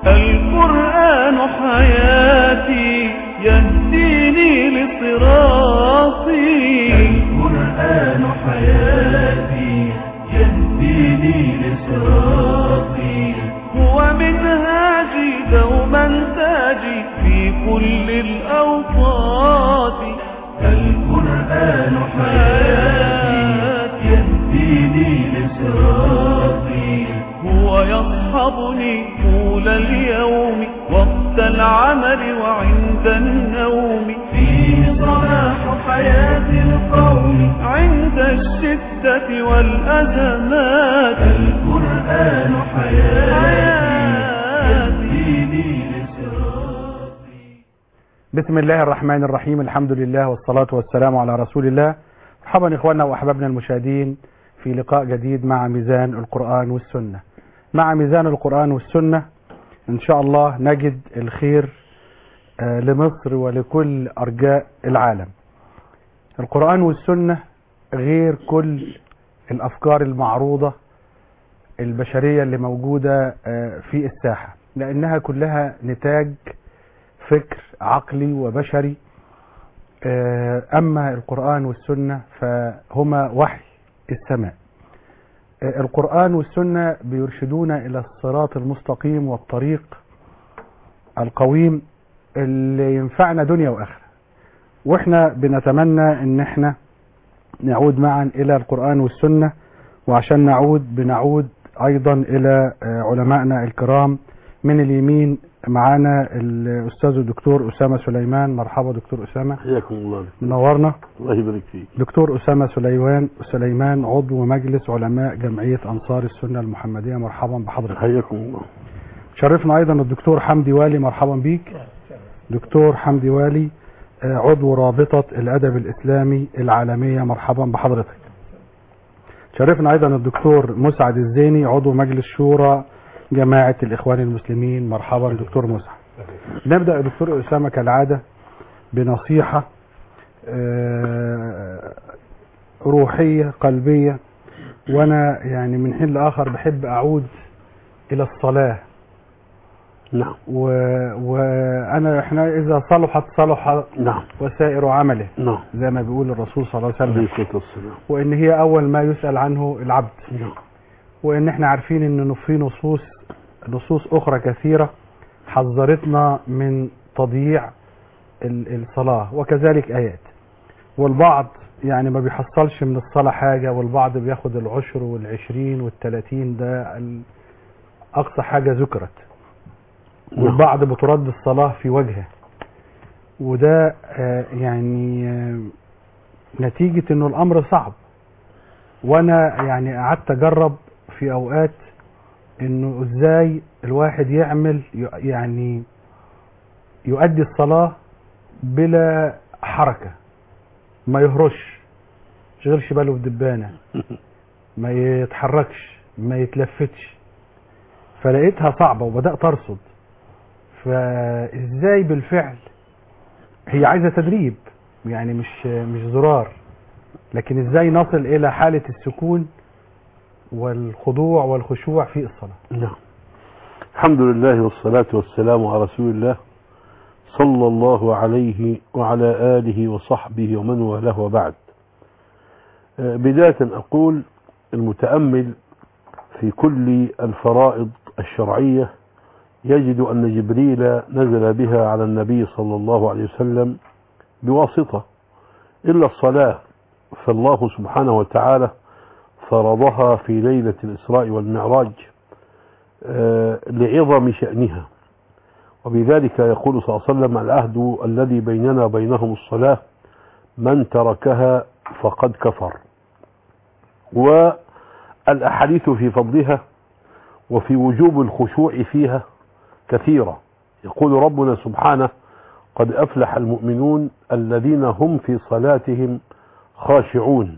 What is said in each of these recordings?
القرآن حياتي يهديني لصراطي القرآن حياتي يهديني لصراطي هو منهاجي دوما تاجي في كل الأوقات القرآن حياتي يهديني لصراطي هو يصحبني طول اليوم وقت العمل وعند النوم فيه صلاح حياة القوم عند الشدة والأزمات القرآن حياتي يهديني لصراطي بسم الله الرحمن الرحيم الحمد لله والصلاة والسلام على رسول الله مرحبا إخواننا وأحبابنا المشاهدين في لقاء جديد مع ميزان القرآن والسنة مع ميزان القرآن والسنة إن شاء الله نجد الخير آه، لمصر ولكل أرجاء العالم القرآن والسنة غير كل الأفكار المعروضة البشرية اللي موجودة آه، في الساحة لأنها كلها نتاج فكر عقلي وبشري آه، أما القرآن والسنة فهما وحي السماء آه، القرآن والسنة بيرشدونا إلى الصراط المستقيم والطريق القويم اللي ينفعنا دنيا وآخرة واحنا بنتمنى ان احنا نعود معا الى القرآن والسنة وعشان نعود بنعود ايضا الى آه، علمائنا الكرام من اليمين معانا الاستاذ الدكتور اسامه سليمان مرحبا دكتور اسامه حياكم الله منورنا الله يبارك فيك دكتور اسامه سليمان سليمان عضو مجلس علماء جمعيه انصار السنه المحمديه مرحبا بحضرتك حياكم الله شرفنا ايضا الدكتور حمدي والي مرحبا بيك دكتور حمدي والي آه، عضو رابطه الادب الاسلامي العالميه مرحبا بحضرتك شرفنا ايضا الدكتور مسعد الزيني عضو مجلس شورى جماعه الاخوان المسلمين مرحبا دكتور مسعد نبدا يا دكتور اسامه كالعاده بنصيحه آه، روحيه قلبيه وانا يعني من حين لاخر بحب اعود الى الصلاه نعم و... وانا احنا اذا صلحت صلح نعم وسائر عمله نعم زي ما بيقول الرسول صلى الله عليه عليه وسلم الصلاة والسلام وان هي اول ما يسال عنه العبد نعم وان احنا عارفين ان في نصوص نصوص اخرى كثيره حذرتنا من تضييع ال- الصلاه وكذلك ايات والبعض يعني ما بيحصلش من الصلاه حاجه والبعض بياخد العشر والعشرين والتلاتين ده ال- اقصى حاجه ذكرت نعم. والبعض بترد الصلاة في وجهه وده آه، يعني آه، نتيجة انه الامر صعب وانا يعني قعدت اجرب في اوقات انه ازاي الواحد يعمل ي- يعني يؤدي الصلاة بلا حركة ما يهرش شغلش باله بدبانة ما يتحركش ما يتلفتش فلقيتها صعبة وبدأت أرصد فازاي بالفعل هي عايزة تدريب يعني مش مش زرار لكن ازاي نصل الى حالة السكون والخضوع والخشوع في الصلاة نعم الحمد لله والصلاة والسلام على رسول الله صلى الله عليه وعلى آله وصحبه ومن والاه وبعد آه، بداية أقول المتأمل في كل الفرائض الشرعية يجد أن جبريل نزل بها على النبي صلى الله عليه وسلم بواسطة إلا الصلاة فالله سبحانه وتعالى فرضها في ليلة الإسراء والمعراج آه، لعظم شأنها وبذلك يقول صلى الله عليه وسلم العهد الذي بيننا وبينهم الصلاة من تركها فقد كفر والأحاديث في فضلها وفي وجوب الخشوع فيها كثيرة يقول ربنا سبحانه قد أفلح المؤمنون الذين هم في صلاتهم خاشعون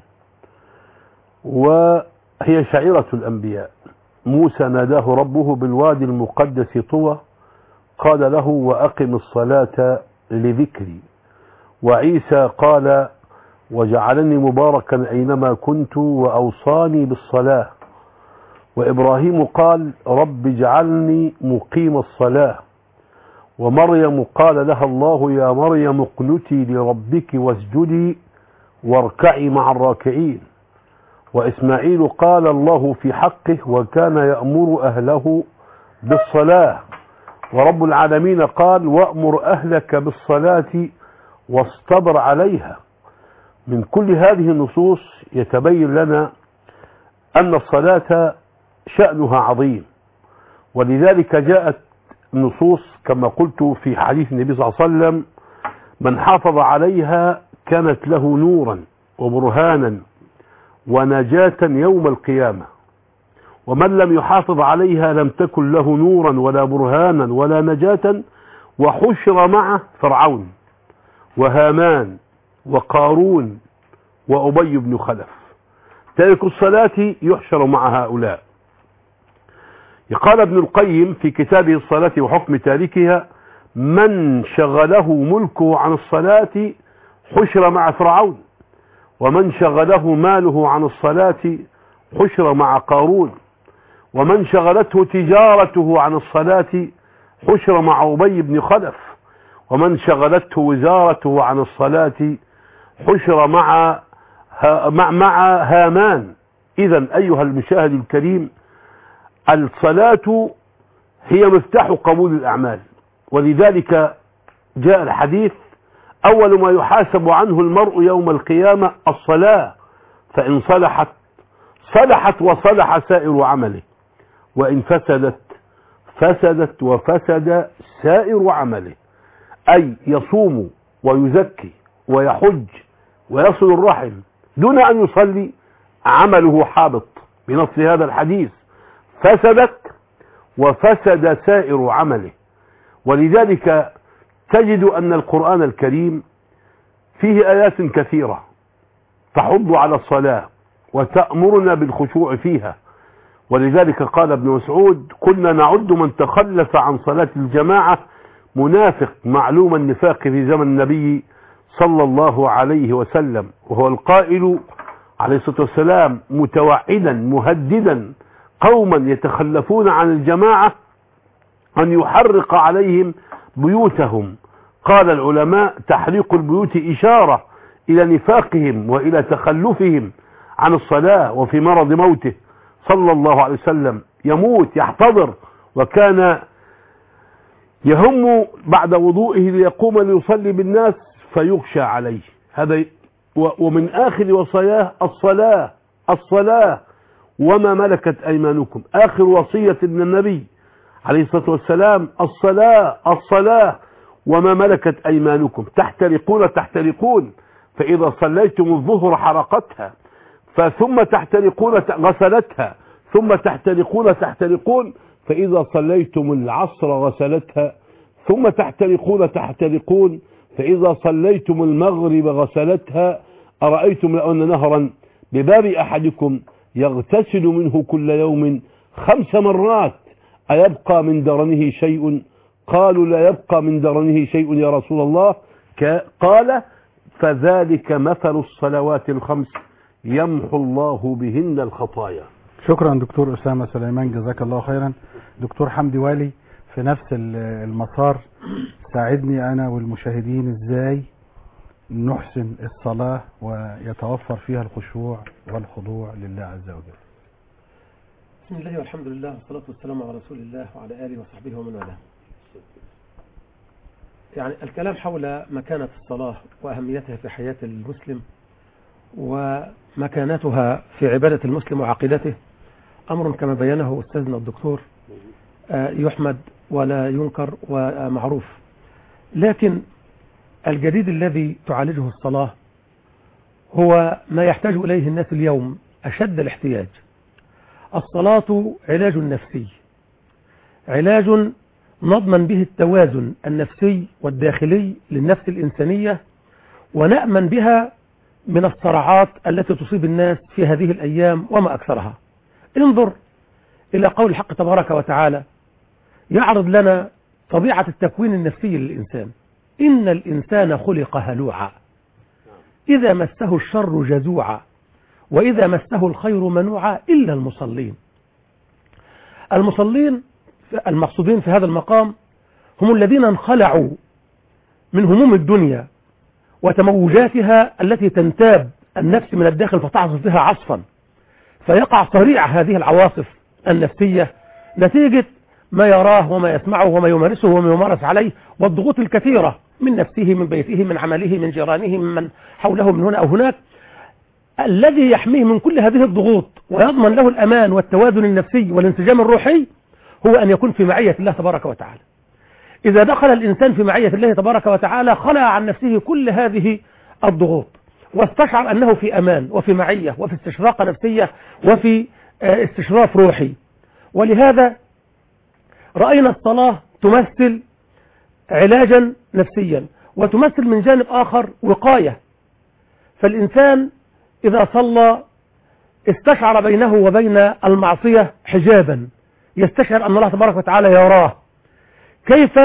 وهي شعيرة الأنبياء موسى ناداه ربه بالوادي المقدس طوى قال له وأقم الصلاة لذكري وعيسى قال وجعلني مباركا أينما كنت وأوصاني بالصلاة وإبراهيم قال رب اجعلني مقيم الصلاة ومريم قال لها الله يا مريم اقنتي لربك واسجدي واركعي مع الراكعين وإسماعيل قال الله في حقه وكان يأمر أهله بالصلاة ورب العالمين قال وأمر أهلك بالصلاة واصطبر عليها من كل هذه النصوص يتبين لنا أن الصلاة شأنها عظيم ولذلك جاءت نصوص كما قلت في حديث النبي صلى الله عليه وسلم من حافظ عليها كانت له نورا وبرهانا ونجاة يوم القيامة ومن لم يحافظ عليها لم تكن له نورا ولا برهانا ولا نجاة وحشر معه فرعون وهامان وقارون وأبي بن خلف تارك الصلاة يحشر مع هؤلاء قال ابن القيم في كتابه الصلاة وحكم تاركها من شغله ملكه عن الصلاة حشر مع فرعون ومن شغله ماله عن الصلاة حشر مع قارون ومن شغلته تجارته عن الصلاة حشر مع أبي بن خلف ومن شغلته وزارته عن الصلاة حشر مع مع, مع هامان إذا أيها المشاهد الكريم الصلاة هي مفتاح قبول الأعمال ولذلك جاء الحديث أول ما يحاسب عنه المرء يوم القيامة الصلاة فإن صلحت صلحت وصلح سائر عمله وإن فسدت فسدت وفسد سائر عمله أي يصوم ويزكي ويحج ويصل الرحم دون أن يصلي عمله حابط بنص هذا الحديث فسدت وفسد سائر عمله ولذلك تجد أن القرآن الكريم فيه آيات كثيرة تحض على الصلاة وتأمرنا بالخشوع فيها ولذلك قال ابن مسعود كنا نعد من تخلف عن صلاة الجماعة منافق معلوم النفاق في زمن النبي صلى الله عليه وسلم وهو القائل عليه الصلاة والسلام متوعدا مهددا قوما يتخلفون عن الجماعة أن يحرق عليهم بيوتهم قال العلماء تحريق البيوت إشارة إلى نفاقهم وإلى تخلفهم عن الصلاة وفي مرض موته صلى الله عليه وسلم يموت يحتضر وكان يهم بعد وضوئه ليقوم ليصلي بالناس فيغشى عليه هذا ومن آخر وصاياه الصلاة الصلاة وما ملكت أيمانكم آخر وصية من النبي عليه الصلاة والسلام الصلاة الصلاة وما ملكت أيمانكم تحترقون تحترقون فإذا صليتم الظهر حرقتها فثم تحترقون غسلتها ثم تحترقون تحترقون فإذا صليتم العصر غسلتها ثم تحترقون تحترقون فإذا صليتم المغرب غسلتها أرأيتم لو أن نهرا بباب أحدكم يغتسل منه كل يوم خمس مرات أيبقى من درنه شيء قالوا لا يبقى من درنه شيء يا رسول الله قال فذلك مثل الصلوات الخمس يمحو الله بهن الخطايا شكرا دكتور أسامة سليمان جزاك الله خيرا دكتور حمدي والي في نفس المسار ساعدني أنا والمشاهدين إزاي نحسن الصلاة ويتوفر فيها الخشوع والخضوع لله عز وجل بسم الله والحمد لله والصلاة والسلام على رسول الله وعلى آله وصحبه ومن والاه يعني الكلام حول مكانة الصلاة وأهميتها في حياة المسلم ومكانتها في عبادة المسلم وعقيدته أمر كما بينه أستاذنا الدكتور يحمد ولا ينكر ومعروف لكن الجديد الذي تعالجه الصلاة هو ما يحتاج إليه الناس اليوم أشد الاحتياج الصلاة علاج نفسي علاج نضمن به التوازن النفسي والداخلي للنفس الإنسانية ونأمن بها من الصراعات التي تصيب الناس في هذه الأيام وما أكثرها انظر إلى قول الحق تبارك وتعالى يعرض لنا طبيعة التكوين النفسي للإنسان إن الإنسان خلق هلوعا إذا مسه الشر جزوعا وإذا مسه الخير منوعا إلا المصلين المصلين المقصودين في هذا المقام هم الذين انخلعوا من هموم الدنيا وتموجاتها التي تنتاب النفس من الداخل فتعصف بها عصفا فيقع صريع هذه العواصف النفسية نتيجة ما يراه وما يسمعه وما يمارسه وما يمارس عليه والضغوط الكثيرة من نفسه من بيته من عمله من جيرانه من حوله من هنا أو هناك الذي يحميه من كل هذه الضغوط ويضمن له الأمان والتوازن النفسي والانسجام الروحي هو أن يكون في معية الله تبارك وتعالى إذا دخل الإنسان في معية الله تبارك وتعالى خلع عن نفسه كل هذه الضغوط واستشعر أنه في أمان وفي معية وفي استشراقة نفسية وفي استشراف روحي ولهذا رأينا الصلاة تمثل علاجا نفسيا وتمثل من جانب آخر وقاية فالإنسان إذا صلى استشعر بينه وبين المعصية حجابا يستشعر أن الله تبارك وتعالى يراه كيف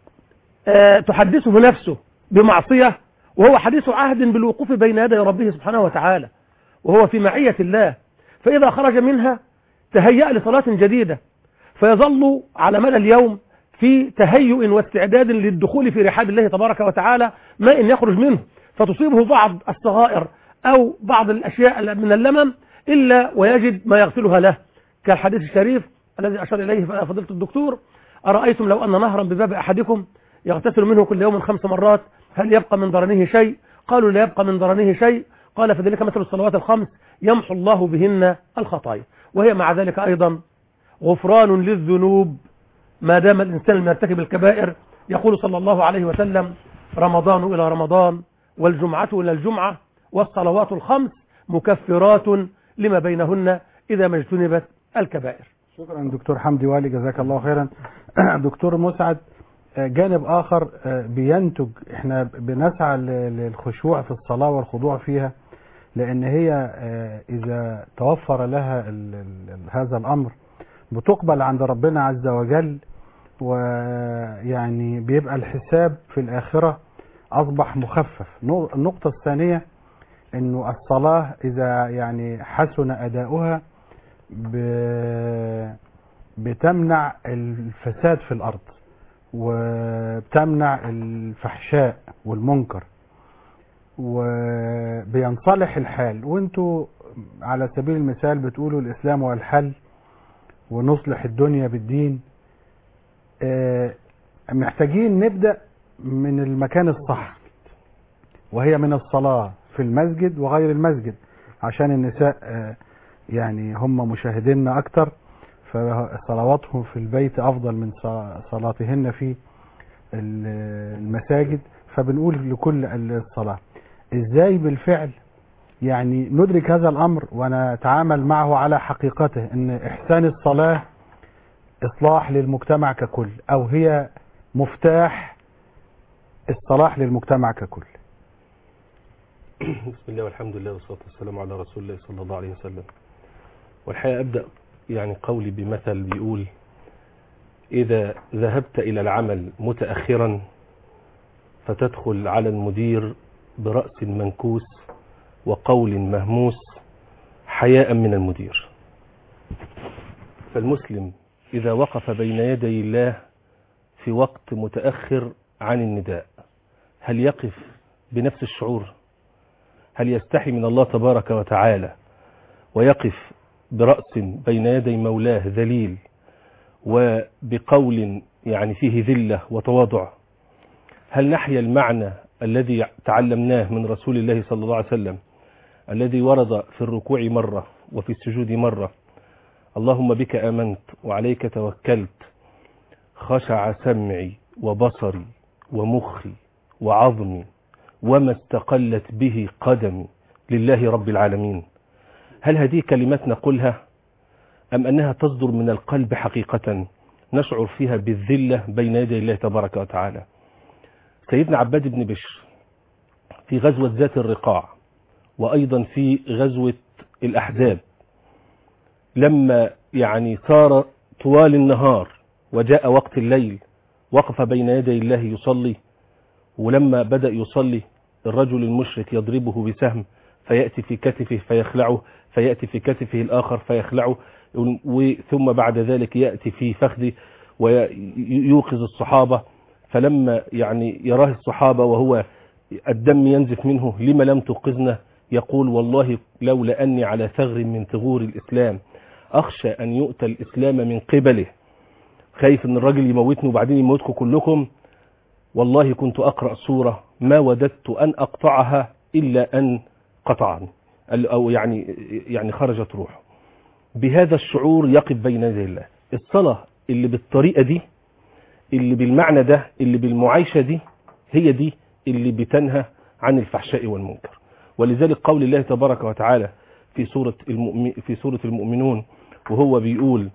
تحدثه نفسه بمعصية وهو حديث عهد بالوقوف بين يدي ربه سبحانه وتعالى وهو في معية الله فإذا خرج منها تهيأ لصلاة جديدة فيظل على مدى اليوم في تهيؤ واستعداد للدخول في رحاب الله تبارك وتعالى ما إن يخرج منه فتصيبه بعض الصغائر أو بعض الأشياء من اللمم إلا ويجد ما يغسلها له كالحديث الشريف الذي أشار إليه فضيلة الدكتور أرأيتم لو أن نهرا بباب أحدكم يغتسل منه كل يوم خمس مرات هل يبقى من ضرنه شيء قالوا لا يبقى من ضرنه شيء قال فذلك مثل الصلوات الخمس يمحو الله بهن الخطايا وهي مع ذلك أيضا غفران للذنوب ما دام الإنسان لم يرتكب الكبائر يقول صلى الله عليه وسلم رمضان إلى رمضان والجمعة إلى الجمعة والصلوات الخمس مكفرات لما بينهن إذا ما اجتنبت الكبائر شكرا دكتور حمدي والي جزاك الله خيرا دكتور مسعد جانب آخر بينتج احنا بنسعى للخشوع في الصلاة والخضوع فيها لأن هي إذا توفر لها ال ال هذا الأمر بتقبل عند ربنا عز وجل ويعني بيبقى الحساب في الآخرة أصبح مخفف النقطة الثانية أنه الصلاة إذا يعني حسن أداؤها بتمنع الفساد في الأرض وبتمنع الفحشاء والمنكر وبينصلح الحال وانتوا على سبيل المثال بتقولوا الإسلام هو الحل ونصلح الدنيا بالدين محتاجين نبدأ من المكان الصح وهي من الصلاة في المسجد وغير المسجد عشان النساء يعني هم مشاهديننا أكتر فصلواتهم في البيت أفضل من صلاتهن في المساجد فبنقول لكل الصلاة إزاي بالفعل يعني ندرك هذا الأمر ونتعامل معه على حقيقته أن إحسان الصلاة إصلاح للمجتمع ككل أو هي مفتاح الصلاح للمجتمع ككل بسم الله والحمد لله والصلاة والسلام على رسول الله صلى الله عليه وسلم والحقيقة أبدأ يعني قولي بمثل بيقول إذا ذهبت إلى العمل متأخرا فتدخل على المدير برأس منكوس وقول مهموس حياء من المدير فالمسلم إذا وقف بين يدي الله في وقت متأخر عن النداء هل يقف بنفس الشعور هل يستحي من الله تبارك وتعالى ويقف برأس بين يدي مولاه ذليل وبقول يعني فيه ذلة وتواضع هل نحيا المعنى الذي تعلمناه من رسول الله صلى الله عليه وسلم الذي ورد في الركوع مرة وفي السجود مرة اللهم بك آمنت وعليك توكلت خشع سمعي وبصري ومخي وعظمي وما استقلت به قدمي لله رب العالمين هل هذه كلمات نقولها أم أنها تصدر من القلب حقيقة نشعر فيها بالذلة بين يدي الله تبارك وتعالى سيدنا عباد بن بشر في غزوة ذات الرقاع وأيضا في غزوة الأحزاب لما يعني صار طوال النهار وجاء وقت الليل وقف بين يدي الله يصلي ولما بدأ يصلي الرجل المشرك يضربه بسهم فيأتي في كتفه فيخلعه فيأتي في كتفه الآخر فيخلعه ثم بعد ذلك يأتي في فخذه ويوقظ الصحابة فلما يعني يراه الصحابة وهو الدم ينزف منه لما لم توقظنا يقول والله لولا أني على ثغر من ثغور الإسلام أخشى أن يؤتى الإسلام من قبله خايف أن الراجل يموتني وبعدين يموتكم كلكم والله كنت أقرأ سورة ما وددت أن أقطعها إلا أن قطعني أو يعني يعني خرجت روحه بهذا الشعور يقف بين يدي الله الصلاة اللي بالطريقة دي اللي بالمعنى ده اللي بالمعايشة دي هي دي اللي بتنهى عن الفحشاء والمنكر ولذلك قول الله تبارك وتعالى في سورة المؤمن في سورة المؤمنون وهو بيقول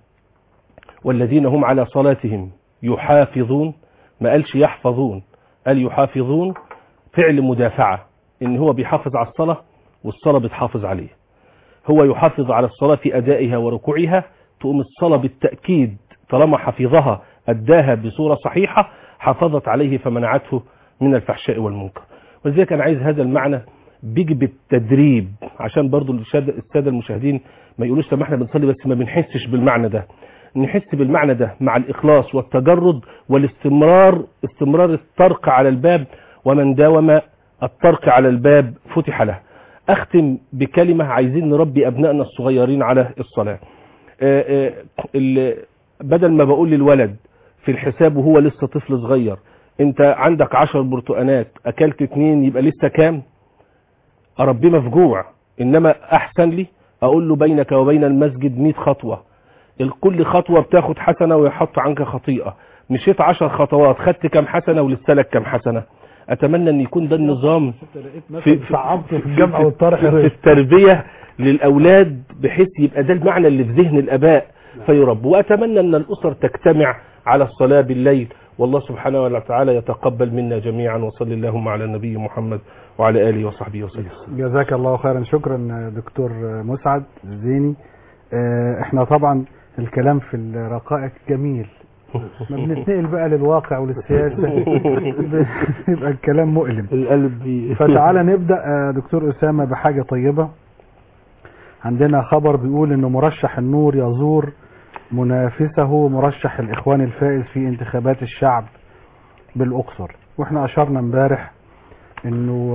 والذين هم على صلاتهم يحافظون ما قالش يحفظون قال يحافظون فعل مدافعة ان هو بيحافظ على الصلاة والصلاة بتحافظ عليه هو يحافظ على الصلاة في أدائها وركوعها تقوم الصلاة بالتأكيد طالما حفظها أداها بصورة صحيحة حافظت عليه فمنعته من الفحشاء والمنكر ولذلك أنا عايز هذا المعنى بيجي بالتدريب عشان برضو السادة المشاهدين ما يقولوش طب احنا بنصلي بس ما بنحسش بالمعنى ده نحس بالمعنى ده مع الإخلاص والتجرد والاستمرار استمرار الطرق على الباب ومن داوم الطرق على الباب فتح له أختم بكلمة عايزين نربي أبنائنا الصغيرين على الصلاة آآ آآ بدل ما بقول للولد في الحساب وهو لسه طفل صغير انت عندك عشر برتقانات اكلت اتنين يبقى لسه كام اربيه مفجوع انما احسن لي اقول له بينك وبين المسجد 100 خطوة كل خطوة بتاخد حسنة ويحط عنك خطيئة مشيت عشر خطوات خدت كام حسنة ولسه لك كام حسنة اتمنى ان يكون ده النظام في صعبت في الجمع والطرح في التربية للاولاد بحيث يبقى ده المعنى اللي في ذهن الاباء فيرب واتمنى ان الاسر تجتمع على الصلاة بالليل والله سبحانه وتعالى يتقبل منا جميعا وصلى اللهم على النبي محمد وعلى آله وصحبه وسلم جزاك الله خيرا شكرا دكتور مسعد الزيني احنا طبعا الكلام في الرقائق جميل ما بنتنقل بقى للواقع وللسياسة يبقى الكلام مؤلم القلب بي فتعالى نبدأ دكتور أسامة بحاجة طيبة عندنا خبر بيقول ان مرشح النور يزور منافسه مرشح الاخوان الفائز في انتخابات الشعب بالاقصر واحنا اشرنا امبارح انه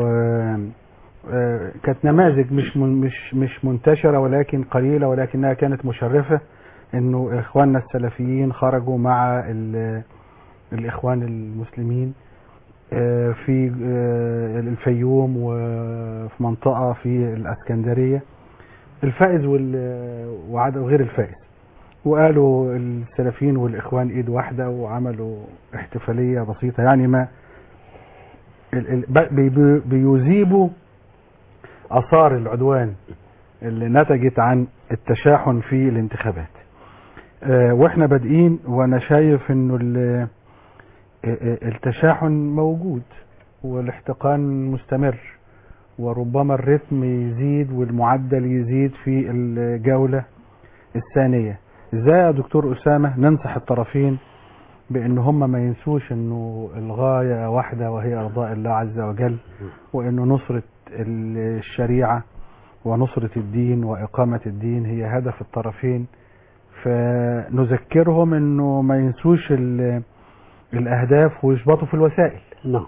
كانت نماذج مش مش مش منتشره ولكن قليله ولكنها كانت مشرفه انه اخواننا السلفيين خرجوا مع الاخوان المسلمين في الفيوم وفي منطقه في الاسكندريه الفائز وعدد غير الفائز وقالوا السلفيين والاخوان ايد واحده وعملوا احتفاليه بسيطه يعني ما بيذيبوا اثار العدوان اللي نتجت عن التشاحن في الانتخابات واحنا بادئين وانا شايف انه التشاحن موجود والاحتقان مستمر وربما الرتم يزيد والمعدل يزيد في الجولة الثانية ازاي يا دكتور أسامة ننصح الطرفين بان هم ما ينسوش انه الغاية واحدة وهي ارضاء الله عز وجل وانه نصرة الشريعة ونصرة الدين واقامة الدين هي هدف الطرفين فنذكرهم انه ما ينسوش الاهداف ويشبطوا في الوسائل نعم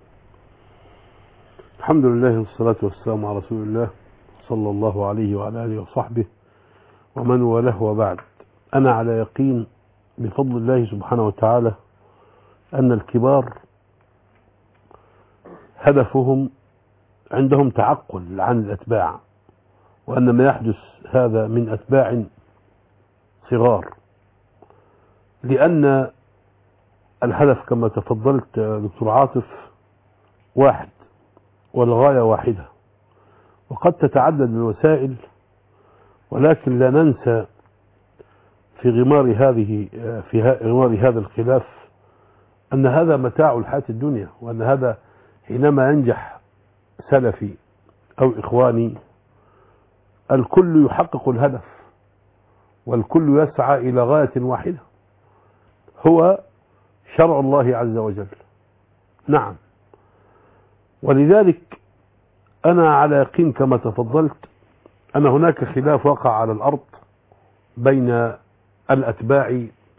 الحمد لله والصلاة والسلام على رسول الله صلى الله عليه وعلى آله وصحبه ومن والاه وبعد أنا على يقين بفضل الله سبحانه وتعالى أن الكبار هدفهم عندهم تعقل عن الأتباع وأن ما يحدث هذا من أتباع صغار لأن الهدف كما تفضلت دكتور عاطف واحد والغاية واحدة وقد تتعدد الوسائل ولكن لا ننسى في غمار هذه في غمار هذا الخلاف أن هذا متاع الحياة الدنيا وأن هذا حينما ينجح سلفي أو إخواني الكل يحقق الهدف والكل يسعى إلى غاية واحدة هو شرع الله عز وجل نعم ولذلك أنا على يقين كما تفضلت أن هناك خلاف وقع على الأرض بين الأتباع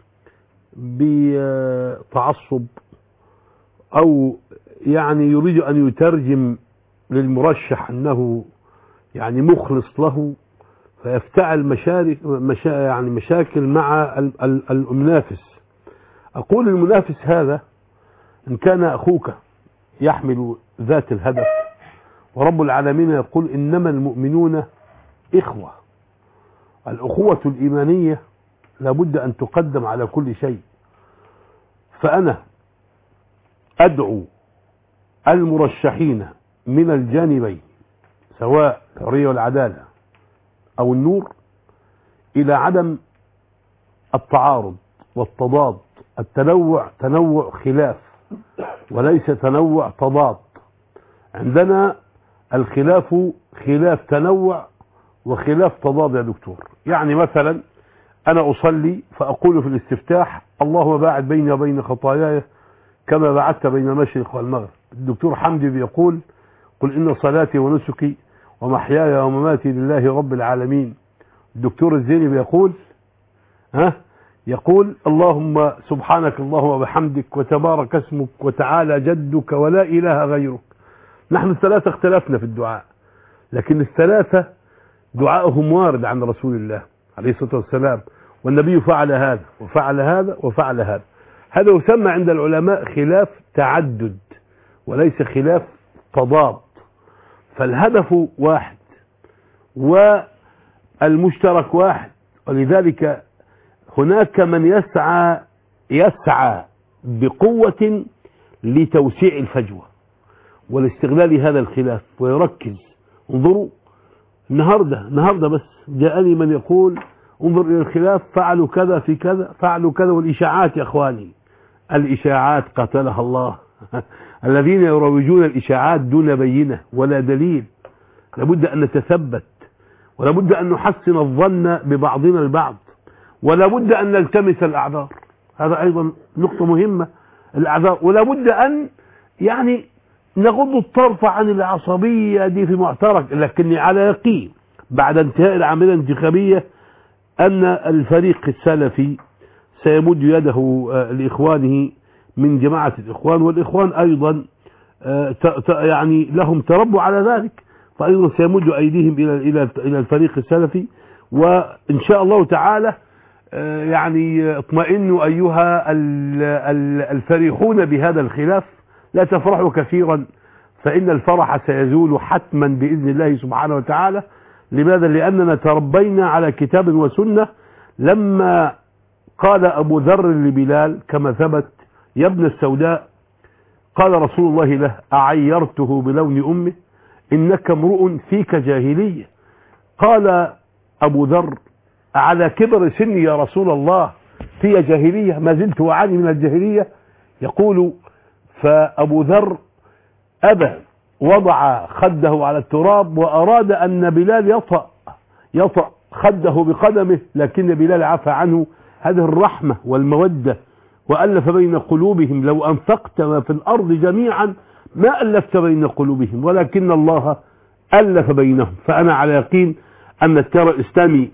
بتعصب أو يعني يريد أن يترجم للمرشح أنه يعني مخلص له فيفتعل مشارك مشا يعني مشاكل مع ال- ال- المنافس أقول المنافس هذا إن كان أخوك يحمل ذات الهدف ورب العالمين يقول إنما المؤمنون إخوة الأخوة الإيمانية لابد أن تقدم على كل شيء فأنا أدعو المرشحين من الجانبين سواء الحرية والعدالة أو النور إلى عدم التعارض والتضاد التنوع تنوع خلاف وليس تنوع تضاد عندنا الخلاف خلاف تنوع وخلاف تضاد يا دكتور يعني مثلا أنا أصلي فأقول في الاستفتاح اللهم باعد بيني وبين خطاياي كما بعدت بين المشرق والمغرب الدكتور حمدي بيقول قل إن صلاتي ونسكي ومحياي ومماتي لله رب العالمين الدكتور الزيني بيقول ها يقول اللهم سبحانك اللهم وبحمدك وتبارك اسمك وتعالى جدك ولا إله غيرك نحن الثلاثة اختلفنا في الدعاء لكن الثلاثة دعاءهم وارد عن رسول الله عليه الصلاة والسلام والنبي فعل هذا وفعل هذا وفعل هذا هذا يسمى عند العلماء خلاف تعدد وليس خلاف تضاد فالهدف واحد والمشترك واحد ولذلك هناك من يسعى يسعى بقوة لتوسيع الفجوة ولاستغلال هذا الخلاف ويركز انظروا النهاردة النهاردة بس جاءني من يقول انظر إلى الخلاف فعلوا كذا في كذا فعلوا كذا والإشاعات يا أخواني الإشاعات قتلها الله الذين يروجون الإشاعات دون بينة ولا دليل لابد أن نتثبت ولابد أن نحسن الظن ببعضنا البعض ولابد أن نلتمس الأعذار هذا أيضا نقطة مهمة الأعذار ولابد أن يعني نغض الطرف عن العصبية دي في معترك لكني على يقين بعد انتهاء العملية الانتخابية أن الفريق السلفي سيمد يده آه، لإخوانه من جماعة الإخوان والإخوان أيضا آه، ت- ت- يعني لهم تربوا على ذلك فأيضا سيمد أيديهم إلى إلى إلى الفريق السلفي وإن شاء الله تعالى آه، يعني اطمئنوا أيها ال- ال- الفرحون بهذا الخلاف لا تفرحوا كثيرا فإن الفرح سيزول حتما بإذن الله سبحانه وتعالى لماذا؟ لأننا تربينا على كتاب وسنة لما قال أبو ذر لبلال كما ثبت يا ابن السوداء قال رسول الله له أعيرته بلون أمه إنك امرؤ فيك جاهلية قال أبو ذر على كبر سني يا رسول الله في جاهلية ما زلت أعاني من الجاهلية يقول فأبو ذر أبى وضع خده على التراب وأراد أن بلال يطأ يطأ خده بقدمه لكن بلال عفى عنه هذه الرحمة والمودة وألف بين قلوبهم لو أنفقت ما في الأرض جميعا ما ألفت بين قلوبهم ولكن الله ألف بينهم فأنا على يقين أن التيار الإسلامي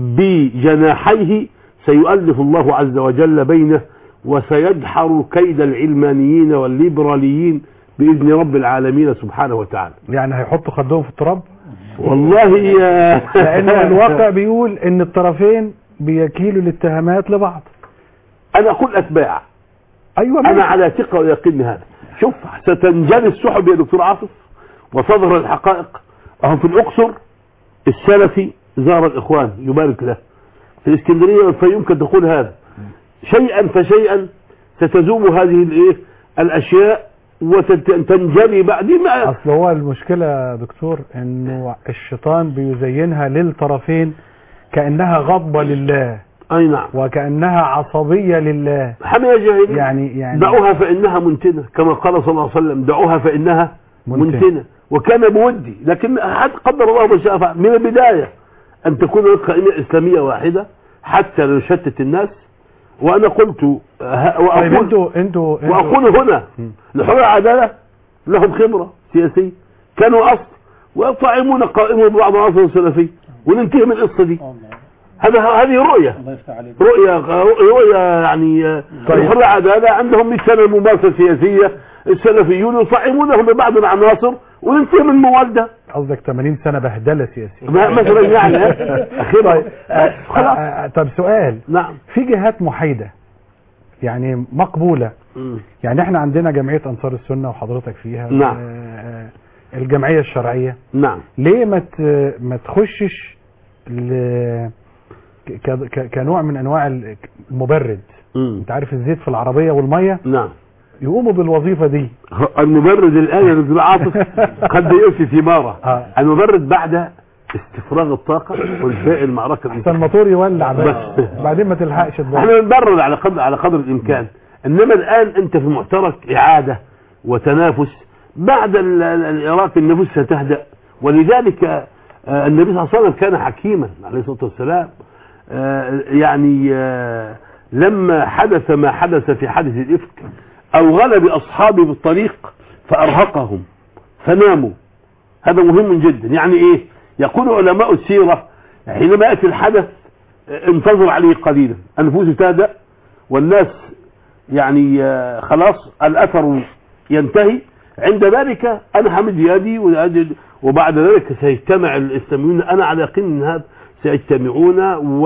بجناحيه سيؤلف الله عز وجل بينه وسيدحر كيد العلمانيين والليبراليين بإذن رب العالمين سبحانه وتعالى يعني هيحطوا خدهم في التراب والله يا لأن الواقع بيقول إن الطرفين بيكيلوا الاتهامات لبعض أنا أقول أتباع أيوة أنا ماشي. على ثقة ويقين هذا شوف ستنجلي السحب يا دكتور عاطف وتظهر الحقائق أهو في الأقصر السلفي زار الإخوان يبارك له في الإسكندرية والفيوم كان تقول هذا شيئا فشيئا ستزوم هذه الإيه الأشياء وتنجلي بعد ما أصل هو المشكلة يا دكتور إنه الشيطان بيزينها للطرفين كأنها غضبة لله أي نعم وكأنها عصبية لله حمية جاهلية يعني يعني دعوها فإنها منتنة كما قال صلى الله عليه وسلم دعوها فإنها منتنة. منتنة وكان بودي لكن حتى قدر الله ما شاء فعل من البداية أن تكون هناك قائمة إسلامية واحدة حتى لا نشتت الناس وأنا قلت ه- طيب وأقول انتوا انتوا انتوا وأقول هنا الحرية العدالة لهم خبرة سياسية كانوا أصل ويطعمون قائمة ببعض العصر السلفي وننتهي من القصة دي هذا هذه رؤية الله يفتح عليك رؤية رؤية يعني طيب. الحرية عدالة عندهم 100 سنة ممارسة سياسية السلفيون يصعبونهم ببعض العناصر وننتهي من الموالدة قصدك 80 سنة بهدلة سياسية ما- مثلا يعني أخيرا طيب آه، خلاص آه، آه، طب سؤال نعم في جهات محايدة يعني مقبولة مم. يعني احنا عندنا جمعية انصار السنة وحضرتك فيها نعم. آه، الجمعية الشرعية نعم ليه ما ت- ما تخشش ل- ك- ك- كنوع من انواع ال- المبرد مم. انت عارف الزيت في العربية والمية نعم يقوموا بالوظيفة دي المبرد الآن يا دكتور عاطف قد يؤتي ثماره آه. المبرد بعد استفراغ الطاقة وانتهاء المعركة احسن الموتور يولع بس بس. بعدين ما تلحقش تبرد احنا بنبرد على قدر على قدر الامكان انما الان انت في معترك اعاده وتنافس بعد ال- ال- العراق النفوس ستهدا ولذلك آه، النبي صلى الله عليه وسلم كان حكيما عليه الصلاه والسلام آه، يعني آه، لما حدث ما حدث في حادث الافك اوغل باصحابه بالطريق فارهقهم فناموا هذا مهم جدا يعني ايه يقول علماء السيره حينما ياتي الحدث انتظر عليه قليلا النفوس تهدأ والناس يعني آه، خلاص الأثر ينتهي عند ذلك أنا حمد يدي وأجد- وبعد ذلك سيجتمع الإسلاميون أنا على يقين أن هذا سيجتمعون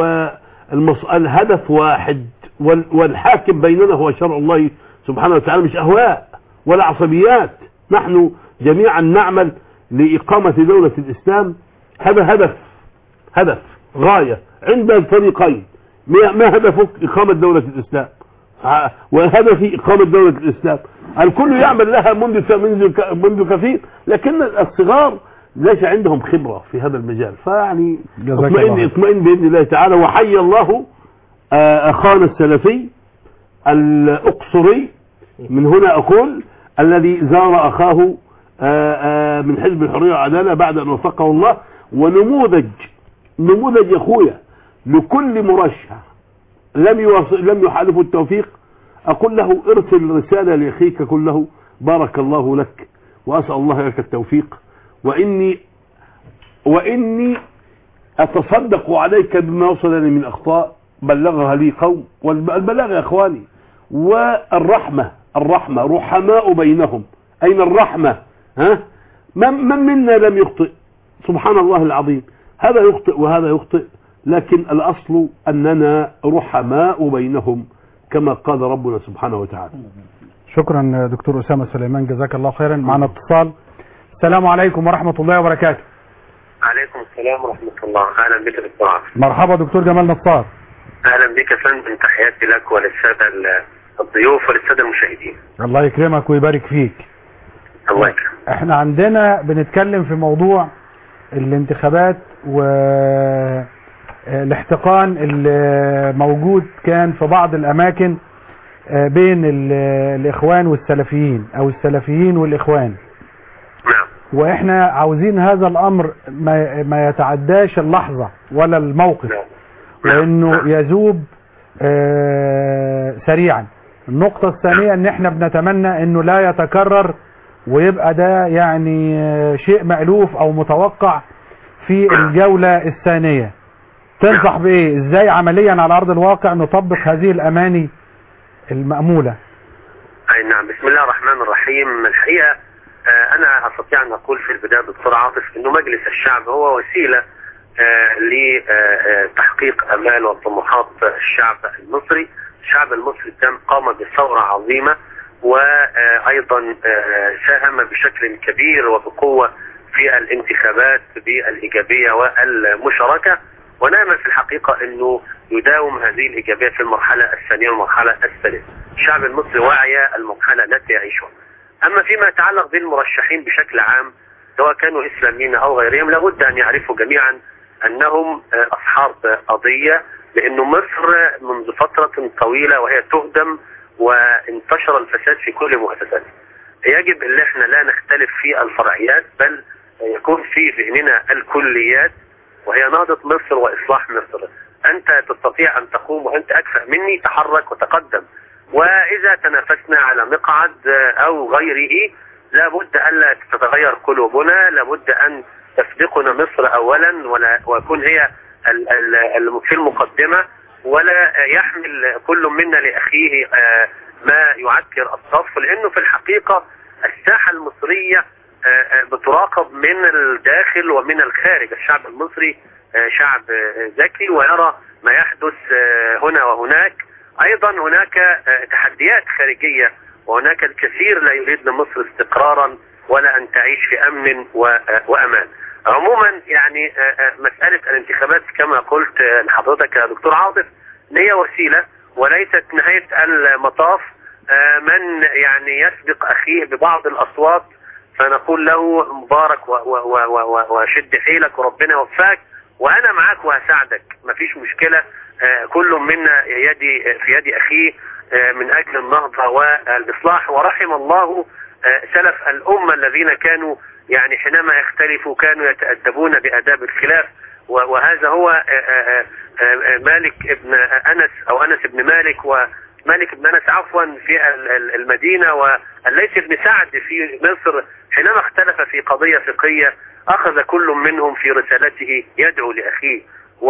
والهدف واحد وال- والحاكم بيننا هو شرع الله سبحانه وتعالى مش أهواء ولا عصبيات نحن جميعا نعمل لإقامة دولة الإسلام هذا هدف هدف غاية عند الفريقين ما ما هدفك إقامة دولة الإسلام ع- وهدفي إقامة دولة الإسلام الكل يعمل لها منذ منذ ك- منذ كثير لكن الصغار ليس عندهم خبرة في هذا المجال فيعني جزاك اطمئن الله. اطمئن بإذن الله تعالى وحي الله آه، أخانا السلفي الأقصري من هنا أقول الذي زار أخاه آه، آه، من حزب الحرية والعدالة بعد أن وفقه الله ونموذج نموذج يا أخويا لكل مرشح لم يوصل لم يحالفه التوفيق أقول له ارسل رسالة لأخيك قل له بارك الله لك وأسأل الله لك التوفيق وإني وإني أتصدق عليك بما وصلني من أخطاء بلغها لي قوم والبلاغ يا إخواني والرحمة الرحمة رحماء بينهم أين الرحمة ها من, من منا لم يخطئ سبحان الله العظيم هذا يخطئ وهذا يخطئ لكن الأصل أننا رحماء بينهم كما قال ربنا سبحانه وتعالى شكرا دكتور أسامة سليمان جزاك الله خيرا معنا اتصال السلام عليكم ورحمة الله وبركاته عليكم السلام ورحمة الله أهلا بك دكتور عاصم مرحبا دكتور جمال نصار أهلا بك يا فندم تحياتي لك وللسادة ال- الضيوف وللسادة المشاهدين الله يكرمك ويبارك فيك الله يكرم احنا عندنا بنتكلم في موضوع الانتخابات و الاحتقان اللي موجود كان في بعض الاماكن آه، بين ال- الاخوان والسلفيين او السلفيين والاخوان نعم واحنا عاوزين هذا الامر ما, ما يتعداش اللحظة ولا الموقف نعم لانه يذوب آه، سريعا النقطة الثانية ان احنا بنتمنى انه لا يتكرر ويبقى ده يعني آه، شيء مألوف او متوقع في الجولة الثانية تنصح بايه ازاي عمليا على ارض الواقع نطبق هذه الاماني المأمولة أي نعم بسم الله الرحمن الرحيم الحقيقة آه، أنا أستطيع أن أقول في البداية دكتور عاطف أنه مجلس الشعب هو وسيلة لتحقيق أمال وطموحات الشعب المصري الشعب المصري كان قام بثورة عظيمة وأيضا آه، ساهم بشكل كبير وبقوة في الانتخابات بالإيجابية والمشاركة ونامل في الحقيقة أنه يداوم هذه الإيجابية في المرحلة الثانية والمرحلة الثالثة الشعب المصري واعي المرحلة التي يعيشها أما فيما يتعلق بالمرشحين بشكل عام سواء كانوا إسلاميين أو غيرهم لابد أن يعرفوا جميعا أنهم آه، أصحاب قضية لأنه مصر منذ فترة طويلة وهي تهدم وانتشر الفساد في كل مؤسساتها يجب ان احنا لا نختلف في الفرعيات بل يكون في ذهننا الكليات وهي نهضة مصر وإصلاح مصر أنت تستطيع أن تقوم وأنت أكفأ مني تحرك وتقدم وإذا تنافسنا على مقعد أو غيره لابد ألا تتغير قلوبنا لابد أن تسبقنا مصر أولا ولا ويكون هي ال- ال- ال- في المقدمة ولا يحمل كل منا لأخيه آه، ما يعكر الصف لأنه في الحقيقة الساحة المصرية آه، آه، بتراقب من الداخل ومن الخارج الشعب المصري آه، شعب آه، ذكي ويرى ما يحدث آه، هنا وهناك أيضا هناك آه، تحديات خارجية وهناك الكثير لا يريد لمصر استقرارا ولا أن تعيش في أمن و- آه، وأمان عموما يعني آه، آه، مسألة الانتخابات كما قلت آه، لحضرتك يا دكتور عاطف إن هي وسيلة وليست نهاية المطاف آه، من يعني يسبق أخيه ببعض الأصوات فنقول له مبارك و- و- و- و- و- وشد حيلك وربنا يوفقك وأنا معاك وهساعدك مفيش مشكلة آه، كل منا يدي في يد أخيه آه، من أجل النهضة والإصلاح ورحم الله آه، سلف الأمة الذين كانوا يعني حينما يختلفوا كانوا يتأدبون بآداب الخلاف و- وهذا هو آه، آه، آه، آه، مالك ابن أنس أو أنس بن مالك ومالك بن أنس عفوا في ال- ال- المدينة والليث بن سعد في مصر حينما اختلف في قضية فقهية أخذ كل منهم في رسالته يدعو لأخيه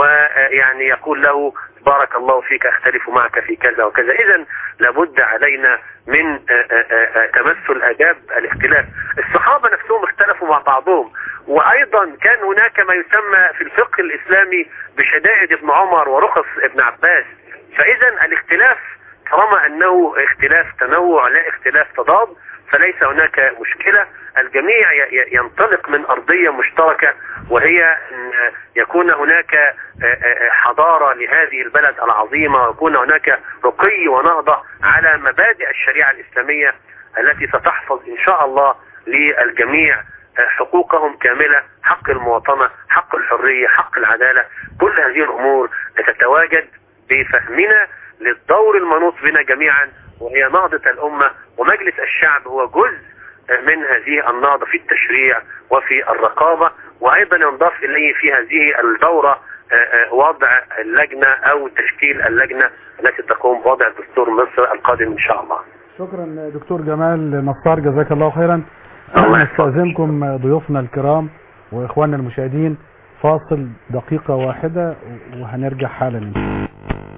ويعني يقول له بارك الله فيك أختلف معك في كذا وكذا إذا لابد علينا من آه، آه، آه، تمثل آداب الاختلاف الصحابة نفسهم اختلفوا مع بعضهم وأيضا كان هناك ما يسمى في الفقه الإسلامي بشدائد ابن عمر ورخص ابن عباس فإذا الاختلاف طالما أنه اختلاف تنوع لا اختلاف تضاد فليس هناك مشكلة الجميع ي- ي- ينطلق من أرضية مشتركة وهي أن يكون هناك آه، آه، حضارة لهذه البلد العظيمة ويكون هناك رقي ونهضة على مبادئ الشريعة الإسلامية التي ستحفظ إن شاء الله للجميع آه، حقوقهم كاملة حق المواطنة حق الحرية حق العدالة كل هذه الأمور تتواجد بفهمنا للدور المنوط بنا جميعا وهي نهضة الأمة ومجلس الشعب هو جزء من هذه النهضة في التشريع وفي الرقابة وأيضا ينضاف إليه في هذه الدورة آه، آه، وضع اللجنة أو تشكيل اللجنة التي تقوم بوضع دستور مصر القادم إن شاء الله شكرا دكتور جمال نصار جزاك الله خيرا الله نستأذنكم ضيوفنا الكرام وإخواننا المشاهدين فاصل دقيقة واحدة وهنرجع حالا إن شاء الله.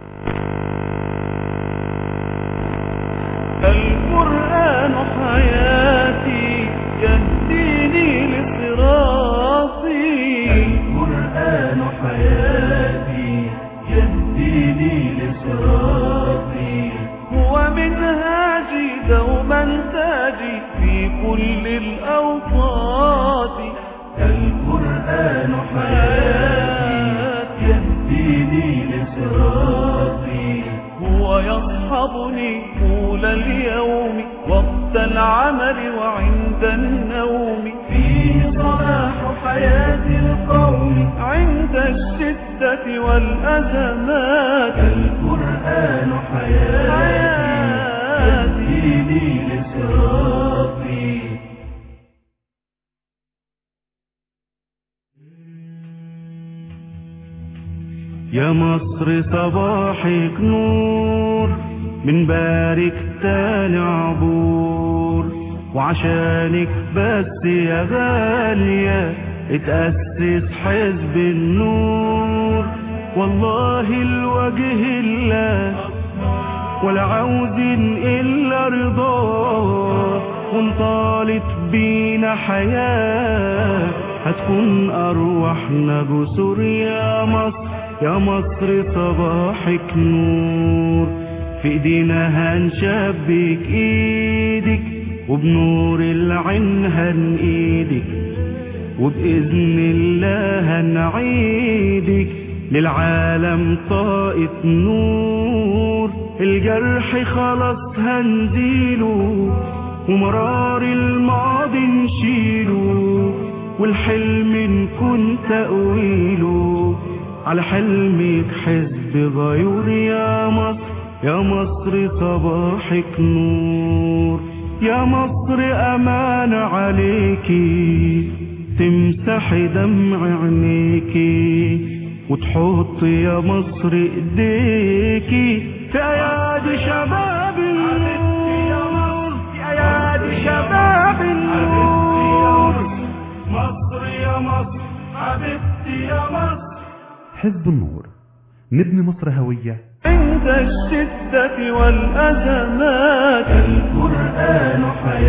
القرآن حياتي يهديني لصراطي القرآن حياتي يهديني لصراطي هو منهاجي دوما تاجي في كل الأوقات القرآن حياتي يهديني لصراطي هو يصحبني طول اليوم وقت العمل وعند النوم فيه صلاح حياة القوم عند الشدة والأزمات القرآن حياتي يهديني لصراطي يا مصر صباحك نور بنبارك تاني عبور وعشانك بس يا غالية اتأسس حزب النور والله الوجه الله ولا عاوزين إلا رضاه وانطالت بينا حياة هتكون أرواحنا جسور يا مصر يا مصر صباحك نور في ايدينا هنشبك ايدك وبنور العين هنقيدك وبإذن الله هنعيدك للعالم طاقة نور الجرح خلاص هنزيله ومرار الماضي نشيله والحلم نكون تأويله على حلمك حزب غيور يا مصر يا مصر صباحك نور يا مصر أمان عليكي تمسحي دمع عينيكي وتحط يا مصر ايديكي في ايادي شباب النور في ايادي شباب النور مصر يا مصر حبيبتي يا مصر حزب النور نبني مصر هوية عند الشدة والأزمات القرآن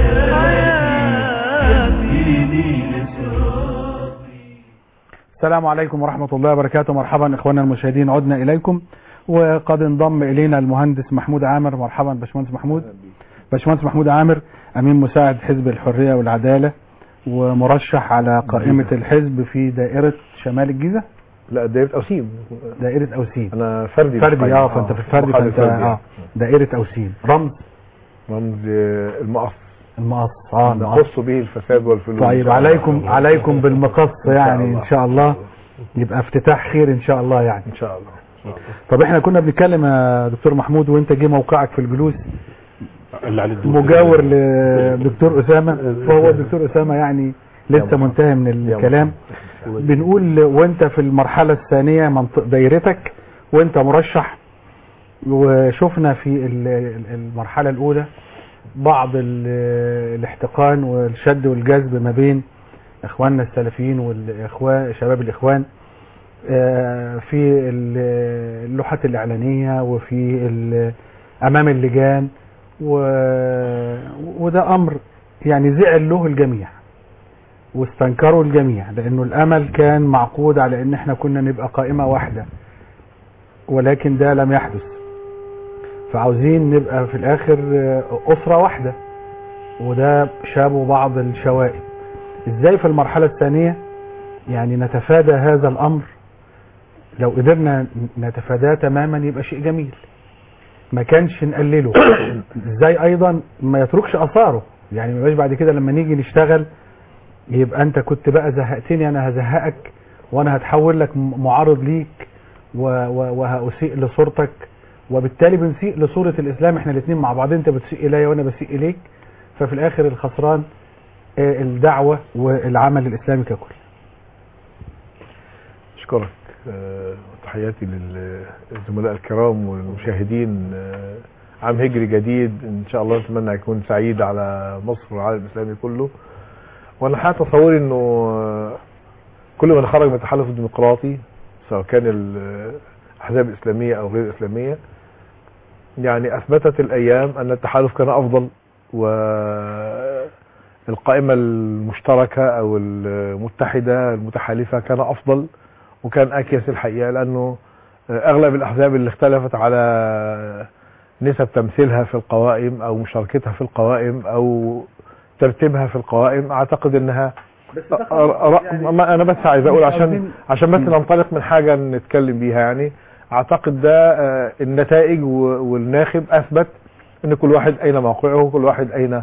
حياتي يهديني لصراطي السلام عليكم ورحمة الله وبركاته مرحبا إخواننا المشاهدين عدنا إليكم وقد انضم إلينا المهندس محمود عامر مرحبا باشمهندس محمود باشمهندس محمود عامر أمين مساعد حزب الحرية والعدالة ومرشح على قائمة الحزب في دائرة شمال الجيزة لا دايرة أوسيم دائرة أوسين أنا فردي فردي اه فانت في الفردي محامي فانت فردي. اه دائرة أوسين رمز رمز آه، المقص المقص اه المقص نقص به الفساد والفلوس طيب عليكم عليكم بالمقص يعني ان شاء الله يبقى افتتاح خير ان شاء الله يعني إن شاء الله طب احنا كنا بنتكلم يا دكتور محمود وانت جه موقعك في الجلوس اللي على الدور. مجاور لدكتور اسامه وهو الدكتور اسامه يعني لسه منتهي من الكلام بنقول وانت في المرحله الثانيه منطق دايرتك وانت مرشح وشفنا في ال- ال- المرحله الاولى بعض ال- الاحتقان والشد والجذب ما بين اخواننا السلفيين والاخوان شباب الاخوان آه، في ال- اللوحات الاعلانيه وفي ال- امام اللجان و- وده امر يعني زعل له الجميع واستنكروا الجميع لانه الامل كان معقود على ان احنا كنا نبقى قائمه واحده ولكن ده لم يحدث فعاوزين نبقى في الاخر آه، اسره واحده وده شابوا بعض الشوائب ازاي في المرحله الثانيه يعني نتفادى هذا الامر لو قدرنا نتفاداه تماما يبقى شيء جميل ما كانش نقلله ازاي ايضا ما يتركش اثاره يعني ما يبقاش بعد كده لما نيجي نشتغل يبقى انت كنت بقى زهقتني انا هزهقك وانا هتحول لك م- معارض ليك و- و- وهأسيء لصورتك وبالتالي بنسيء لصورة الاسلام احنا الاثنين مع بعض انت بتسيء الي وانا بسيء اليك ففي الاخر الخسران آه، الدعوة والعمل الاسلامي ككل أشكرك آه، تحياتي للزملاء الكرام والمشاهدين آه، عام هجري جديد إن شاء الله نتمنى يكون سعيد على مصر والعالم الإسلامي كله وأنا حقيقة تصوري إنه آه، كل من خرج من التحالف الديمقراطي سواء كان الأحزاب الإسلامية أو غير الإسلامية يعني أثبتت الأيام أن التحالف كان أفضل والقائمة المشتركة أو المتحدة المتحالفة كان أفضل وكان أكيس الحقيقة لأنه أغلب الأحزاب اللي اختلفت على نسب تمثيلها في القوائم أو مشاركتها في القوائم أو ترتيبها في القوائم أعتقد أنها أ- أ- ما أنا بس عايز أقول عشان عشان بس ننطلق من حاجة نتكلم بيها يعني أعتقد ده آه، النتائج و- والناخب أثبت أن كل واحد أين موقعه وكل واحد أين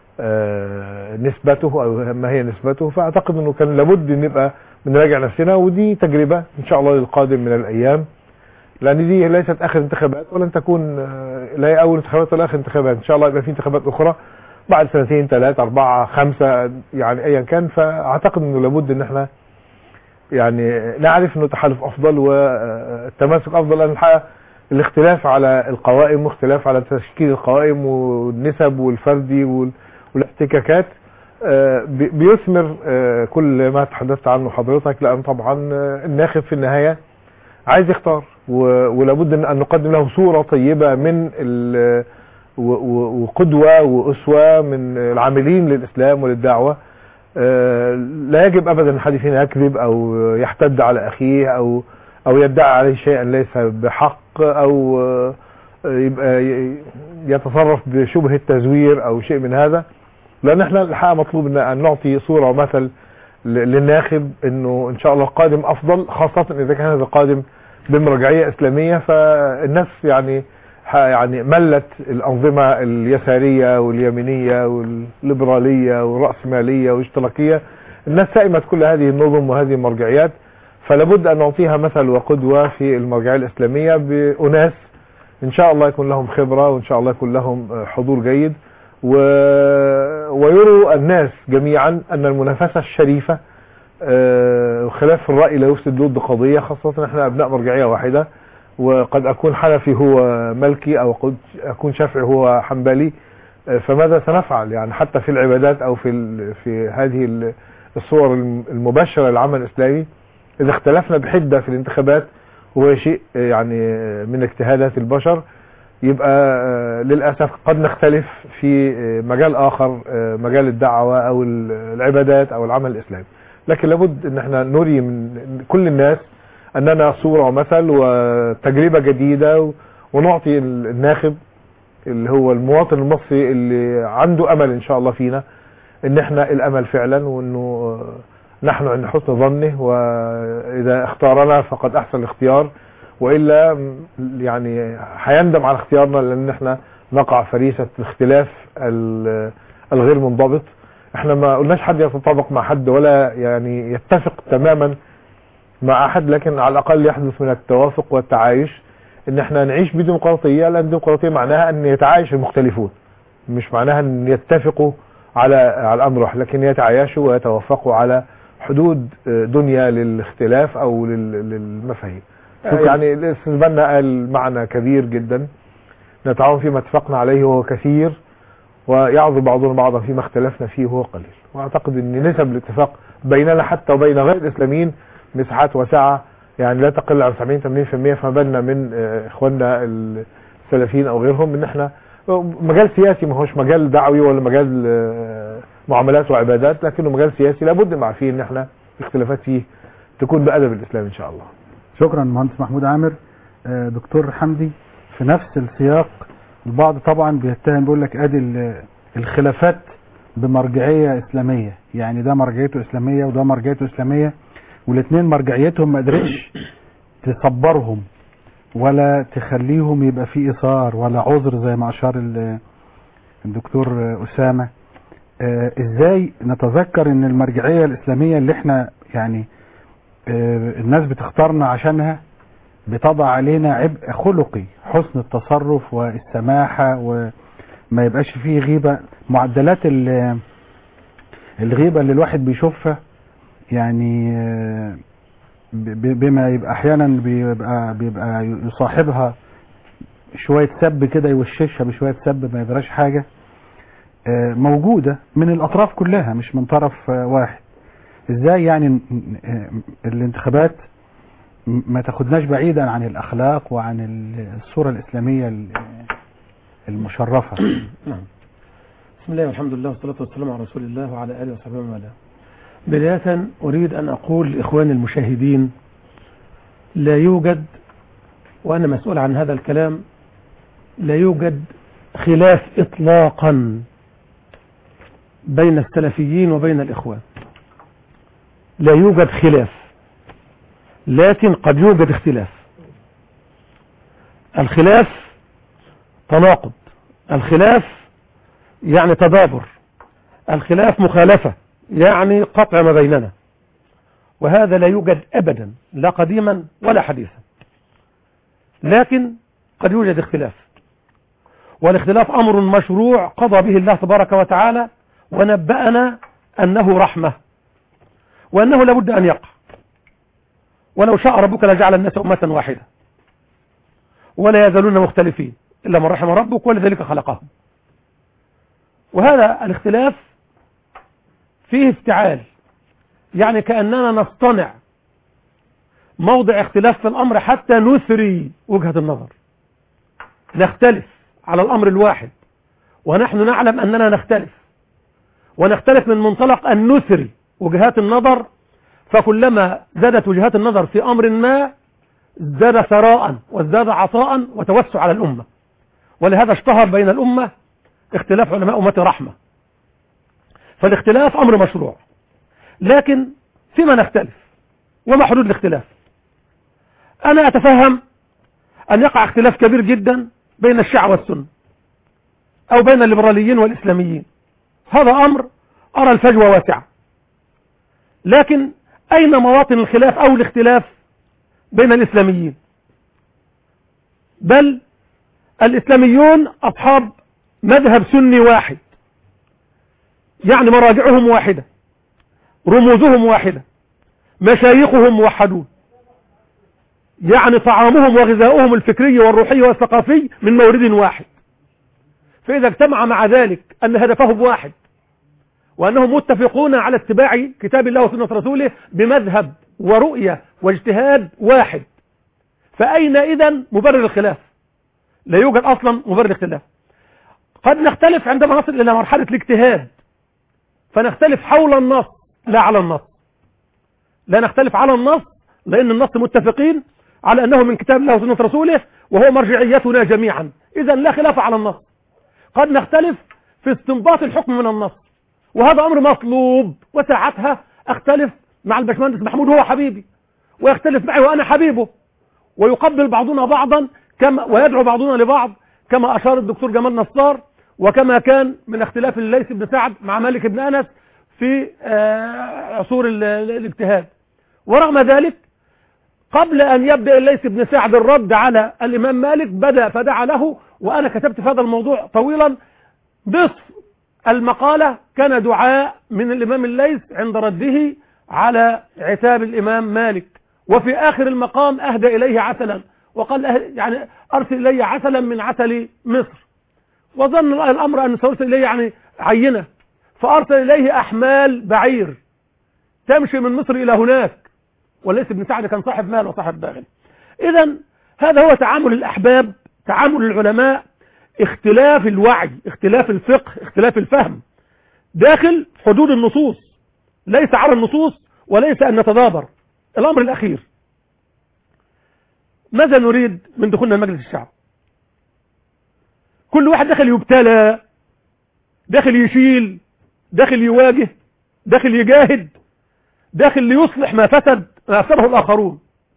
آه، نسبته أو ما هي نسبته فأعتقد أنه كان لابد أن نبقى بنراجع نفسنا ودي تجربة إن شاء الله للقادم من الأيام لأن دي ليست آخر انتخابات ولن تكون آه، لا هي أول انتخابات ولا آخر انتخابات إن شاء الله يبقى في انتخابات أخرى بعد سنتين ثلاثة أربعة خمسة يعني أيا كان فأعتقد أنه لابد أن احنا يعني نعرف أنه تحالف أفضل والتماسك أفضل لأن الحقيقة الاختلاف على القوائم واختلاف على تشكيل القوائم والنسب والفردي وال- والاحتكاكات آه، بي- بيثمر آه، كل ما تحدثت عنه حضرتك لأن طبعا آه، الناخب في النهاية عايز يختار و- ولابد أن نقدم له صورة طيبة من ال- و- و- وقدوة وأسوة من العاملين للإسلام وللدعوة آه، لا يجب أبدا أن حد فينا يكذب أو يحتد على أخيه أو أو يدعي عليه شيئا ليس بحق أو آه، يبقى ي- يتصرف بشبهة تزوير أو شيء من هذا لأن احنا الحقيقة مطلوب أن- أن نعطي صورة ومثل ل- للناخب أنه إن شاء الله القادم أفضل خاصة إذا كان هذا القادم بمرجعية إسلامية فالناس يعني ح- يعني ملت الأنظمة اليسارية واليمينية والليبرالية والرأسمالية والاشتراكية الناس سئمت كل هذه النظم وهذه المرجعيات فلابد أن نعطيها مثل وقدوة في المرجعية الإسلامية بأناس إن شاء الله يكون لهم خبرة وإن شاء الله يكون لهم حضور جيد و... ويروا الناس جميعا أن المنافسة الشريفة آه، خلاف الرأي لا يفسد ود قضية خاصة احنا أبناء مرجعية واحدة وقد أكون حنفي هو ملكي أو قد أكون شافعي هو حنبلي آه، فماذا سنفعل يعني حتى في العبادات أو في ال... في هذه ال- الصور الم- المباشرة للعمل الإسلامي إذا اختلفنا بحدة في الانتخابات هو شيء آه، يعني آه، من اجتهادات البشر يبقى آه، للأسف قد نختلف في آه، مجال آخر آه، مجال الدعوة أو ال- العبادات أو العمل الإسلامي لكن لابد ان احنا نري من كل الناس اننا صورة ومثل وتجربة جديدة و- ونعطي ال- الناخب اللي هو المواطن المصري اللي عنده امل ان شاء الله فينا ان احنا الامل فعلا وانه آه، نحن عند حسن ظنه واذا اختارنا فقد احسن الاختيار والا م- يعني هيندم على اختيارنا لان احنا نقع فريسة الاختلاف ال- الغير منضبط احنا ما قلناش حد يتطابق مع حد ولا يعني يتفق تماما مع احد لكن على الاقل يحدث من التوافق والتعايش ان احنا نعيش بديمقراطية لان الديمقراطية معناها ان يتعايش المختلفون مش معناها ان يتفقوا على على الامر واحد لكن يتعايشوا ويتوافقوا على حدود آه، دنيا للاختلاف او لل- للمفاهيم آه، يعني بالنسبه لنا قال معنى كبير جدا نتعاون فيما اتفقنا عليه وهو كثير ويعذر بعضنا بعضا فيما اختلفنا فيه وهو قليل واعتقد ان نسب الاتفاق بيننا حتى وبين غير الاسلاميين مساحات واسعه يعني لا تقل عن 70 80% فما بالنا من آه، اخواننا السلفيين او غيرهم ان احنا مجال سياسي ما هوش مجال دعوي ولا مجال آه، معاملات وعبادات لكنه مجال سياسي لابد نبقى عارفين ان احنا الاختلافات فيه تكون بادب الاسلام ان شاء الله شكرا مهندس محمود عامر آه، دكتور حمدي في نفس السياق البعض طبعا بيتهم بيقول لك ادي ال- الخلافات بمرجعيه اسلاميه يعني ده مرجعيته اسلاميه وده مرجعيته اسلاميه والاثنين مرجعيتهم ما قدرتش تصبرهم ولا تخليهم يبقى في اثار ولا عذر زي ما اشار ال- الدكتور آه، اسامه آه، ازاي نتذكر ان المرجعيه الاسلاميه اللي احنا يعني آه، الناس بتختارنا عشانها بتضع علينا عبء خلقي حسن التصرف والسماحة وما يبقاش فيه غيبة معدلات ال- الغيبة اللي الواحد بيشوفها يعني آه، ب- بما يبقى احيانا بيبقى بيبقى يصاحبها شوية سب كده يوششها بشوية سب ما يدراش حاجة آه، موجودة من الأطراف كلها مش من طرف آه، واحد ازاي يعني ن- ن- الانتخابات م- ما تاخدناش بعيدا عن الاخلاق وعن ال- الصوره الاسلاميه ال- المشرفه نعم بسم الله والحمد لله والصلاة والسلام على رسول الله وعلى آله وصحبه ومن والاه بداية أريد أن أقول لإخواني المشاهدين لا يوجد وأنا مسؤول عن هذا الكلام لا يوجد خلاف إطلاقا بين السلفيين وبين الإخوان لا يوجد خلاف لكن قد يوجد اختلاف الخلاف تناقض الخلاف يعني تدابر الخلاف مخالفة يعني قطع ما بيننا وهذا لا يوجد أبدا لا قديما ولا حديثا لكن قد يوجد اختلاف والاختلاف أمر مشروع قضى به الله تبارك وتعالى ونبأنا أنه رحمة وأنه لابد أن يقع ولو شاء ربك لجعل الناس أمة واحدة ولا يزالون مختلفين إلا من رحم ربك ولذلك خلقهم وهذا الاختلاف فيه افتعال يعني كأننا نصطنع موضع اختلاف في الأمر حتى نثري وجهة النظر نختلف على الأمر الواحد ونحن نعلم أننا نختلف ونختلف من منطلق أن نثري وجهات النظر فكلما زادت وجهات النظر في أمر ما ازداد ثراء وازداد عطاء وتوسع على الأمة ولهذا اشتهر بين الأمة اختلاف علماء أمة رحمة فالاختلاف أمر مشروع لكن فيما نختلف وما حدود الاختلاف أنا أتفهم أن يقع اختلاف كبير جدا بين الشيعة والسنة أو بين الليبراليين والإسلاميين هذا أمر أرى الفجوة واسعة لكن أين مواطن الخلاف أو الاختلاف بين الإسلاميين بل الإسلاميون أصحاب مذهب سني واحد يعني مراجعهم واحدة رموزهم واحدة مشايخهم موحدون يعني طعامهم وغذاؤهم الفكري والروحي والثقافي من مورد واحد فإذا اجتمع مع ذلك أن هدفهم واحد وأنهم متفقون على اتباع كتاب الله وسنة رسوله بمذهب ورؤية واجتهاد واحد فأين إذا مبرر الخلاف لا يوجد أصلا مبرر الاختلاف قد نختلف عندما نصل إلى مرحلة الاجتهاد فنختلف حول النص لا على النص لا نختلف على النص لأن النص متفقين على أنه من كتاب الله وسنة رسوله وهو مرجعيتنا جميعا إذا لا خلاف على النص قد نختلف في استنباط الحكم من النص وهذا أمر مطلوب وساعتها أختلف مع الباشمهندس محمود هو حبيبي ويختلف معي وأنا حبيبه ويقبل بعضنا بعضا كما ويدعو بعضنا لبعض كما أشار الدكتور جمال نصار وكما كان من اختلاف الليث بن سعد مع مالك بن أنس في آه، عصور ال- ال- الاجتهاد ورغم ذلك قبل أن يبدأ الليث بن سعد الرد على الإمام مالك بدأ فدعا له وأنا كتبت في هذا الموضوع طويلا نصف المقالة كان دعاء من الإمام الليث عند رده على عتاب الإمام مالك وفي آخر المقام أهدى إليه عسلا وقال أه- يعني أرسل إلي عسلا من عسل مصر وظن الأمر أن سأرسل إليه يعني عينة فأرسل إليه أحمال بعير تمشي من مصر إلى هناك وليس ابن سعد كان صاحب مال وصاحب باغل إذا هذا هو تعامل الأحباب تعامل العلماء اختلاف الوعي اختلاف الفقه اختلاف الفهم داخل حدود النصوص ليس على النصوص وليس أن نتدابر الأمر الأخير ماذا نريد من دخولنا لمجلس الشعب كل واحد داخل يبتلى داخل يشيل داخل يواجه داخل يجاهد داخل ليصلح ما فسد ما أفسده الآخرون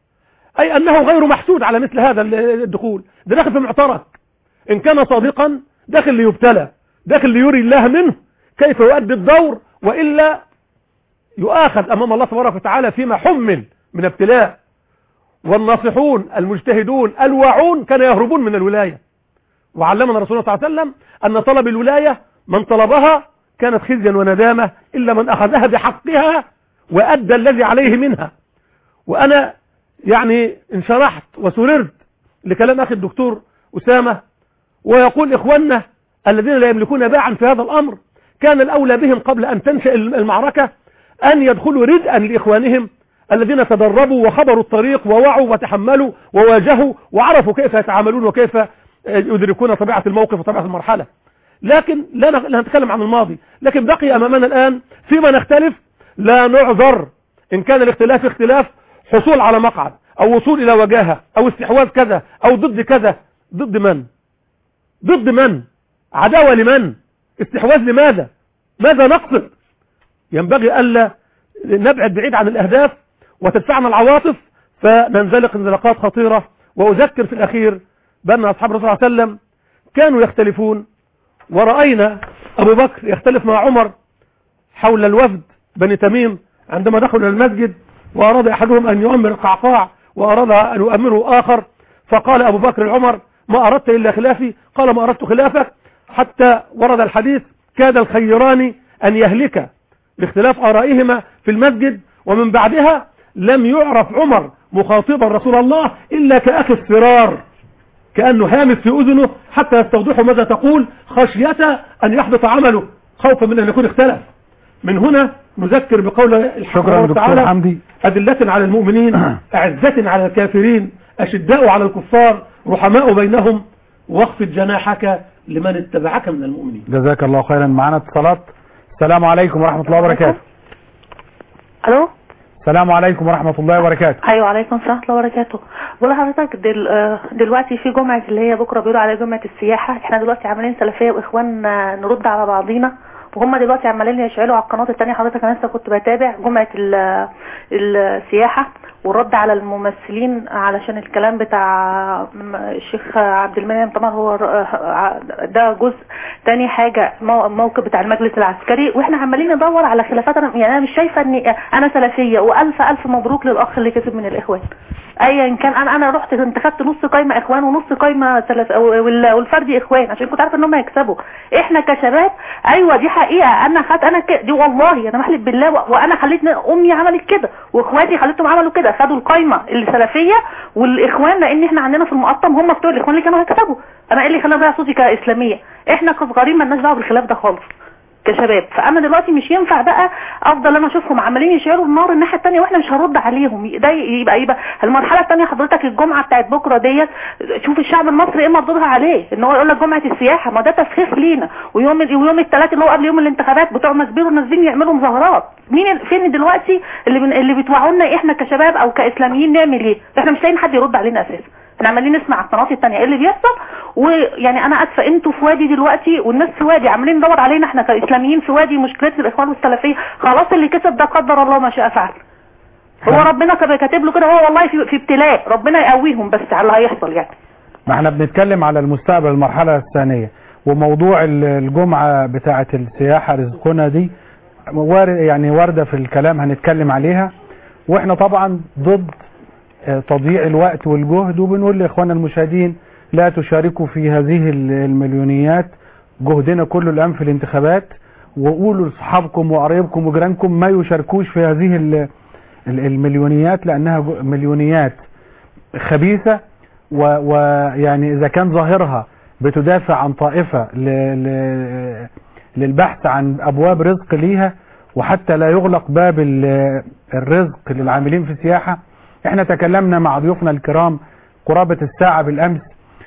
أي أنه غير محسود على مثل هذا الدخول ده داخل في معترك إن كان صادقا داخل ليبتلى داخل ليري الله منه كيف يؤدي الدور وإلا يؤاخذ أمام الله تبارك وتعالى فيما حمل من ابتلاء والناصحون المجتهدون الواعون كانوا يهربون من الولاية وعلمنا رسول الله صلى الله عليه وسلم أن طلب الولاية من طلبها كانت خزيا وندامة إلا من أخذها بحقها وأدى الذي عليه منها وأنا يعني انشرحت وسررت لكلام أخي الدكتور أسامة ويقول إخواننا الذين لا يملكون باعا في هذا الأمر كان الأولى بهم قبل أن تنشأ المعركة أن يدخلوا ردءا لإخوانهم الذين تدربوا وخبروا الطريق ووعوا وتحملوا وواجهوا وعرفوا كيف يتعاملون وكيف يدركون طبيعة الموقف وطبيعة المرحلة لكن لا نغ- لا نتكلم عن الماضي لكن بقي أمامنا الآن فيما نختلف لا نعذر إن كان الاختلاف اختلاف حصول على مقعد أو وصول إلى وجاهة أو استحواذ كذا أو ضد كذا ضد من ضد من عداوة لمن استحواذ لماذا ماذا نقصد ينبغي ألا نبعد بعيد عن الأهداف وتدفعنا العواطف فننزلق انزلاقات خطيرة وأذكر في الأخير بأن أصحاب الرسول صلى الله عليه وسلم كانوا يختلفون ورأينا أبو بكر يختلف مع عمر حول الوفد بني تميم عندما دخلوا إلى المسجد وأراد أحدهم أن يؤمر القعقاع وأراد أن يؤمره آخر فقال أبو بكر لعمر ما أردت إلا خلافي قال ما أردت خلافك حتى ورد الحديث كاد الخيران أن يهلك باختلاف آرائهما في المسجد ومن بعدها لم يعرف عمر مخاطبا رسول الله إلا كأخي الفرار كأنه هامس في أذنه حتى يستوضحوا ماذا تقول خشية أن يحبط عمله خوفا من أن يكون اختلف من هنا نذكر بقول الحق شكرا سبحانه دكتور وتعالى حمدي أذلة على المؤمنين أعزة على الكافرين أشداء على الكفار رحماء بينهم واخفض جناحك لمن اتبعك من المؤمنين جزاك الله خيرا معنا اتصالات السلام عليكم ورحمة الله وبركاته الو السلام عليكم ورحمة الله وبركاته ايوه عليكم السلام ورحمه الله وبركاته بقول لحضرتك دل... آه، دلوقتي في جمعه اللي هي بكره بيقولوا عليها جمعه السياحه احنا دلوقتي عاملين سلفيه واخوان آه، نرد على بعضينا وهم دلوقتي عمالين يشعلوا على القناه الثانيه حضرتك انا لسه كنت بتابع جمعه ال- السياحه والرد على الممثلين علشان الكلام بتاع م- الشيخ عبد المنعم طبعا هو ر- ع- ده جزء تاني حاجة مو- موقف بتاع المجلس العسكري واحنا عمالين ندور على خلافات انا يعني انا مش شايفة اني انا سلفية والف الف مبروك للاخ اللي كسب من الاخوان ايا كان انا انا رحت انتخبت نص قايمه اخوان ونص قايمه سلف وال- والفردي اخوان عشان كنت عارفه ان هم هيكسبوا احنا كشباب ايوه دي حقيقه انا خدت انا ك... دي والله انا بحلف بالله و... وانا خليت امي عملت كده واخواتي خليتهم عملوا كده خدوا القايمه السلفيه والاخوان لان احنا عندنا في المقطم هم بتوع الاخوان اللي كانوا هيكسبوا انا ايه اللي خلاني اضيع صوتي كاسلاميه احنا كصغارين مالناش دعوه بالخلاف ده خالص كشباب فانا دلوقتي مش ينفع بقى افضل انا اشوفهم عمالين يشعلوا النار الناحيه الثانيه واحنا مش هنرد عليهم ده يبقى يبقى المرحله الثانيه حضرتك الجمعه بتاعت بكره ديت شوف الشعب المصري ايه مردودها عليه ان هو يقول لك جمعه السياحه ما ده تفخيخ لينا ويوم ويوم الثلاث اللي هو قبل يوم الانتخابات بتوع مسبيرو نازلين يعملوا مظاهرات مين ال- فين دلوقتي اللي بن... اللي بتوعونا احنا كشباب او كاسلاميين نعمل ايه احنا مش لاقيين حد يرد علينا اساسا احنا عمالين نسمع على القنوات التانية ايه اللي بيحصل ويعني انا اسفه انتوا في وادي دلوقتي والناس في وادي عمالين ندور علينا احنا كاسلاميين في وادي مشكلتنا الاخوان والسلفيه خلاص اللي كسب ده قدر الله ما شاء فعل هو ربنا كان كاتب له كده هو والله في, في ابتلاء ربنا يقويهم بس على اللي هيحصل يعني ما احنا بنتكلم على المستقبل المرحلة الثانية وموضوع ال- الجمعة بتاعة السياحة رزقنا دي وارد يعني واردة في الكلام هنتكلم عليها واحنا طبعا ضد آه، تضييع الوقت والجهد وبنقول لاخواننا المشاهدين لا تشاركوا في هذه ال- المليونيات جهدنا كله الان في الانتخابات وقولوا لاصحابكم وقرايبكم وجيرانكم ما يشاركوش في هذه ال- ال- المليونيات لانها جو- مليونيات خبيثة و- ويعني اذا كان ظاهرها بتدافع عن طائفة ل... ل... للبحث عن ابواب رزق ليها وحتى لا يغلق باب ال- الرزق للعاملين في السياحة احنا تكلمنا مع ضيوفنا الكرام قرابة الساعة بالامس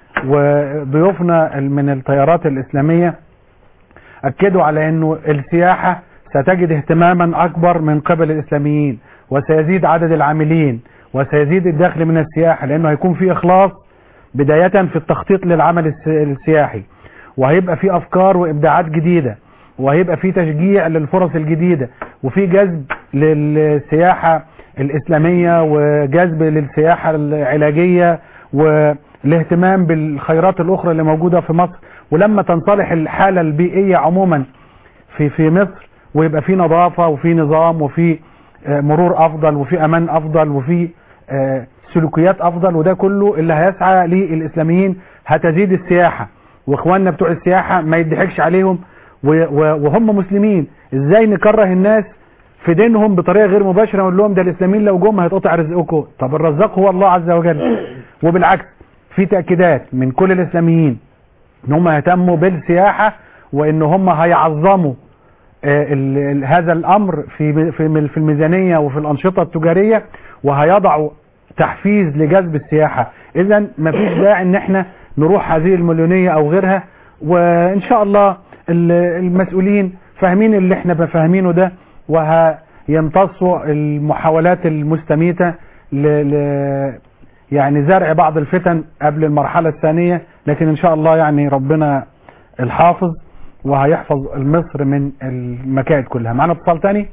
وضيوفنا من التيارات الاسلامية اكدوا على انه السياحة ستجد اهتماما اكبر من قبل الاسلاميين وسيزيد عدد العاملين وسيزيد الدخل من السياحة لانه هيكون في اخلاص بداية في التخطيط للعمل الس- السياحي وهيبقى في افكار وابداعات جديدة وهيبقى في تشجيع للفرص الجديدة وفي جذب للسياحة الاسلامية وجذب للسياحة العلاجية والاهتمام بالخيرات الاخرى اللي موجودة في مصر ولما تنصلح الحالة البيئية عموما في في مصر ويبقى في نظافة وفي نظام وفي آه، مرور افضل وفي امان افضل وفي آه، سلوكيات افضل وده كله اللي هيسعى للاسلاميين هتزيد السياحة واخواننا بتوع السياحة ما يضحكش عليهم و- و- وهم مسلمين ازاي نكره الناس في دينهم بطريقة غير مباشرة ونقول لهم ده الاسلاميين لو جم هيتقطع رزقكم طب الرزاق هو الله عز وجل وبالعكس في تأكيدات من كل الاسلاميين ان هم يهتموا بالسياحة وان هم هيعظموا آه، ال- ال- هذا الامر في في في الميزانيه وفي الانشطه التجاريه وهيضعوا تحفيز لجذب السياحه اذا مفيش داعي ان احنا نروح هذه المليونيه او غيرها وان شاء الله ال- المسؤولين فاهمين اللي احنا فاهمينه ده وهيمتصوا المحاولات المستميته ل... ل... يعني زرع بعض الفتن قبل المرحله الثانيه لكن ان شاء الله يعني ربنا الحافظ وهيحفظ مصر من المكائد كلها معنا اتصال تاني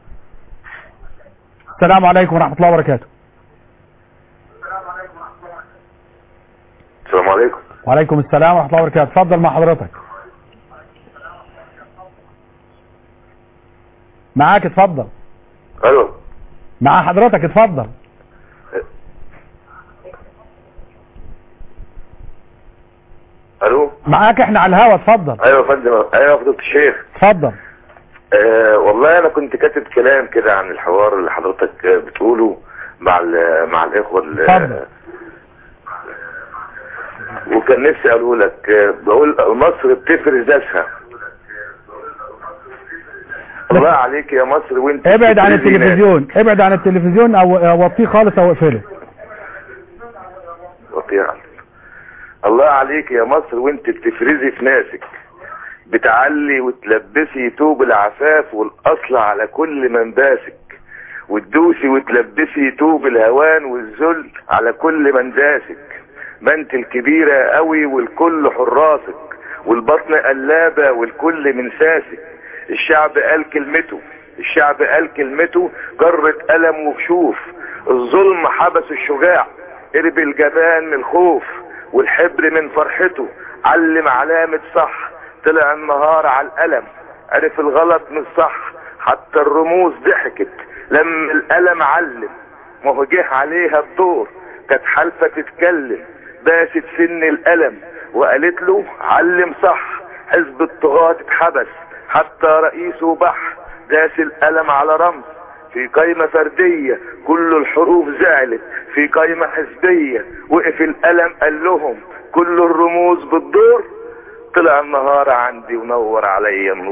السلام عليكم ورحمة الله وبركاته السلام عليكم وعليكم السلام ورحمة الله وبركاته اتفضل مع حضرتك معاك اتفضل الو مع حضرتك اتفضل الو معاك احنا على الهوا اتفضل ايوه يا فندم ايوه يا فضيله الشيخ اتفضل آه والله انا كنت كاتب كلام كده عن الحوار اللي حضرتك آه، بتقوله مع ال- مع الاخوه ال- اتفضل. وكان نفسي اقوله لك آه، بقول مصر بتفرز ذاتها الله عليك يا مصر وانت ابعد عن بتفرزي ناس. التلفزيون ابعد عن التلفزيون او أو وطيه خالص او اقفله وطيعا الله عليك يا مصر وانت بتفرزي في ناسك بتعلي وتلبسي توب العفاف والاصل على كل منباسك وتدوسي وتلبسي توب الهوان والذل على كل من داسك ما انت الكبيرة قوي والكل حراسك والبطن قلابة والكل من ساسك الشعب قال كلمته الشعب قال كلمته جرة قلم وكشوف الظلم حبس الشجاع قرب الجبان من الخوف والحبر من فرحته علم علامة صح طلع النهار على القلم عرف الغلط من الصح حتى الرموز ضحكت لما القلم علم ما هو جه عليها الدور كانت حالفة تتكلم باست سن القلم وقالت له علم صح حزب الطغاة اتحبس حتى رئيسه بح داس القلم على رمز في قايمة فردية كل الحروف زعلت في قايمة حزبية وقف القلم قال لهم كل الرموز بالدور طلع النهار عندي ونور عليا النور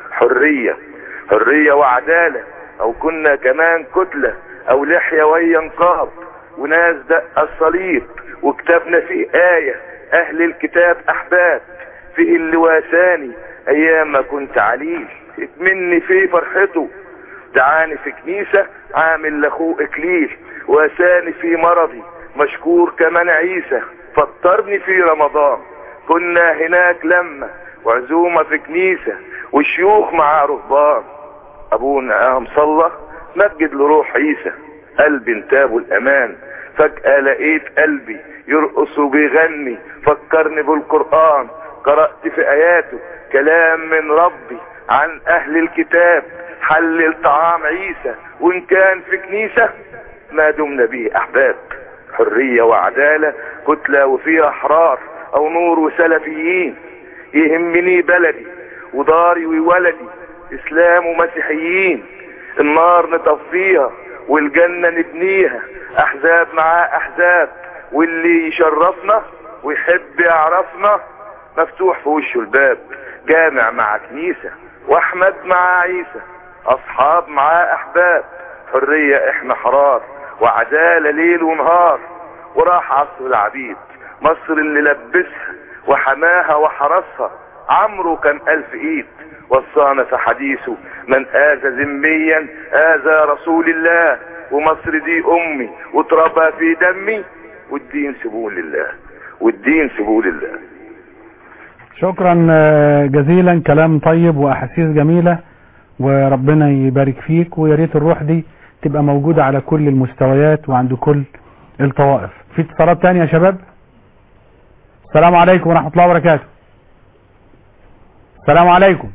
حرية حرية وعدالة او كنا كمان كتلة او لحية ويا نقاب وناس دق الصليب وكتبنا فيه آية اهل الكتاب احباب فيه اللي واساني ايام ما كنت عليل اتمني في فرحته دعاني في كنيسة عامل لاخوه اكليل واساني في مرضي مشكور كمان عيسى فطرني في رمضان كنا هناك لما وعزومة في كنيسة والشيوخ مع رهبان ابونا قام صلى مجد لروح عيسى قلبي انتابه الامان فجأة لقيت قلبي يرقص وبيغني فكرني بالقرآن قرأت في اياته كلام من ربي عن اهل الكتاب حلل طعام عيسى وان كان في كنيسة ما دمنا به احباب حرية وعدالة كتلة وفيها احرار او نور وسلفيين يهمني بلدي وداري وولدي اسلام ومسيحيين النار نطفيها والجنة نبنيها احزاب مع احزاب واللي يشرفنا ويحب يعرفنا مفتوح في وشه الباب جامع مع كنيسة واحمد مع عيسى اصحاب مع احباب حرية احنا حرار وعدالة ليل ونهار وراح عصر العبيد مصر اللي لبسها وحماها وحرسها عمرو كان الف ايد وصانا في حديثه من اذى ذميا اذى رسول الله ومصر دي امي وتربى في دمي والدين سبول لله والدين سبول الله شكرا آه، جزيلا كلام طيب واحاسيس جميله وربنا يبارك فيك ويا ريت الروح دي تبقى موجوده على كل المستويات وعند كل الطوائف في اتصالات تانية يا شباب السلام عليكم ورحمه الله وبركاته السلام عليكم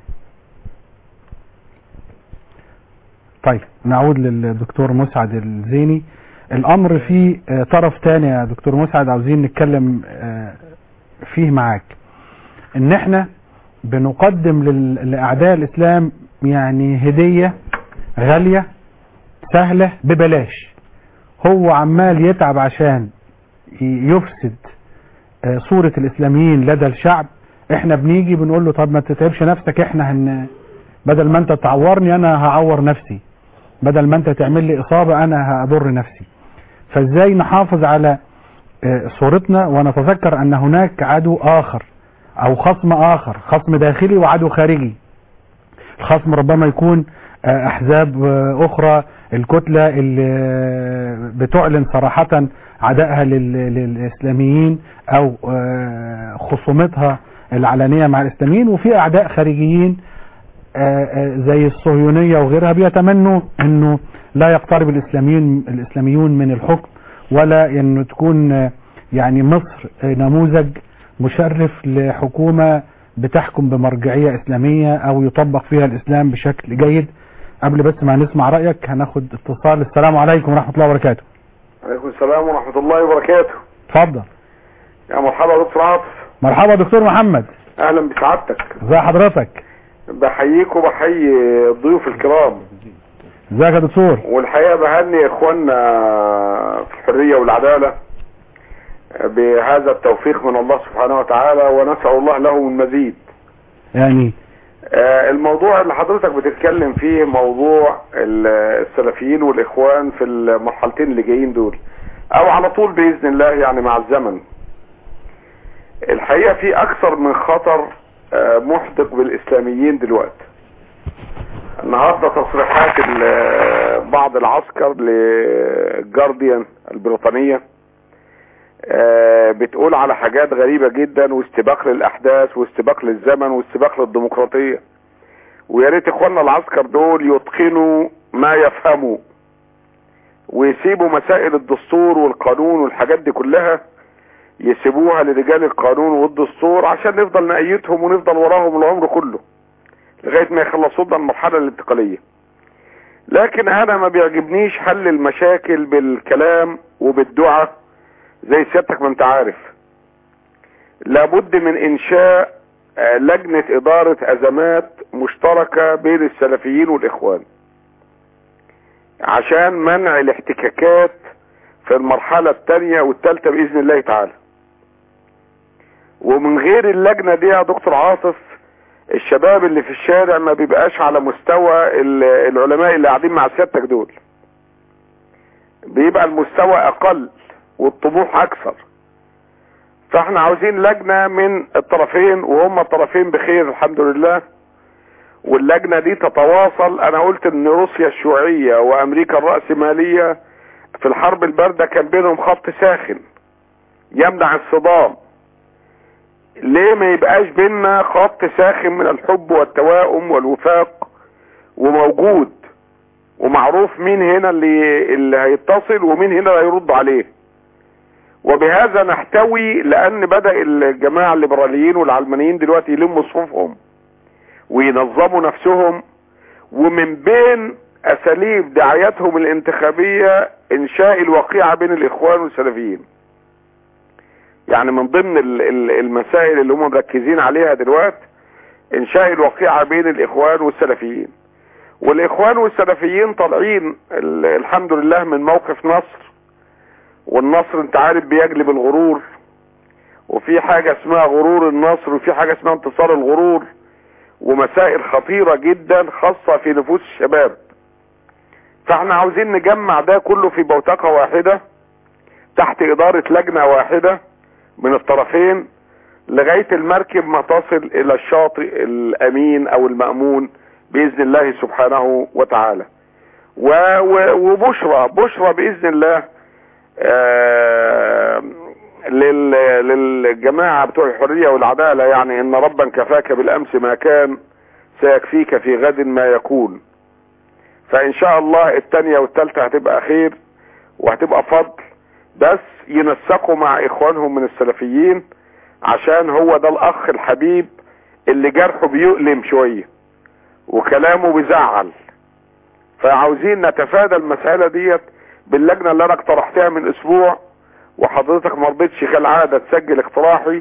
طيب نعود للدكتور مسعد الزيني الامر في آه، طرف تاني يا دكتور مسعد عاوزين نتكلم آه، فيه معاك ان احنا بنقدم لل- لاعداء الاسلام يعني هدية غالية سهلة ببلاش هو عمال يتعب عشان ي- يفسد آه، صورة الاسلاميين لدى الشعب احنا بنيجي بنقول له طب ما تتعبش نفسك احنا هن بدل ما انت تعورني انا هعور نفسي بدل ما انت تعمل لي اصابة انا هضر نفسي فازاي نحافظ على آه، صورتنا ونتذكر ان هناك عدو اخر او خصم اخر خصم داخلي وعدو خارجي الخصم ربما يكون آه، احزاب آه، اخرى الكتلة اللي آه، بتعلن صراحة عدائها لل- للاسلاميين او آه، خصومتها العلنية مع الاسلاميين وفي اعداء خارجيين آه، آه، زي الصهيونية وغيرها بيتمنوا انه لا يقترب الاسلاميين الاسلاميون من الحكم ولا انه تكون آه، يعني مصر آه، نموذج مشرف لحكومة بتحكم بمرجعية اسلامية او يطبق فيها الاسلام بشكل جيد قبل بس ما نسمع رأيك هناخد اتصال السلام عليكم ورحمة الله وبركاته عليكم السلام ورحمة الله وبركاته اتفضل يا مرحبا يا دكتور عاطف مرحبا دكتور محمد اهلا بسعادتك ازي حضرتك بحييك وبحيي الضيوف الكرام ازيك يا دكتور والحقيقة بهني اخواننا في الحرية والعدالة بهذا التوفيق من الله سبحانه وتعالى ونسأل الله له المزيد يعني آه، الموضوع اللي حضرتك بتتكلم فيه موضوع ال- السلفيين والاخوان في المرحلتين اللي جايين دول او على طول باذن الله يعني مع الزمن الحقيقة في اكثر من خطر آه، محدق بالاسلاميين دلوقتي النهاردة تصريحات ال- بعض العسكر للجارديان البريطانية آه، بتقول على حاجات غريبة جدا واستباق للأحداث واستباق للزمن واستباق للديمقراطية ويا ريت اخواننا العسكر دول يتقنوا ما يفهموا ويسيبوا مسائل الدستور والقانون والحاجات دي كلها يسيبوها لرجال القانون والدستور عشان نفضل نأيدهم ونفضل وراهم العمر كله لغاية ما يخلصوا لنا المرحلة الانتقالية لكن انا ما بيعجبنيش حل المشاكل بالكلام وبالدعاء زي سيادتك ما انت عارف لابد من انشاء آه، لجنة ادارة ازمات مشتركة بين السلفيين والاخوان عشان منع الاحتكاكات في المرحلة الثانية والثالثة باذن الله تعالى ومن غير اللجنة دي يا دكتور عاطف الشباب اللي في الشارع ما بيبقاش على مستوى ال- العلماء اللي قاعدين مع سيادتك دول بيبقى المستوى اقل والطموح اكثر فاحنا عاوزين لجنة من الطرفين وهم الطرفين بخير الحمد لله واللجنة دي تتواصل انا قلت ان روسيا الشيوعية وامريكا الرأسمالية في الحرب الباردة كان بينهم خط ساخن يمنع الصدام ليه ما يبقاش بيننا خط ساخن من الحب والتواؤم والوفاق وموجود ومعروف مين هنا اللي اللي هيتصل ومين هنا اللي هيرد عليه وبهذا نحتوي لان بدا الجماعه الليبراليين والعلمانيين دلوقتي يلموا صفوفهم وينظموا نفسهم ومن بين اساليب دعايتهم الانتخابيه انشاء الوقيعه بين الاخوان والسلفيين يعني من ضمن ال- ال- المسائل اللي هم مركزين عليها دلوقتي انشاء الوقيعه بين الاخوان والسلفيين والاخوان والسلفيين طالعين ال- الحمد لله من موقف نصر والنصر انت عارف بيجلب الغرور وفي حاجة اسمها غرور النصر وفي حاجة اسمها انتصار الغرور ومسائل خطيرة جدا خاصة في نفوس الشباب فاحنا عاوزين نجمع ده كله في بوتقة واحدة تحت ادارة لجنة واحدة من الطرفين لغاية المركب ما تصل الى الشاطئ الامين او المأمون باذن الله سبحانه وتعالى و و وبشرى بشرى باذن الله آه لل للجماعة بتوع الحرية والعدالة يعني ان ربا كفاك بالامس ما كان سيكفيك في غد ما يكون فان شاء الله التانية والتالتة هتبقى خير وهتبقى فضل بس ينسقوا مع اخوانهم من السلفيين عشان هو ده الاخ الحبيب اللي جرحه بيؤلم شوية وكلامه بيزعل فعاوزين نتفادى المسألة ديت باللجنة اللي انا اقترحتها من اسبوع وحضرتك ما رضيتش كالعادة تسجل اقتراحي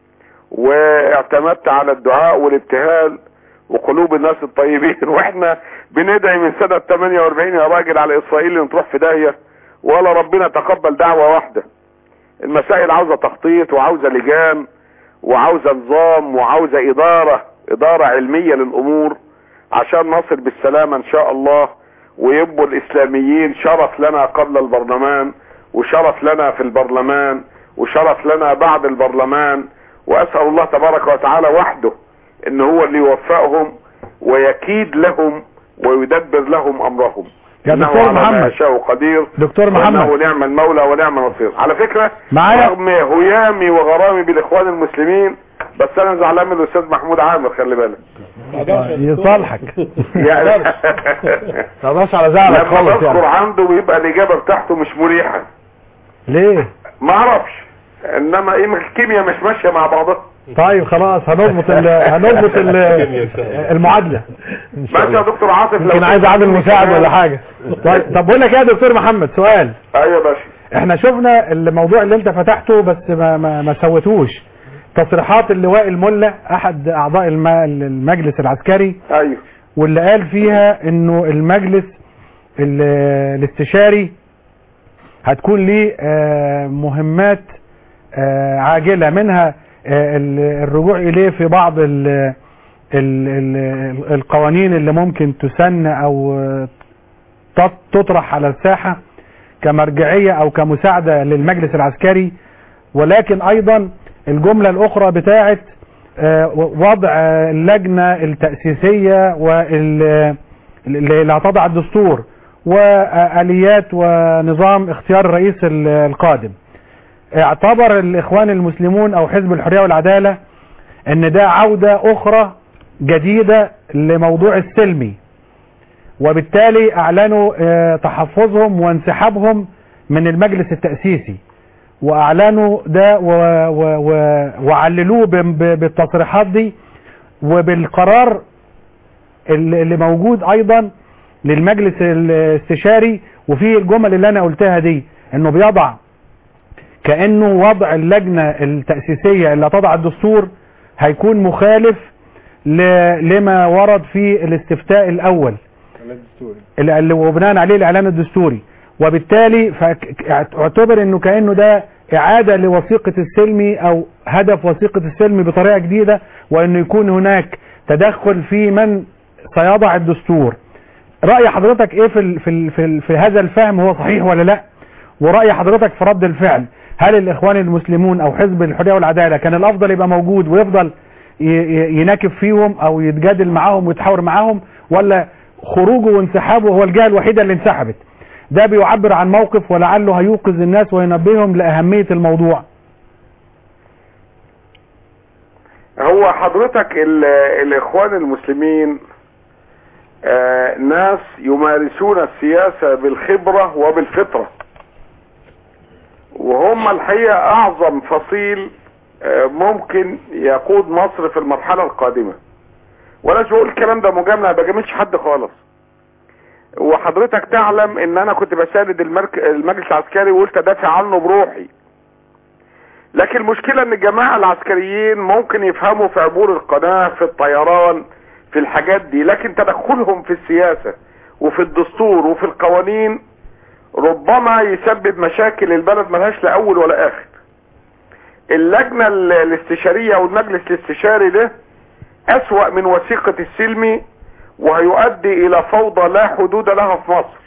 واعتمدت على الدعاء والابتهال وقلوب الناس الطيبين واحنا بندعي من سنة 48 يا راجل على اسرائيل ان تروح في داهية ولا ربنا تقبل دعوة واحدة المسائل عاوزة تخطيط وعاوزة لجان وعاوزة نظام وعاوزة ادارة ادارة علمية للامور عشان نصل بالسلامة ان شاء الله ويبقوا الاسلاميين شرف لنا قبل البرلمان وشرف لنا في البرلمان وشرف لنا بعد البرلمان واسأل الله تبارك وتعالى وحده ان هو اللي يوفقهم ويكيد لهم ويدبر لهم امرهم يا إنه دكتور على ما محمد. يشاء قدير دكتور محمد. وإنه نعم المولى ونعم النصير على فكرة معايا؟ رغم هيامي وغرامي بالاخوان المسلمين بس انا زعلان من الاستاذ محمود عامر خلي بالك يصالحك يعني تقدرش على زعلك لما خالص بذكر يعني عنده بيبقى الاجابه بتاعته مش مريحه ليه ما اعرفش انما ايه الكيمياء مش ماشيه مع بعضها طيب خلاص هنظبط ال... هنظبط ال... المعادله ماشي يا دكتور عاطف لو يمكن عايز عامل مساعد ولا حاجه طيب طب بقول لك ايه يا دكتور محمد سؤال ايوه يا باشا احنا شفنا الموضوع اللي انت فتحته بس ما ما, ما سويتوش تصريحات اللواء الملا احد اعضاء الم... المجلس العسكري ايوه واللي قال فيها انه المجلس ال... الاستشاري هتكون ليه آه، مهمات آه، عاجلة منها آه، ال- الرجوع إليه في بعض ال ال ال القوانين اللي ممكن تسن أو آه، تط- تطرح على الساحة كمرجعية أو كمساعدة للمجلس العسكري ولكن أيضا الجملة الأخرى بتاعت آه، وضع آه، اللجنة التأسيسية وال- اللي هتضع الدستور وآليات ونظام اختيار الرئيس ال- القادم اعتبر الإخوان المسلمون أو حزب الحرية والعدالة أن ده عودة أخرى جديدة لموضوع السلمي وبالتالي أعلنوا آه، تحفظهم وانسحابهم من المجلس التأسيسي وأعلنوا ده و و و وعللوه ب- ب- بالتصريحات دي وبالقرار اللي اللي موجود أيضا للمجلس الاستشاري وفي الجمل اللي أنا قلتها دي أنه بيضع كأنه وضع اللجنة التأسيسية اللي تضع الدستور هيكون مخالف ل- لما ورد في الاستفتاء الأول اللي اللي وبناء عليه الإعلان الدستوري وبالتالي فك- اعتبر انه كأنه ده اعادة لوثيقة السلمي او هدف وثيقة السلمي بطريقة جديدة وانه يكون هناك تدخل في من سيضع الدستور رأي حضرتك ايه في ال في ال في, ال في هذا الفهم هو صحيح ولا لا ورأي حضرتك في رد الفعل هل الاخوان المسلمون او حزب الحرية والعدالة كان الافضل يبقى موجود ويفضل ي- ي- يناكب فيهم او يتجادل معاهم ويتحاور معاهم ولا خروجه وانسحابه هو الجهة الوحيدة اللي انسحبت ده بيعبر عن موقف ولعله هيوقظ الناس وينبههم لأهمية الموضوع هو حضرتك ال- الاخوان المسلمين آه، ناس يمارسون السياسة بالخبرة وبالفطرة وهم الحقيقة اعظم فصيل آه، ممكن يقود مصر في المرحلة القادمة ولا بقول الكلام ده مجاملة ما بجاملش حد خالص وحضرتك تعلم ان انا كنت بساند المرك... المجلس العسكري وقلت ادافع عنه بروحي لكن المشكلة ان الجماعة العسكريين ممكن يفهموا في عبور القناة في الطيران في الحاجات دي لكن تدخلهم في السياسة وفي الدستور وفي القوانين ربما يسبب مشاكل البلد ملهاش لا اول ولا اخر اللجنة ال- الاستشارية والمجلس الاستشاري ده اسوأ من وثيقة السلمي وهيؤدي الى فوضى لا حدود لها في مصر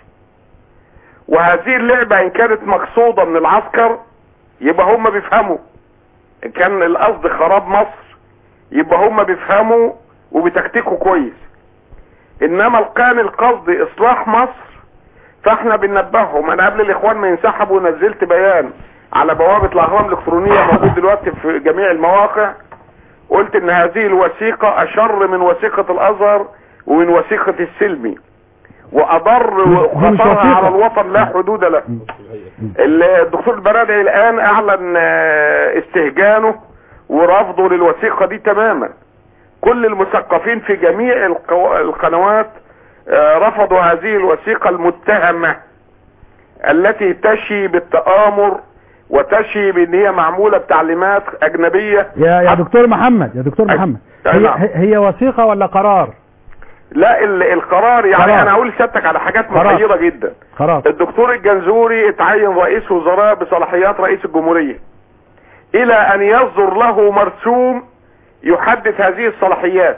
وهذه اللعبة ان كانت مقصودة من العسكر يبقى هم بيفهموا ان كان القصد خراب مصر يبقى هم بيفهموا وبتكتيكوا كويس انما كان القصد اصلاح مصر فاحنا بننبههم انا قبل الاخوان ما ينسحبوا نزلت بيان على بوابة الاهرام الالكترونية موجود دلوقتي في جميع المواقع قلت ان هذه الوثيقة اشر من وثيقة الازهر ومن وثيقة السلمي واضر مش وخطرها وثيقة. على الوطن لا حدود له الدكتور البرادعي الان اعلن آه، استهجانه ورفضه للوثيقة دي تماما كل المثقفين في جميع القو- القنوات آه، رفضوا هذه الوثيقة المتهمة التي تشي بالتآمر وتشي بان هي معمولة بتعليمات اجنبية يا يا دكتور محمد يا دكتور أي- محمد أي هي, نعم. هي وثيقة ولا قرار لا ال- القرار يعني قرار. انا اقول لسيادتك على حاجات قرار. محيرة جدا خلاص الدكتور الجنزوري اتعين رئيس وزراء بصلاحيات رئيس الجمهورية الى ان يصدر له مرسوم يحدد هذه الصلاحيات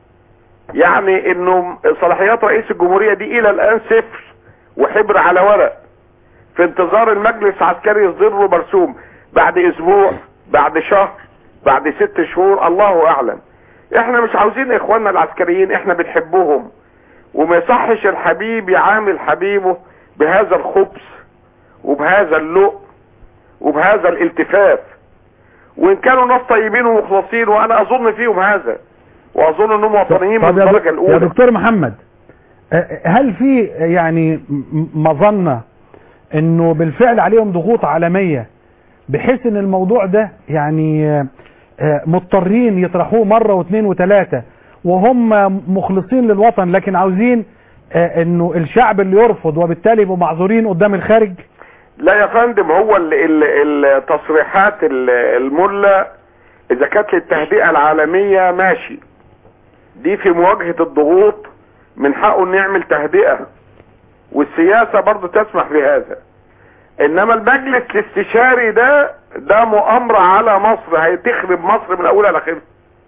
يعني انه صلاحيات رئيس الجمهورية دي الى الان صفر وحبر على ورق في انتظار المجلس العسكري يصدر له مرسوم بعد اسبوع بعد شهر بعد ست شهور الله اعلم احنا مش عاوزين اخواننا العسكريين احنا بنحبهم وما يصحش الحبيب يعامل حبيبه بهذا الخبث وبهذا اللؤم وبهذا الالتفاف وان كانوا ناس طيبين ومخلصين وانا اظن فيهم هذا واظن انهم وطنيين من طب يا الدرجة دك- يا الاولى دكتور محمد آه، هل في يعني م- مظنة انه بالفعل عليهم ضغوط عالمية بحيث ان الموضوع ده يعني آه، آه، مضطرين يطرحوه مرة واثنين وثلاثة وهم مخلصين للوطن لكن عاوزين آه، انه الشعب اللي يرفض وبالتالي يبقوا معذورين قدام الخارج لا يا فندم هو ال- ال- التصريحات ال- الملة اذا كانت للتهدئة العالمية ماشي دي في مواجهة الضغوط من حقه انه يعمل تهدئة والسياسة برضو تسمح بهذا انما المجلس الاستشاري ده ده مؤامرة على مصر هتخرب مصر من اولها لاخرها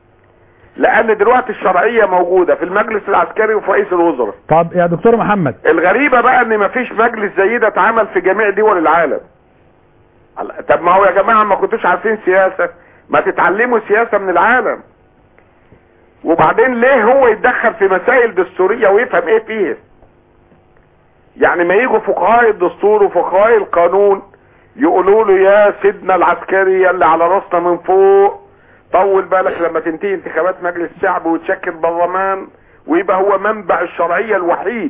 لان دلوقتي الشرعية موجودة في المجلس العسكري وفي رئيس الوزراء طب يا دكتور محمد الغريبة بقى ان مفيش مجلس زي ده اتعمل في جميع دول العالم طب ما هو يا جماعة ما كنتوش عارفين سياسة ما تتعلموا سياسة من العالم وبعدين ليه هو يتدخل في مسائل دستورية ويفهم ايه فيها يعني ما يجوا فقهاء الدستور وفقهاء القانون يقولوا له يا سيدنا العسكري اللي على راسنا من فوق طول بالك لما تنتهي انتخابات مجلس الشعب وتشكل برلمان ويبقى هو منبع الشرعية الوحيد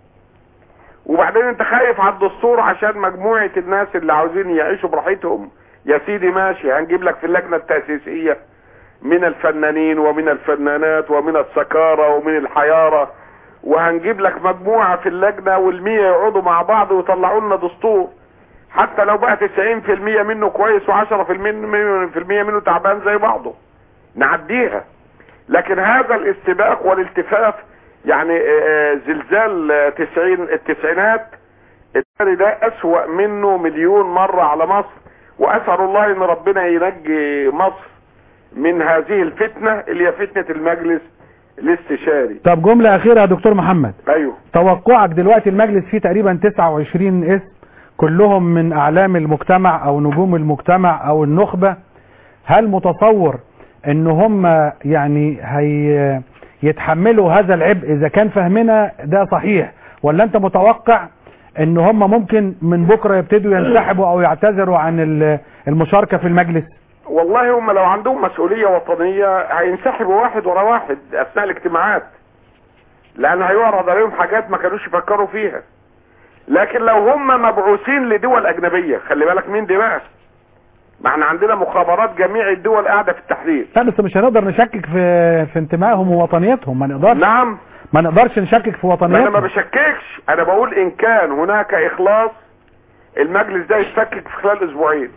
وبعدين انت خايف على الدستور عشان مجموعة الناس اللي عاوزين يعيشوا براحتهم يا سيدي ماشي هنجيب لك في اللجنة التأسيسية من الفنانين ومن الفنانات ومن السكارة ومن الحيارة وهنجيب لك مجموعة في اللجنة والمية يقعدوا مع بعض ويطلعوا لنا دستور حتى لو بقى 90% منه كويس و10% منه, في المية منه تعبان زي بعضه نعديها لكن هذا الاستباق والالتفاف يعني آه، زلزال آه، تسعين التسعينات الثاني ده اسوأ منه مليون مرة على مصر واسأل الله ان ربنا ينجي مصر من هذه الفتنة اللي هي فتنة المجلس الاستشاري طب جملة أخيرة يا دكتور محمد ايوه توقعك دلوقتي المجلس فيه تقريبا 29 اسم كلهم من أعلام المجتمع أو نجوم المجتمع أو النخبة هل متصور ان هم يعني هي يتحملوا هذا العبء اذا كان فهمنا ده صحيح ولا انت متوقع ان هم ممكن من بكرة يبتدوا ينسحبوا او يعتذروا عن ال- المشاركة في المجلس والله هم لو عندهم مسؤولية وطنية هينسحبوا واحد ورا واحد اثناء الاجتماعات لان هيعرض عليهم حاجات ما كانوش يفكروا فيها لكن لو هم مبعوثين لدول اجنبية خلي بالك مين دي بقى ما احنا عندنا مخابرات جميع الدول قاعدة في التحرير لا بس مش هنقدر نشكك في في انتمائهم ووطنيتهم ما نقدرش نعم ما نقدرش نشكك في ما انا ما وطنيتهم بشككش انا بقول ان كان هناك اخلاص المجلس ده يتفكك في خلال اسبوعين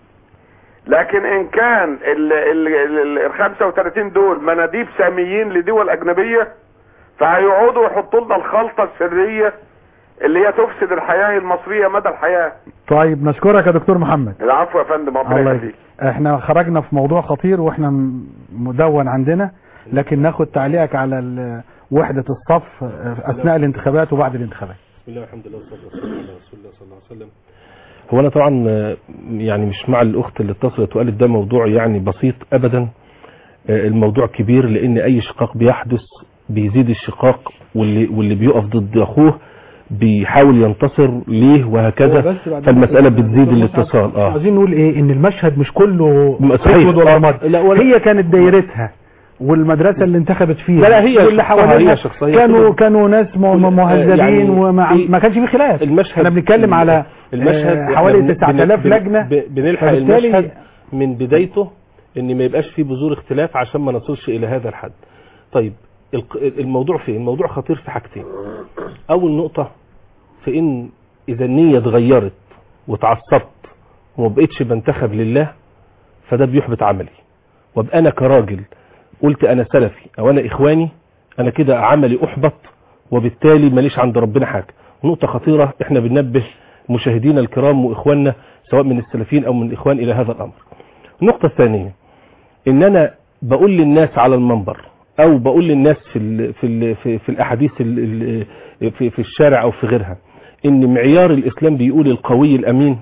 لكن ان كان ال ال ال ال 35 دول مناديب ساميين لدول اجنبية فهيقعدوا يحطوا لنا الخلطة السرية اللي هي تفسد الحياة المصرية مدى الحياة طيب نشكرك يا دكتور محمد العفو يا فندم ربنا الله يخليك يخليك احنا خرجنا في موضوع خطير واحنا م- مدون عندنا لكن ناخد تعليقك على ال- وحدة الصف اثناء الانتخابات وبعد الانتخابات بسم الله والحمد لله والصلاه والسلام على رسول الله صلى الله عليه وسلم هو انا طبعا آه، يعني مش مع الاخت اللي اتصلت وقالت ده موضوع يعني بسيط ابدا آه، الموضوع كبير لان اي شقاق بيحدث بيزيد الشقاق واللي واللي بيقف ضد اخوه بيحاول ينتصر ليه وهكذا فالمساله بتزيد الاتصال اه عايزين نقول ايه ان المشهد مش كله صحيح. اسود ولا آه، رمادي لا، ولا- هي كانت دايرتها والمدرسة اللي انتخبت فيها لا، لا، هي واللي شخصها، حواليها هي شخصية كانوا كل- كانوا ناس م- م- مهذبين يعني وما في- ما كانش في خلاف المشهد احنا بنتكلم على المشهد آه، إحنا حوالي بن- 9000 بن- لجنة ب- بنلحق فبالتالي- المشهد من بدايته ان ما يبقاش فيه بذور اختلاف عشان ما نصلش الى هذا الحد طيب الق- الموضوع فين الموضوع خطير في حاجتين اول نقطة في ان اذا النية اتغيرت واتعصبت وما بقتش بنتخب لله فده بيحبط عملي وابقى انا كراجل قلت انا سلفي او انا اخواني انا كده عملي احبط وبالتالي ماليش عند ربنا حاجة نقطة خطيرة احنا بننبه مشاهدينا الكرام واخواننا سواء من السلفيين او من الاخوان الى هذا الامر النقطة الثانية ان انا بقول للناس على المنبر او بقول للناس في ال في ال في, في الاحاديث ال ال في, في الشارع او في غيرها ان معيار الاسلام بيقول القوي الامين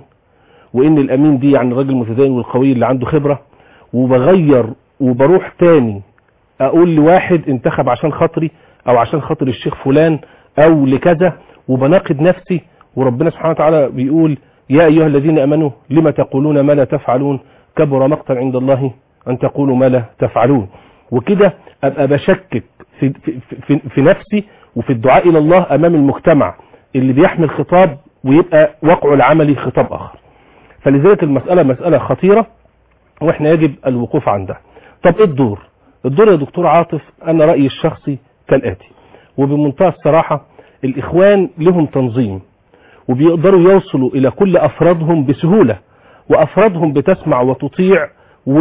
وان الامين دي يعني الراجل المتدين والقوي اللي عنده خبرة وبغير وبروح تاني اقول لواحد انتخب عشان خاطري او عشان خاطر الشيخ فلان او لكذا وبناقض نفسي وربنا سبحانه وتعالى بيقول يا ايها الذين امنوا لما تقولون ما لا تفعلون كبر مقتا عند الله ان تقولوا ما لا تفعلون وكده ابقى بشكك في, في, في, في نفسي وفي الدعاء الى الله امام المجتمع اللي بيحمل خطاب ويبقى واقعه العملي خطاب اخر فلذلك المسألة مسألة خطيرة واحنا يجب الوقوف عندها طب ايه الدور الدور يا دكتور عاطف انا رأيي الشخصي كالاتي وبمنتهى الصراحة الاخوان لهم تنظيم وبيقدروا يوصلوا الى كل افرادهم بسهولة وافرادهم بتسمع وتطيع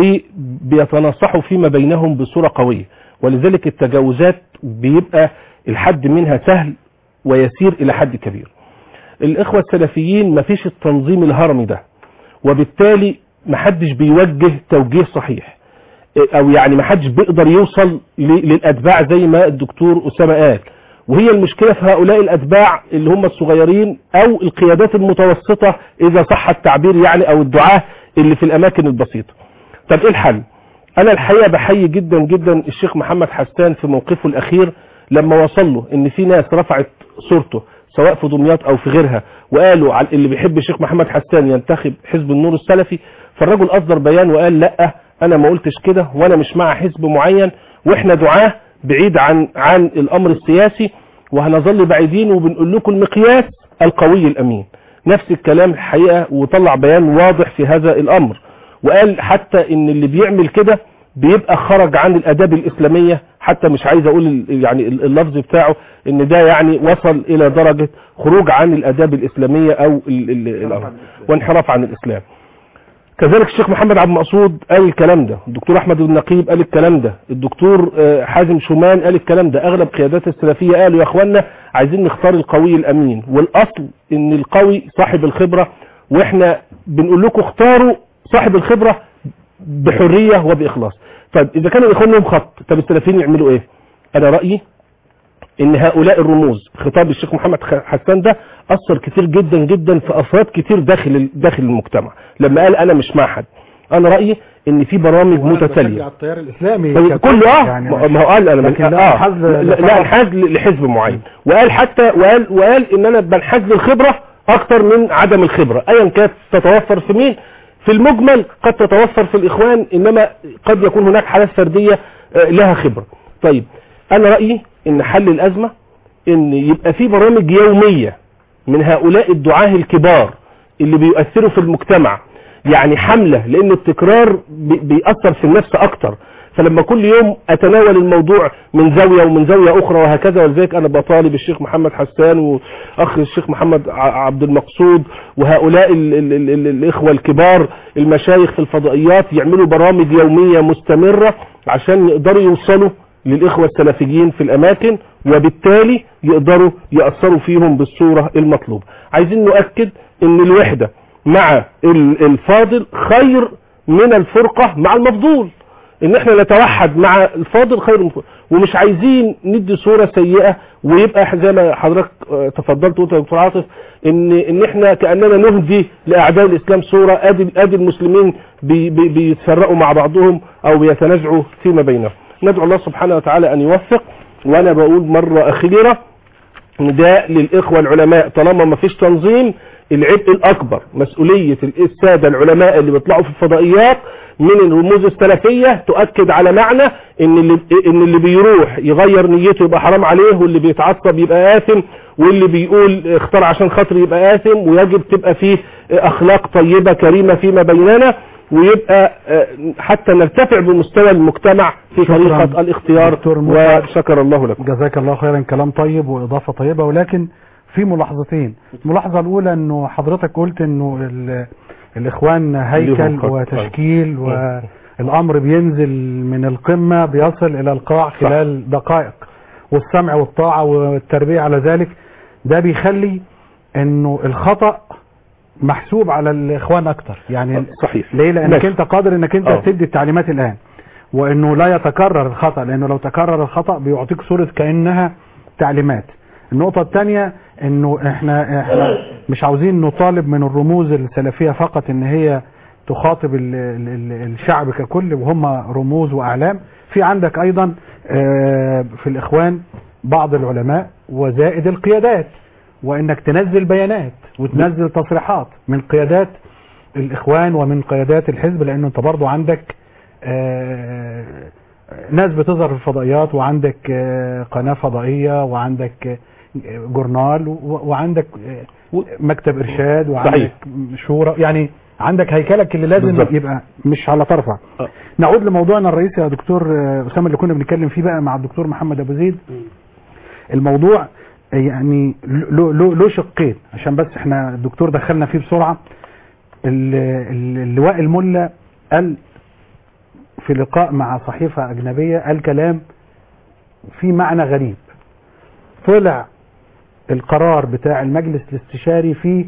وبيتناصحوا فيما بينهم بصورة قوية ولذلك التجاوزات بيبقى الحد منها سهل ويسير الى حد كبير الاخوة السلفيين مفيش التنظيم الهرمي ده وبالتالي محدش بيوجه توجيه صحيح او يعني محدش بيقدر يوصل ل- للاتباع زي ما الدكتور اسامه قال وهي المشكلة في هؤلاء الاتباع اللي هم الصغيرين او القيادات المتوسطة اذا صح التعبير يعني او الدعاة اللي في الاماكن البسيطة طب ايه الحل انا الحقيقة بحيي جدا جدا الشيخ محمد حسان في موقفه الاخير لما وصل له ان في ناس رفعت صورته سواء في دمياط او في غيرها وقالوا على اللي بيحب الشيخ محمد حسان ينتخب حزب النور السلفي فالرجل اصدر بيان وقال لا انا ما قلتش كده وانا مش مع حزب معين واحنا دعاه بعيد عن عن الامر السياسي وهنظل بعيدين وبنقول لكم المقياس القوي الامين نفس الكلام الحقيقة وطلع بيان واضح في هذا الامر وقال حتى ان اللي بيعمل كده بيبقى خرج عن الاداب الاسلامية حتى مش عايز اقول ال- يعني ال- اللفظ بتاعه ان ده يعني وصل الى درجة خروج عن الاداب الاسلامية او ال- ال- الامر وانحراف عن الاسلام كذلك الشيخ محمد عبد المقصود قال الكلام ده الدكتور احمد بن نقيب قال الكلام ده الدكتور آه، حازم شومان قال الكلام ده اغلب قيادات السلفية قالوا يا اخوانا عايزين نختار القوي الامين والاصل ان القوي صاحب الخبرة واحنا بنقول لكم اختاروا صاحب الخبرة بحرية وباخلاص طيب اذا كانوا الاخوان لهم خط طب السلفيين يعملوا ايه انا رايي ان هؤلاء الرموز خطاب الشيخ محمد خ- حسان ده اثر كتير جدا جدا في افراد كتير داخل ال- داخل المجتمع لما قال انا مش معهد انا رايي ان في برامج متتاليه التيار الاسلامي طيب كت- كله اه يعني ما ما هو قال انا من لكن لا اه انحاز ل- لا- لا لطرف. انحاز ل- لحزب معين وقال حتى وقال وقال ان انا بنحاز للخبره اكتر من عدم الخبره ايا كانت تتوفر في مين في المجمل قد تتوفر في الاخوان انما قد يكون هناك حالات فرديه آه، لها خبره طيب انا رايي ان حل الازمه ان يبقى في برامج يوميه من هؤلاء الدعاه الكبار اللي بيؤثروا في المجتمع يعني حملة لان التكرار بي- بيأثر في النفس اكتر فلما كل يوم اتناول الموضوع من زاوية ومن زاوية اخرى وهكذا ولذلك انا بطالب الشيخ محمد حسان واخ الشيخ محمد ع- عبد المقصود وهؤلاء ال ال ال ال الاخوة الكبار المشايخ في الفضائيات يعملوا برامج يومية مستمرة عشان يقدروا يوصلوا للإخوة السلفيين في الأماكن وبالتالي يقدروا يأثروا فيهم بالصورة المطلوبة عايزين نؤكد ان الوحدة مع ال- الفاضل خير من الفرقة مع المفضول ان احنا نتوحد مع الفاضل خير من الفرقة. ومش عايزين ندي صورة سيئة ويبقى زي ما حضرتك آه، تفضلت وانت يا دكتور عاطف ان ان احنا كاننا نهدي لاعداء الاسلام صورة ادي ادي المسلمين بي بي بيتفرقوا مع بعضهم او بيتنازعوا فيما بينهم ندعو الله سبحانه وتعالى ان يوفق وانا بقول مرة اخيرة نداء للإخوة العلماء طالما ما فيش تنظيم العبء الأكبر مسؤولية السادة العلماء اللي بيطلعوا في الفضائيات من الرموز السلفية تؤكد على معنى ان اللي, إن اللي بيروح يغير نيته يبقى حرام عليه واللي بيتعصب يبقى آثم واللي بيقول اختار عشان خاطر يبقى آثم ويجب تبقى فيه أخلاق طيبة كريمة فيما بيننا ويبقى آه، حتى نرتفع بمستوى المجتمع في شكراً. طريقة الاختيار دكتور مسعد. وشكر الله لكم جزاك الله خيرا كلام طيب واضافه طيبه ولكن في ملاحظتين الملاحظه الاولى انه حضرتك قلت انه ال- الاخوان هيكل ليهم خط. وتشكيل والامر بينزل من القمه بيصل الى القاع خلال دقائق والسمع والطاعه والتربيه على ذلك ده بيخلي انه الخطا محسوب على الاخوان اكتر يعني صحيح ليه لانك ماشي. انت قادر انك انت آه. تدي التعليمات الان وانه لا يتكرر الخطا لانه لو تكرر الخطا بيعطيك صوره كانها تعليمات النقطه الثانيه انه احنا احنا مش عاوزين نطالب من الرموز السلفيه فقط ان هي تخاطب ال ال ال الشعب ككل وهم رموز واعلام في عندك ايضا آه، في الاخوان بعض العلماء وزائد القيادات وانك تنزل بيانات وتنزل تصريحات من قيادات الاخوان ومن قيادات الحزب لانه انت برضو عندك آه، ناس بتظهر في الفضائيات وعندك آه، قناة فضائية وعندك آه، جورنال و- وعندك آه، مكتب ارشاد وعندك صحيح. شورى يعني عندك هيكلك اللي لازم بالظبط. يبقى مش على طرفه آه. نعود لموضوعنا الرئيسي يا دكتور آه، اسامه اللي كنا بنتكلم فيه بقى مع الدكتور محمد ابو زيد الموضوع يعني له له له شقين عشان بس احنا الدكتور دخلنا فيه بسرعه ال- ال- اللواء الملا قال في لقاء مع صحيفه اجنبيه قال كلام في معنى غريب طلع القرار بتاع المجلس الاستشاري فيه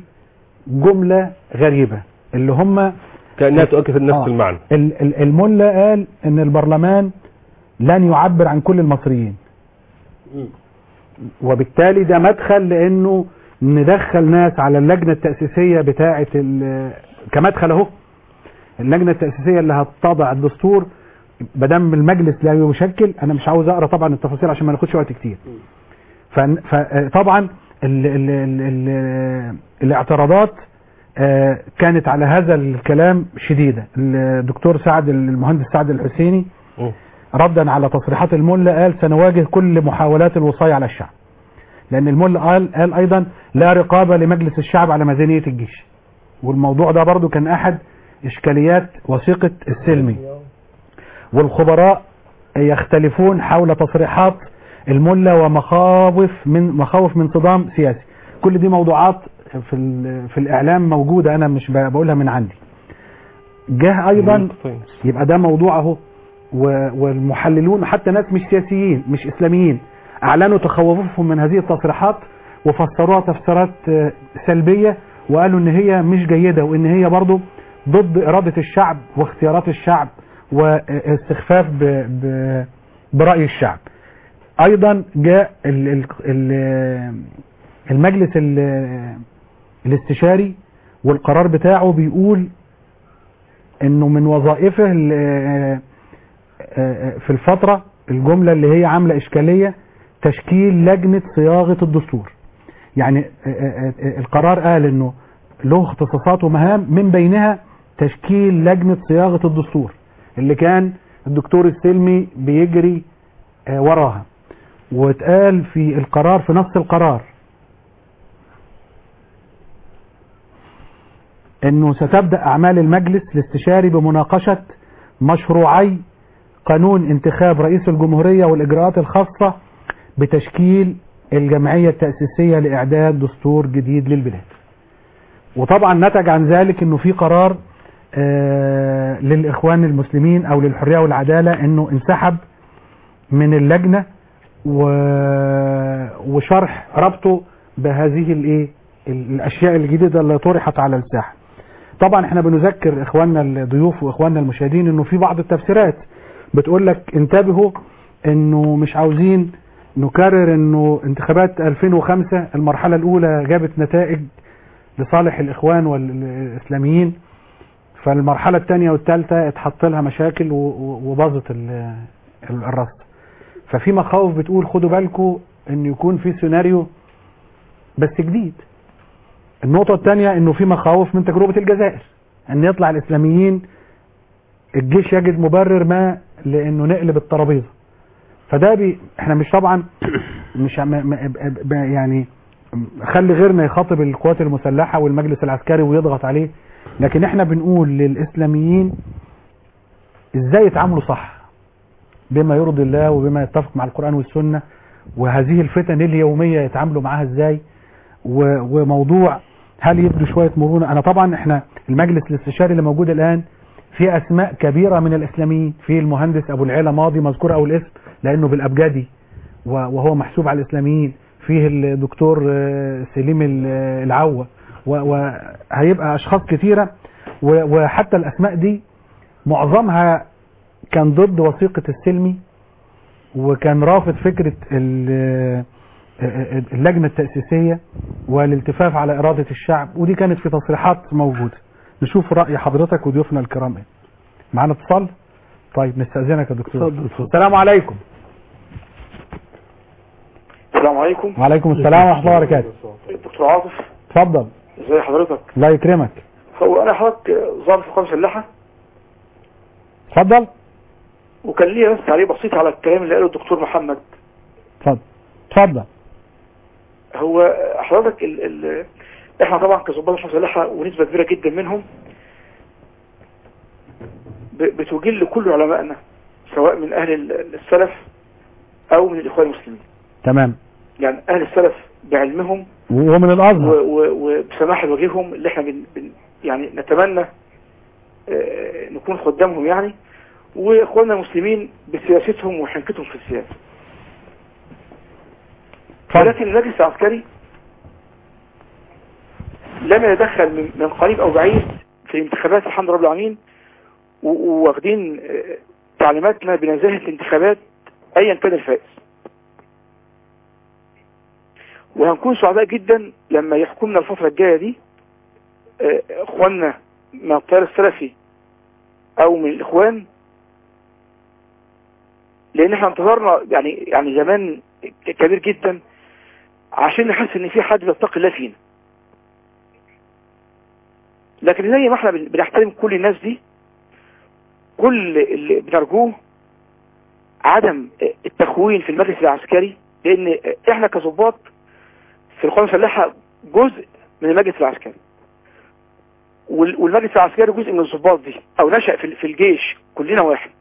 جمله غريبه اللي هم كأنها تؤكد نفس آه. المعنى ال- ال- الملا قال ان البرلمان لن يعبر عن كل المصريين وبالتالي ده مدخل لانه ندخل ناس على اللجنه التاسيسيه بتاعه ال- كمدخل اهو اللجنه التاسيسيه اللي هتضع الدستور بدم المجلس لا يشكل انا مش عاوز اقرا طبعا التفاصيل عشان ما ناخدش وقت كتير فن- فطبعا ال ال ال ال الاعتراضات آه، كانت على هذا الكلام شديدة الدكتور سعد المهندس سعد الحسيني مم. ردا على تصريحات الملا قال سنواجه كل محاولات الوصاية على الشعب لأن الملا قال, قال أيضا لا رقابة لمجلس الشعب على ميزانية الجيش والموضوع ده برضو كان أحد إشكاليات وثيقة السلمي والخبراء يختلفون حول تصريحات الملا ومخاوف من مخاوف من صدام سياسي كل دي موضوعات في ال- في الاعلام موجوده انا مش ب- بقولها من عندي جه ايضا يبقى ده موضوع اهو و- والمحللون حتى ناس مش سياسيين مش اسلاميين اعلنوا تخوفهم من هذه التصريحات وفسروها تفسيرات آه، سلبيه وقالوا ان هي مش جيده وان هي برضو ضد اراده الشعب واختيارات الشعب واستخفاف ب- ب- براي الشعب ايضا جاء ال- ال- ال- المجلس ال- الاستشاري والقرار بتاعه بيقول انه من وظائفه ال- آه، آه، في الفترة الجملة اللي هي عاملة اشكالية تشكيل لجنة صياغة الدستور يعني آه، آه، آه، القرار قال انه له اختصاصات ومهام من بينها تشكيل لجنة صياغة الدستور اللي كان الدكتور السلمي بيجري آه، وراها واتقال في القرار في نص القرار انه ستبدأ اعمال المجلس الاستشاري بمناقشة مشروعي قانون انتخاب رئيس الجمهورية والاجراءات الخاصة بتشكيل الجمعية التأسيسية لإعداد دستور جديد للبلاد وطبعا نتج عن ذلك انه في قرار آه للإخوان المسلمين أو للحرية والعدالة انه انسحب من اللجنة و... وشرح ربطه بهذه الايه الاشياء الجديدة اللي طرحت على الساحة طبعا احنا بنذكر اخواننا الضيوف واخواننا المشاهدين انه في بعض التفسيرات بتقول لك انتبهوا انه مش عاوزين نكرر انه انتخابات 2005 المرحلة الاولى جابت نتائج لصالح الاخوان والاسلاميين فالمرحلة الثانية والثالثة اتحط لها مشاكل و- و- وباظت ال- ال- الرصد ففي مخاوف بتقول خدوا بالكم ان يكون في سيناريو بس جديد النقطة الثانية انه في مخاوف من تجربة الجزائر ان يطلع الاسلاميين الجيش يجد مبرر ما لانه نقلب الترابيزة فده بي احنا مش طبعا مش عم- م- ب- ب- يعني خلي غيرنا يخاطب القوات المسلحة والمجلس العسكري ويضغط عليه لكن احنا بنقول للاسلاميين ازاي يتعاملوا صح بما يرضي الله وبما يتفق مع القرآن والسنة وهذه الفتن اليومية يتعاملوا معاها ازاي و- وموضوع هل يبدو شوية مرونة انا طبعا احنا المجلس الاستشاري اللي موجود الان في اسماء كبيرة من الاسلاميين في المهندس ابو العلا ماضي مذكور اول اسم لانه بالابجدي و- وهو محسوب على الاسلاميين فيه الدكتور آه، سليم ال- آه، العوة و- وهيبقى اشخاص كتيرة و- وحتى الاسماء دي معظمها كان ضد وثيقة السلمي وكان رافض فكرة ال- اللجنة التأسيسية والالتفاف على إرادة الشعب ودي كانت في تصريحات موجودة نشوف رأي حضرتك وضيوفنا الكرام ايه معانا اتصال طيب نستأذنك يا دكتور اتفضل، اتفضل. السلام عليكم السلام عليكم وعليكم السلام ورحمة الله وبركاته دكتور عاطف اتفضل ازي حضرتك الله يكرمك هو انا حضرتك ضابط في القوات المسلحه اتفضل وكان ليا بس تعليق بسيط على الكلام اللي قاله الدكتور محمد اتفضل اتفضل هو حضرتك ال ال احنا طبعا كظباط القوات المسلحه ونسبه كبيره جدا منهم ب- بتجل كل علمائنا سواء من اهل ال- السلف او من الاخوان المسلمين تمام يعني اهل السلف بعلمهم ومن و- الأزهر و- وبسماحة وجههم اللي احنا بن بن يعني نتمنى آه، نكون خدامهم يعني واخواننا المسلمين بسياستهم وحنكتهم في السياسة ولكن المجلس العسكري لم يتدخل من من قريب او بعيد في الانتخابات الحمد لله رب العالمين و- وواخدين آه، تعليماتنا بنزاهة الانتخابات ايا كان الفائز وهنكون سعداء جدا لما يحكمنا الفترة الجاية دي آه، اخواننا من التيار السلفي او من الاخوان لان احنا انتظرنا يعني يعني زمان كبير جدا عشان نحس ان في حد بيتقي الله فينا لكن زي ما احنا بن- بنحترم كل الناس دي كل اللي بنرجوه عدم التخوين في المجلس العسكري لان احنا كظباط في القوات المسلحه جزء من المجلس العسكري وال- والمجلس العسكري جزء من الضباط دي او نشأ في في الجيش كلنا واحد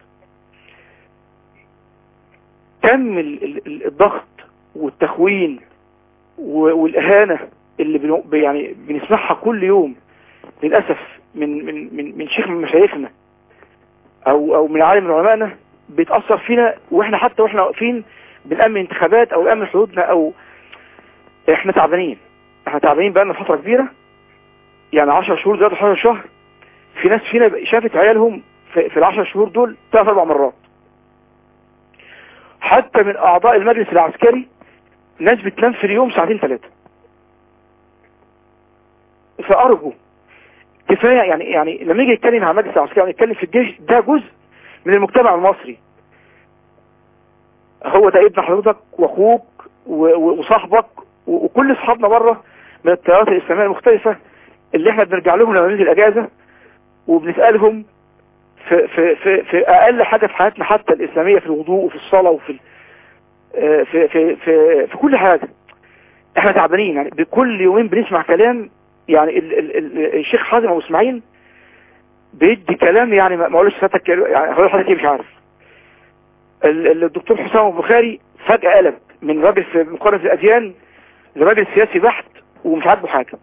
كم ال- ال- ال- الضغط والتخوين و- والاهانه اللي بن- يعني بنسمعها كل يوم للاسف من من من من شيخ من مشايخنا او او من عالم من علمائنا بيتاثر فينا واحنا حتى واحنا واقفين بنأمن انتخابات او نأمن حدودنا او احنا تعبانين احنا تعبانين بقالنا فتره كبيره يعني 10 شهور دلوقتي 11 شهر في ناس فينا شافت عيالهم في, في ال 10 شهور دول ثلاث اربع مرات حتى من اعضاء المجلس العسكري ناس بتنام في اليوم ساعتين ثلاثة فارجو كفاية يعني يعني لما يجي يتكلم عن المجلس العسكري او يتكلم في الجيش ده جزء من المجتمع المصري هو ده ابن حضرتك واخوك و- و- وصاحبك و- وكل اصحابنا بره من التيارات الاسلاميه المختلفه اللي احنا بنرجع لهم لما نيجي الاجازه وبنسالهم في في في في اقل حاجه في حياتنا حتى الاسلاميه في الوضوء وفي الصلاه وفي ال- آه، في في في, في كل حاجه احنا تعبانين يعني بكل يومين بنسمع كلام يعني ال ال ال الشيخ حازم ابو اسماعيل بيدي كلام يعني ما ما اقولش سيادتك يعني هقول لحضرتك ايه مش عارف ال- ال- الدكتور حسام البخاري فجأة قلب من راجل في مقارنة الأديان لراجل سياسي بحت ومش عاجبه حاجة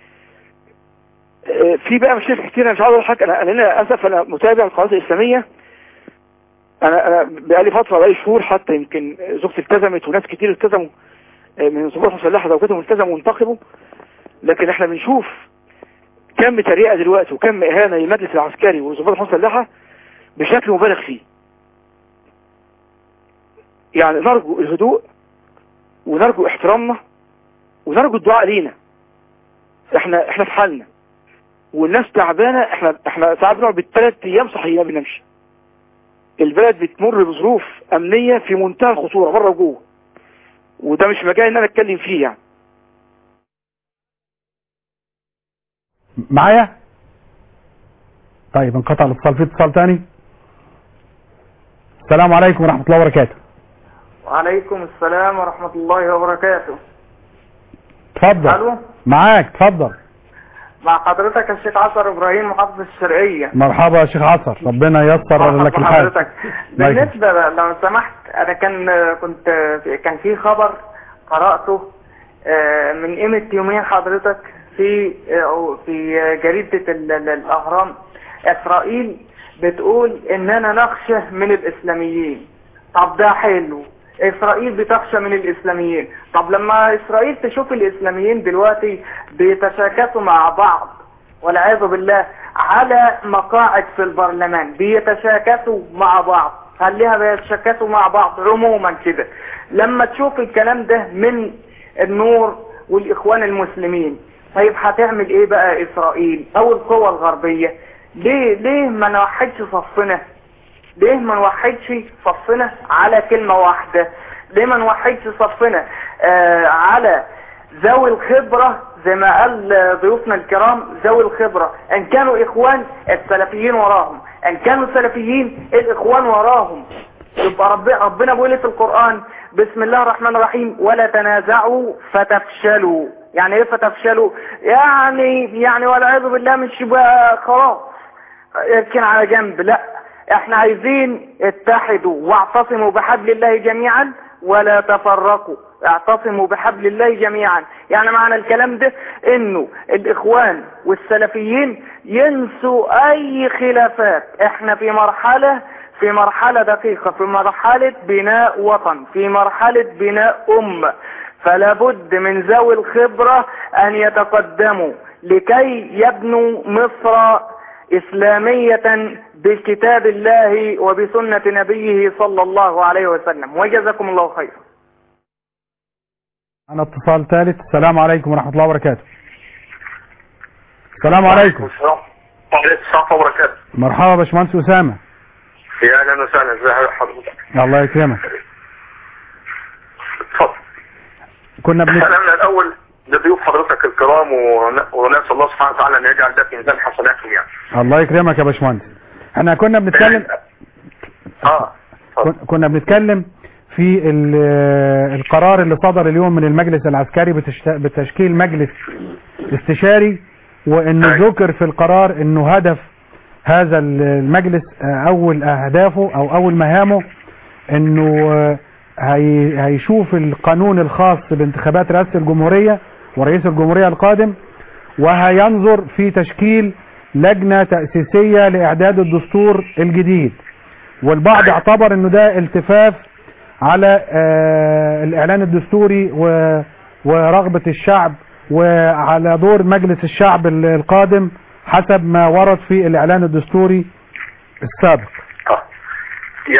آه، في بقى مشاكل كتير انا مش عاوز اقول حاجه انا انا للاسف انا متابع القنوات الاسلاميه انا انا بقالي فتره بقالي شهور حتى يمكن زوجتي التزمت وناس كتير التزموا آه، من ضباط مسلحه زوجاتهم التزموا وانتقبوا لكن احنا بنشوف كم تريقه دلوقتي وكم اهانه للمجلس العسكري والضباط المسلحه بشكل مبالغ فيه يعني نرجو الهدوء ونرجو احترامنا ونرجو الدعاء لينا احنا احنا في حالنا والناس تعبانه احنا احنا ساعات بنقعد بالثلاث ايام صحيين ما بنمشي البلد بتمر بظروف امنيه في منتهى الخطوره بره وجوه وده مش مجال ان انا اتكلم فيه يعني معايا طيب انقطع الاتصال في اتصال تاني السلام عليكم ورحمة الله وبركاته وعليكم السلام ورحمة الله وبركاته اتفضل ألو معاك اتفضل مع حضرتك الشيخ عصر إبراهيم محافظ الشرقية مرحبا يا شيخ عصر ربنا ييسر لك الحال حضرتك الله يكرمك. بالنسبة بقى لو سمحت أنا كان كنت كان في خبر قرأته آه، من قيمة يومين حضرتك في آه، في جريدة ال- ال- الأهرام إسرائيل بتقول إننا نخشى من الإسلاميين طب ده حلو إسرائيل بتخشى من الإسلاميين طب لما إسرائيل تشوف الإسلاميين دلوقتي بيتشاكسوا مع بعض والعياذ بالله على مقاعد في البرلمان بيتشاكسوا مع بعض خليها بيتشاكسوا مع بعض عموما كده لما تشوف الكلام ده من النور والاخوان المسلمين طيب هتعمل ايه بقى اسرائيل او القوى الغربية ليه ليه ما نوحدش صفنا ليه ما نوحدش صفنا على كلمة واحدة ليه ما نوحدش صفنا آه على ذوي الخبرة زي ما قال آه، ضيوفنا الكرام ذوي الخبرة ان كانوا اخوان السلفيين وراهم ان كانوا سلفيين الاخوان وراهم يبقى رب ربنا بيقول في القرآن بسم الله الرحمن الرحيم ولا تنازعوا فتفشلوا يعني ايه فتفشلوا يعني يعني والعياذ بالله مش يبقى خلاص يركن على جنب لا احنا عايزين اتحدوا واعتصموا بحبل الله جميعا ولا تفرقوا اعتصموا بحبل الله جميعا يعني معنى الكلام ده انه الاخوان والسلفيين ينسوا اي خلافات احنا في مرحلة في مرحلة دقيقة في مرحلة بناء وطن في مرحلة بناء أمة فلا بد من ذوي الخبرة أن يتقدموا لكي يبنوا مصر إسلامية بكتاب الله وبسنة نبيه صلى الله عليه وسلم وجزاكم الله خيرا انا اتصال ثالث السلام عليكم ورحمة الله وبركاته السلام عليكم السلام وعليكم السلام وبركاته مرحبا يا باشمهندس اسامة يا اهلا وسهلا ازي حضرتك الله يكرمك اتفضل كنا بنت... سلامنا الاول لضيوف حضرتك الكرام ون- ونسال الله سبحانه وتعالى ان يجعل ده في ميزان حسناتهم يعني الله يكرمك يا باشمهندس احنا كنا بنتكلم اه كن- كنا بنتكلم في ال- القرار اللي صدر اليوم من المجلس العسكري بتشت- بتشكيل مجلس استشاري وانه ذكر في القرار انه هدف هذا المجلس آه، اول اهدافه او اول مهامه انه آه، هي هيشوف القانون الخاص بانتخابات رئاسة الجمهورية ورئيس الجمهورية القادم وهينظر في تشكيل لجنة تأسيسية لإعداد الدستور الجديد والبعض اعتبر انه ده التفاف على آه، الاعلان الدستوري و- ورغبة الشعب وعلى دور مجلس الشعب ال- القادم حسب ما ورد في الاعلان الدستوري السابق يعني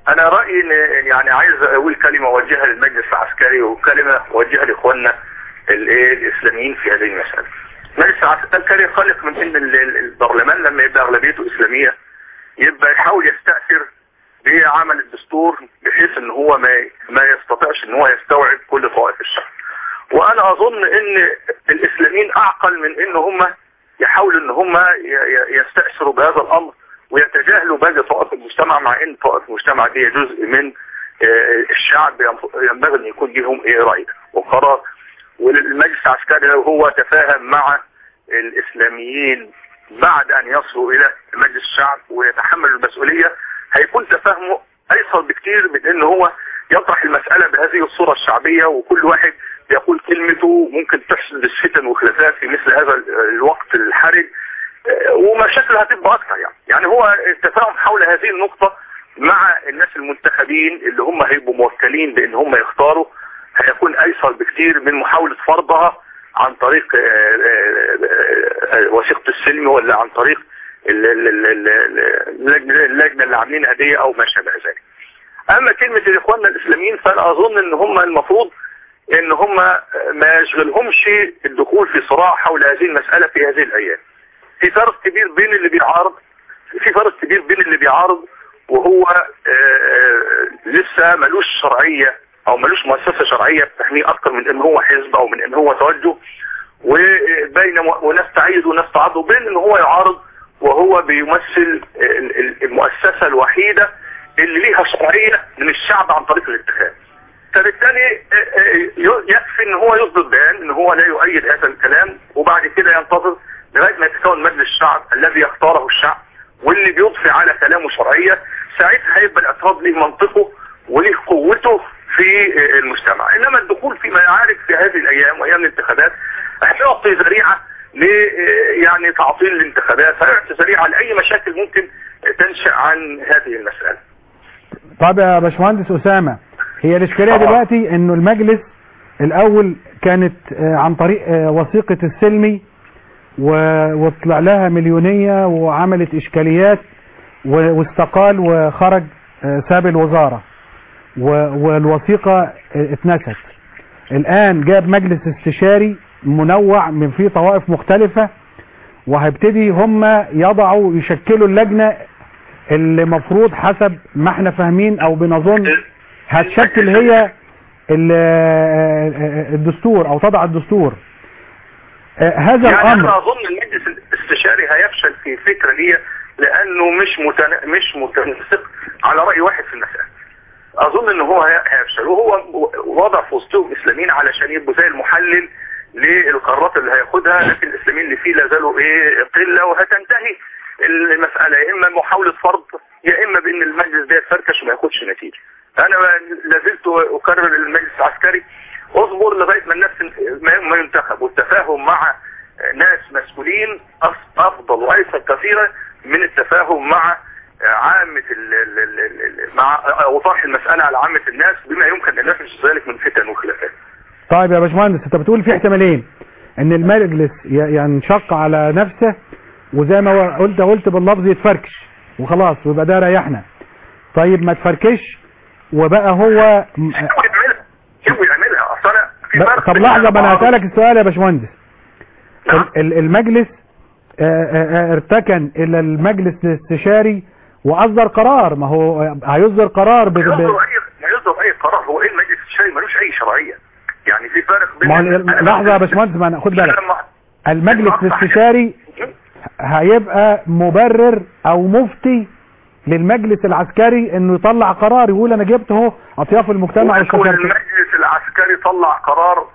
انا رايي ان يعني عايز اقول كلمه اوجهها للمجلس العسكري وكلمه اوجهها لاخواننا الايه الاسلاميين في هذه المساله. المجلس العسكري خلق من ان ال- ال- البرلمان لما يبقى اغلبيته اسلاميه يبقى يحاول يستاثر بعمل الدستور بحيث ان هو ما ما يستطيعش ان هو يستوعب كل طوائف الشعب. وانا اظن ان الاسلاميين اعقل من ان هم يحاولوا ان هم ي- ي- يستأثروا بهذا الامر ويتجاهلوا باقي طوائف المجتمع مع ان طوائف المجتمع دي جزء من آه، الشعب ينبغي ان يكون لهم ايه راي وقرار والمجلس العسكري لو هو تفاهم مع الاسلاميين بعد ان يصلوا الى مجلس الشعب ويتحملوا المسؤوليه هيكون تفاهمه ايسر بكتير من ان هو يطرح المساله بهذه الصوره الشعبيه وكل واحد يقول كلمته ممكن تحدث فتن وخلافات في مثل هذا الوقت الحرج آه، ومشاكل هتبقى اكتر يعني يعني هو التفاهم حول هذه النقطه مع الناس المنتخبين اللي هم هيبقوا موكلين بان هم يختاروا هيكون ايسر بكتير من محاوله فرضها عن طريق آه، آه، آه، وثيقه السلم ولا عن طريق ال- ال- ال- ال- اللجنه اللجنة اللي عاملينها دي او ما شابه ذلك. اما كلمه الاخوان الاسلاميين فانا اظن ان هم المفروض ان هم ما يشغلهمش الدخول في صراع حول هذه المساله في هذه الايام. في فرق كبير بين اللي بيعارض في فرق كبير بين اللي بيعارض وهو آه، آه، لسه ملوش شرعيه او ملوش مؤسسه شرعيه بتحميه اكتر من ان هو حزب او من ان هو توجه وبين وناس تعيد وناس تعض وبين ان هو يعارض وهو بيمثل ال- ال- المؤسسه الوحيده اللي ليها شرعيه من الشعب عن طريق الانتخاب. فبالتالي آه، آه، يكفي ان هو يصدر بيان ان هو لا يؤيد هذا الكلام وبعد كده ينتظر لغايه ما يتكون مجلس الشعب الذي يختاره الشعب واللي بيضفي على كلامه شرعيه ساعتها هيبقى الاعتراض ليه منطقه وليه قوته في آه، المجتمع انما الدخول في معارك في هذه الايام وايام الانتخابات هيعطي ذريعه ل آه، يعني تعطيل الانتخابات هيعطي ذريعه لاي مشاكل ممكن تنشا عن هذه المساله طب يا باشمهندس اسامه هي الاشكاليه دلوقتي انه المجلس الاول كانت آه، عن طريق آه، وثيقه السلمي و- وطلع لها مليونيه وعملت اشكاليات و- واستقال وخرج آه، ساب الوزاره و- والوثيقه آه، اتنست الان جاب مجلس استشاري منوع من فيه طوائف مختلفه وهيبتدي هم يضعوا يشكلوا اللجنه اللي مفروض حسب ما احنا فاهمين او بنظن هتشكل هي ال- الدستور او تضع الدستور آه، هذا يعني الامر انا اظن المجلس الاستشاري هيفشل في الفكره دي لانه مش متن... مش متنسق على راي واحد في المساله اظن ان هو هي- هيفشل وهو وضع في وسطهم اسلاميين علشان يبقوا زي المحلل للقرارات اللي هياخدها لكن الاسلاميين اللي فيه لا زالوا ايه قله وهتنتهي المساله يا اما محاوله فرض يا اما بان المجلس ده يتفركش وما ياخدش نتيجه انا لا زلت اكرر للمجلس العسكري اصبر لغايه ما الناس ما ما ينتخب والتفاهم مع ناس مسؤولين أف- افضل وايسر كثيرا من التفاهم مع عامة ال ال ال ال ال- مع او طرح المسألة على عامة الناس بما يمكن ان نفس ذلك من فتن وخلافات طيب يا باشمهندس انت بتقول في احتمالين ان المجلس ي- ينشق على نفسه وزي ما هو قلت قلت باللفظ يتفركش وخلاص ويبقى ده ريحنا طيب ما تفركش وبقى هو م- يبقوا يعملها اصل انا في ب- فرق طب بين لحظة أنا ما انا بعرض- هسألك السؤال يا باشمهندس ال- ال- المجلس آه، آه، آه، ارتكن الى المجلس الاستشاري واصدر قرار ما هو آه، هيصدر قرار ب... ب... يصدر اي ما يصدر اي قرار هو ايه المجلس الشرعي ملوش اي شرعيه يعني في فرق بين ما هو أنا لحظة يا باشمهندس ما أنا- خد بالك لما المجلس الاستشاري هيبقى مبرر او مفتي للمجلس العسكري انه يطلع قرار يقول انا جبت اهو اطياف المجتمع ويكون وشكرت المجلس العسكري طلع قرار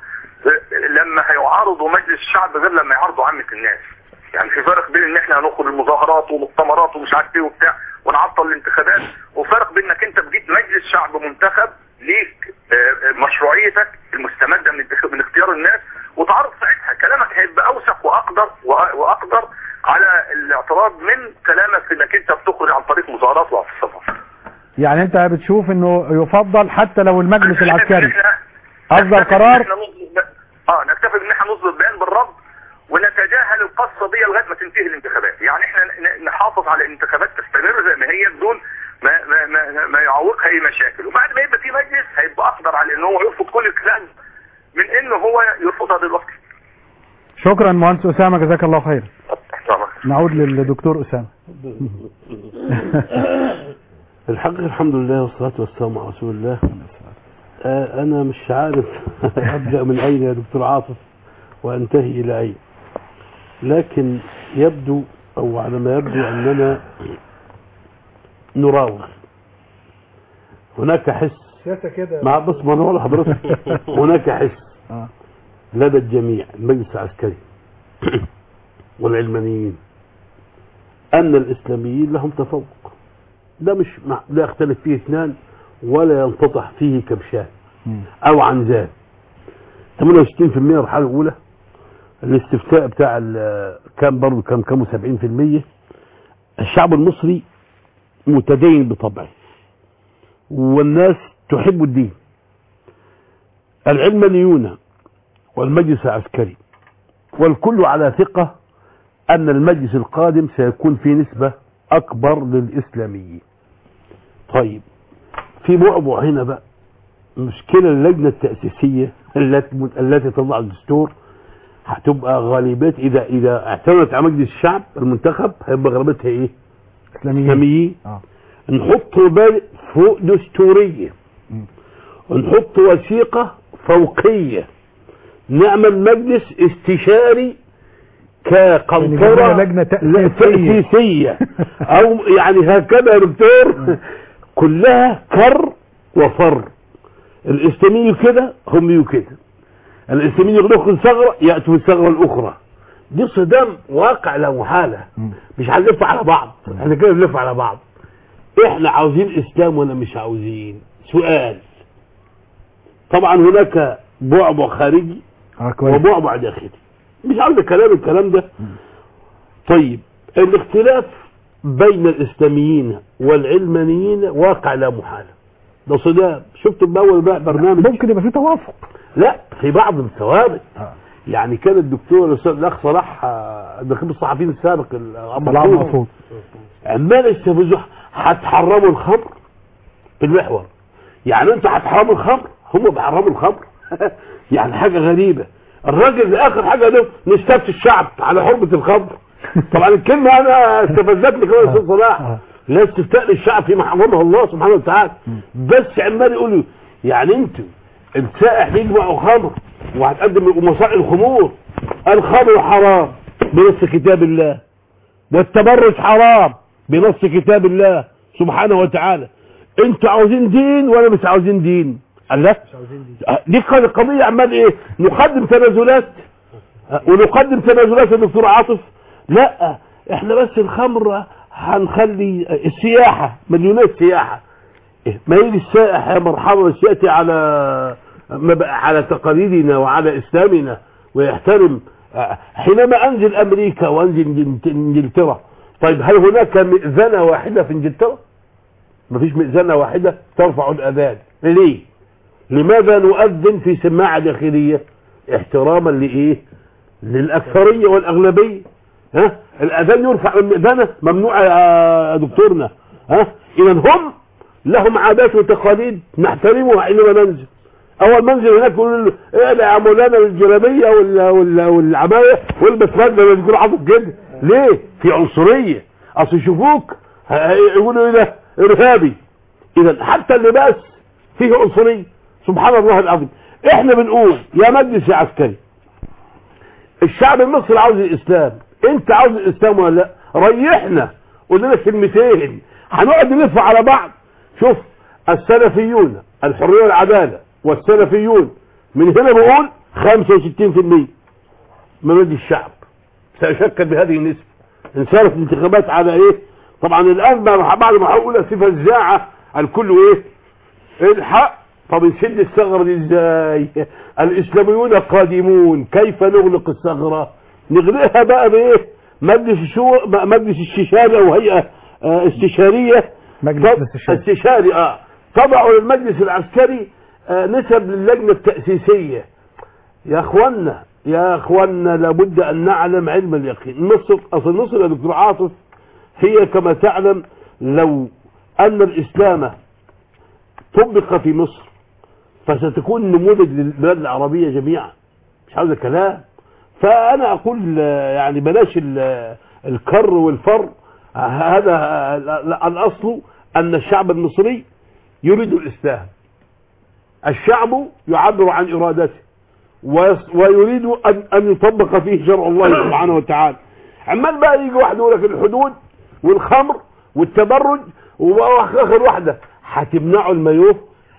لما هيعارضوا مجلس الشعب غير لما يعارضوا عامة الناس يعني في فرق بين ان احنا هنخرج المظاهرات ومؤتمرات ومش عارف ايه وبتاع ونعطل الانتخابات وفرق بين انك انت بجيت مجلس شعب منتخب ليك آه، مشروعيتك المستمدة من انتخاب- من اختيار الناس وتعرض ساعتها كلامك هيبقى اوثق واقدر وأ- واقدر على الاعتراض من كلامك في انك انت بتخرج عن طريق مظاهرات واعتصامات يعني انت بتشوف انه يفضل حتى لو المجلس العسكري إحنا- اصدر نكتفي قرار إن إحنا نصدر- اه نكتفي ان احنا نصدر بيان بالرفض ونتجاهل القصه دي لغايه ما تنتهي الانتخابات يعني احنا ن- نحافظ على الانتخابات تستمر زي ما هي بدون ما ما ما, ما يعوقها اي مشاكل وبعد ما يبقى في مجلس هيبقى اقدر على ان هو يرفض كل الكلام من انه هو يرفضها دلوقتي شكرا مهندس اسامه جزاك الله خير نعود للدكتور اسامه الحقيقة الحمد لله والصلاة والسلام على رسول الله آه أنا مش عارف أبدأ من أين يا دكتور عاطف وأنتهي إلى أين لكن يبدو أو على ما يبدو أننا نراوغ هناك حس سياسه كده مع بص ما أنا أقول لحضرتك هناك حس لدى الجميع المجلس العسكري والعلمانيين أن الإسلاميين لهم تفوق ده مش مع- لا يختلف فيه اثنان ولا ينتطح فيه كبشان أو عنزان 68% الحالة الأولى الاستفتاء بتاع ال- كان برضه كان كام 70% الشعب المصري متدين بطبعه والناس تحب الدين العلمانيون والمجلس العسكري والكل على ثقة أن المجلس القادم سيكون في نسبة أكبر للإسلاميين طيب في بعبع هنا بقى مشكلة اللجنة التأسيسية التي التي تضع الدستور هتبقى غالبات إذا إذا اعتمدت على مجلس الشعب المنتخب هيبقى غالبتها إيه؟ اسلاميين إسلاميين آه. نحط بال فوق دستورية نحط وثيقة فوقية نعمل مجلس استشاري كقنطرة يعني لجنة لا، تأسيسية. تأسيسية أو يعني هكذا يا دكتور كلها كر وفر الإسلاميين كده هم كده الإسلاميين يغلقوا الثغرة يأتوا الثغرة الأخرى دي صدام واقع لا محالة مش هنلف على بعض احنا كده بنلف على بعض احنا عاوزين اسلام ولا مش عاوزين سؤال طبعا هناك بعبع خارجي اه كويس وبعبع داخلي مش عاوز كلام الكلام ده طيب الاختلاف بين الاسلاميين والعلمانيين واقع لا محالة ده صدام شفت باول بقى برنامج ممكن يبقى في توافق لا في بعض الثوابت يعني كان الدكتور الاستاذ الاخ صلاح آه، نقيب الصحفيين السابق ال- أبو صلاح محفوظ. محفوظ عمال يستفزوا هتحرموا الخمر في المحور يعني انتوا هتحرموا الخمر هم بيحرموا الخمر يعني حاجة غريبة الراجل اخر حاجة ده نستفتي الشعب على حرمة الخمر طبعا الكلمة انا استفزتني كمان يا استاذ صلاح لا استفتاء للشعب فيما حرمه الله سبحانه وتعالى بس عمال يقولوا يعني انتوا السائح يجمع خمر وهتقدم ومصائل الخمور الخمر حرام بنص كتاب الله والتبرج حرام بنص كتاب الله سبحانه وتعالى انتوا عاوزين دين ولا مش عاوزين دين قال لا دي كانت القضية عمال ايه نقدم تنازلات اه، ونقدم تنازلات يا دكتور عاطف لا احنا بس الخمر هنخلي اه، السياحة مليونات سياحة إيه، ما يجي السائح يا مرحبا بس يأتي على ما بقى على تقاليدنا وعلى اسلامنا ويحترم اه، حينما انزل امريكا وانزل إنجل- انجلترا طيب هل هناك مئذنة واحدة في انجلترا مفيش مئذنة واحدة ترفع الاذان ليه لماذا نؤذن في سماعة داخلية احتراما لايه للاكثرية والاغلبية ها الاذان يرفع من المئذنة ممنوع يا دكتورنا ها اذا هم لهم عادات وتقاليد نحترمها حينما ننزل اول منزل هناك يقول له اقلع يا مولانا الجلابيه وال- وال- والعبايه والبس فجأة لما تقول عاطف كده ليه في عنصريه اصل يشوفوك ه- يقولوا ايه ده ارهابي اذا حتى اللباس فيه عنصريه سبحان الله العظيم احنا بنقول يا مجلس يا عسكري الشعب المصري عاوز الاسلام انت عاوز الاسلام ولا لا ريحنا قول لنا كلمتين هنقعد نلف على بعض شوف السلفيون الحريه والعداله والسلفيون من هنا بقول 65% من مجلس الشعب سيشكل بهذه النسبه ان صارت الانتخابات على ايه طبعا الان بعد بعد ما هقول في فزاعه الكل ايه الحق طب نسد الثغرة دي ازاي الاسلاميون قادمون كيف نغلق الثغرة نغلقها بقى بايه مجلس الشورى مجلس استشاري او هيئة آه، استشارية مجلس طب- الاستشاري. استشاري اه طبعوا للمجلس العسكري آه، نسب للجنة التأسيسية يا اخوانا يا اخوانا لابد ان نعلم علم اليقين مصر اصل مصر يا دكتور عاطف هي كما تعلم لو ان الاسلام طبق في مصر فستكون نموذج للبلاد العربية جميعا مش عاوز كلام فأنا أقول آه، يعني بلاش ال- الكر والفر آه، هذا آه، الأصل أن الشعب المصري يريد الإسلام الشعب يعبر عن إرادته ويص- ويريد أن, أن يطبق فيه شرع الله سبحانه وتعالى عمال بقى يجي واحد يقول لك الحدود والخمر والتبرج واخر واحده هتمنعوا المايوه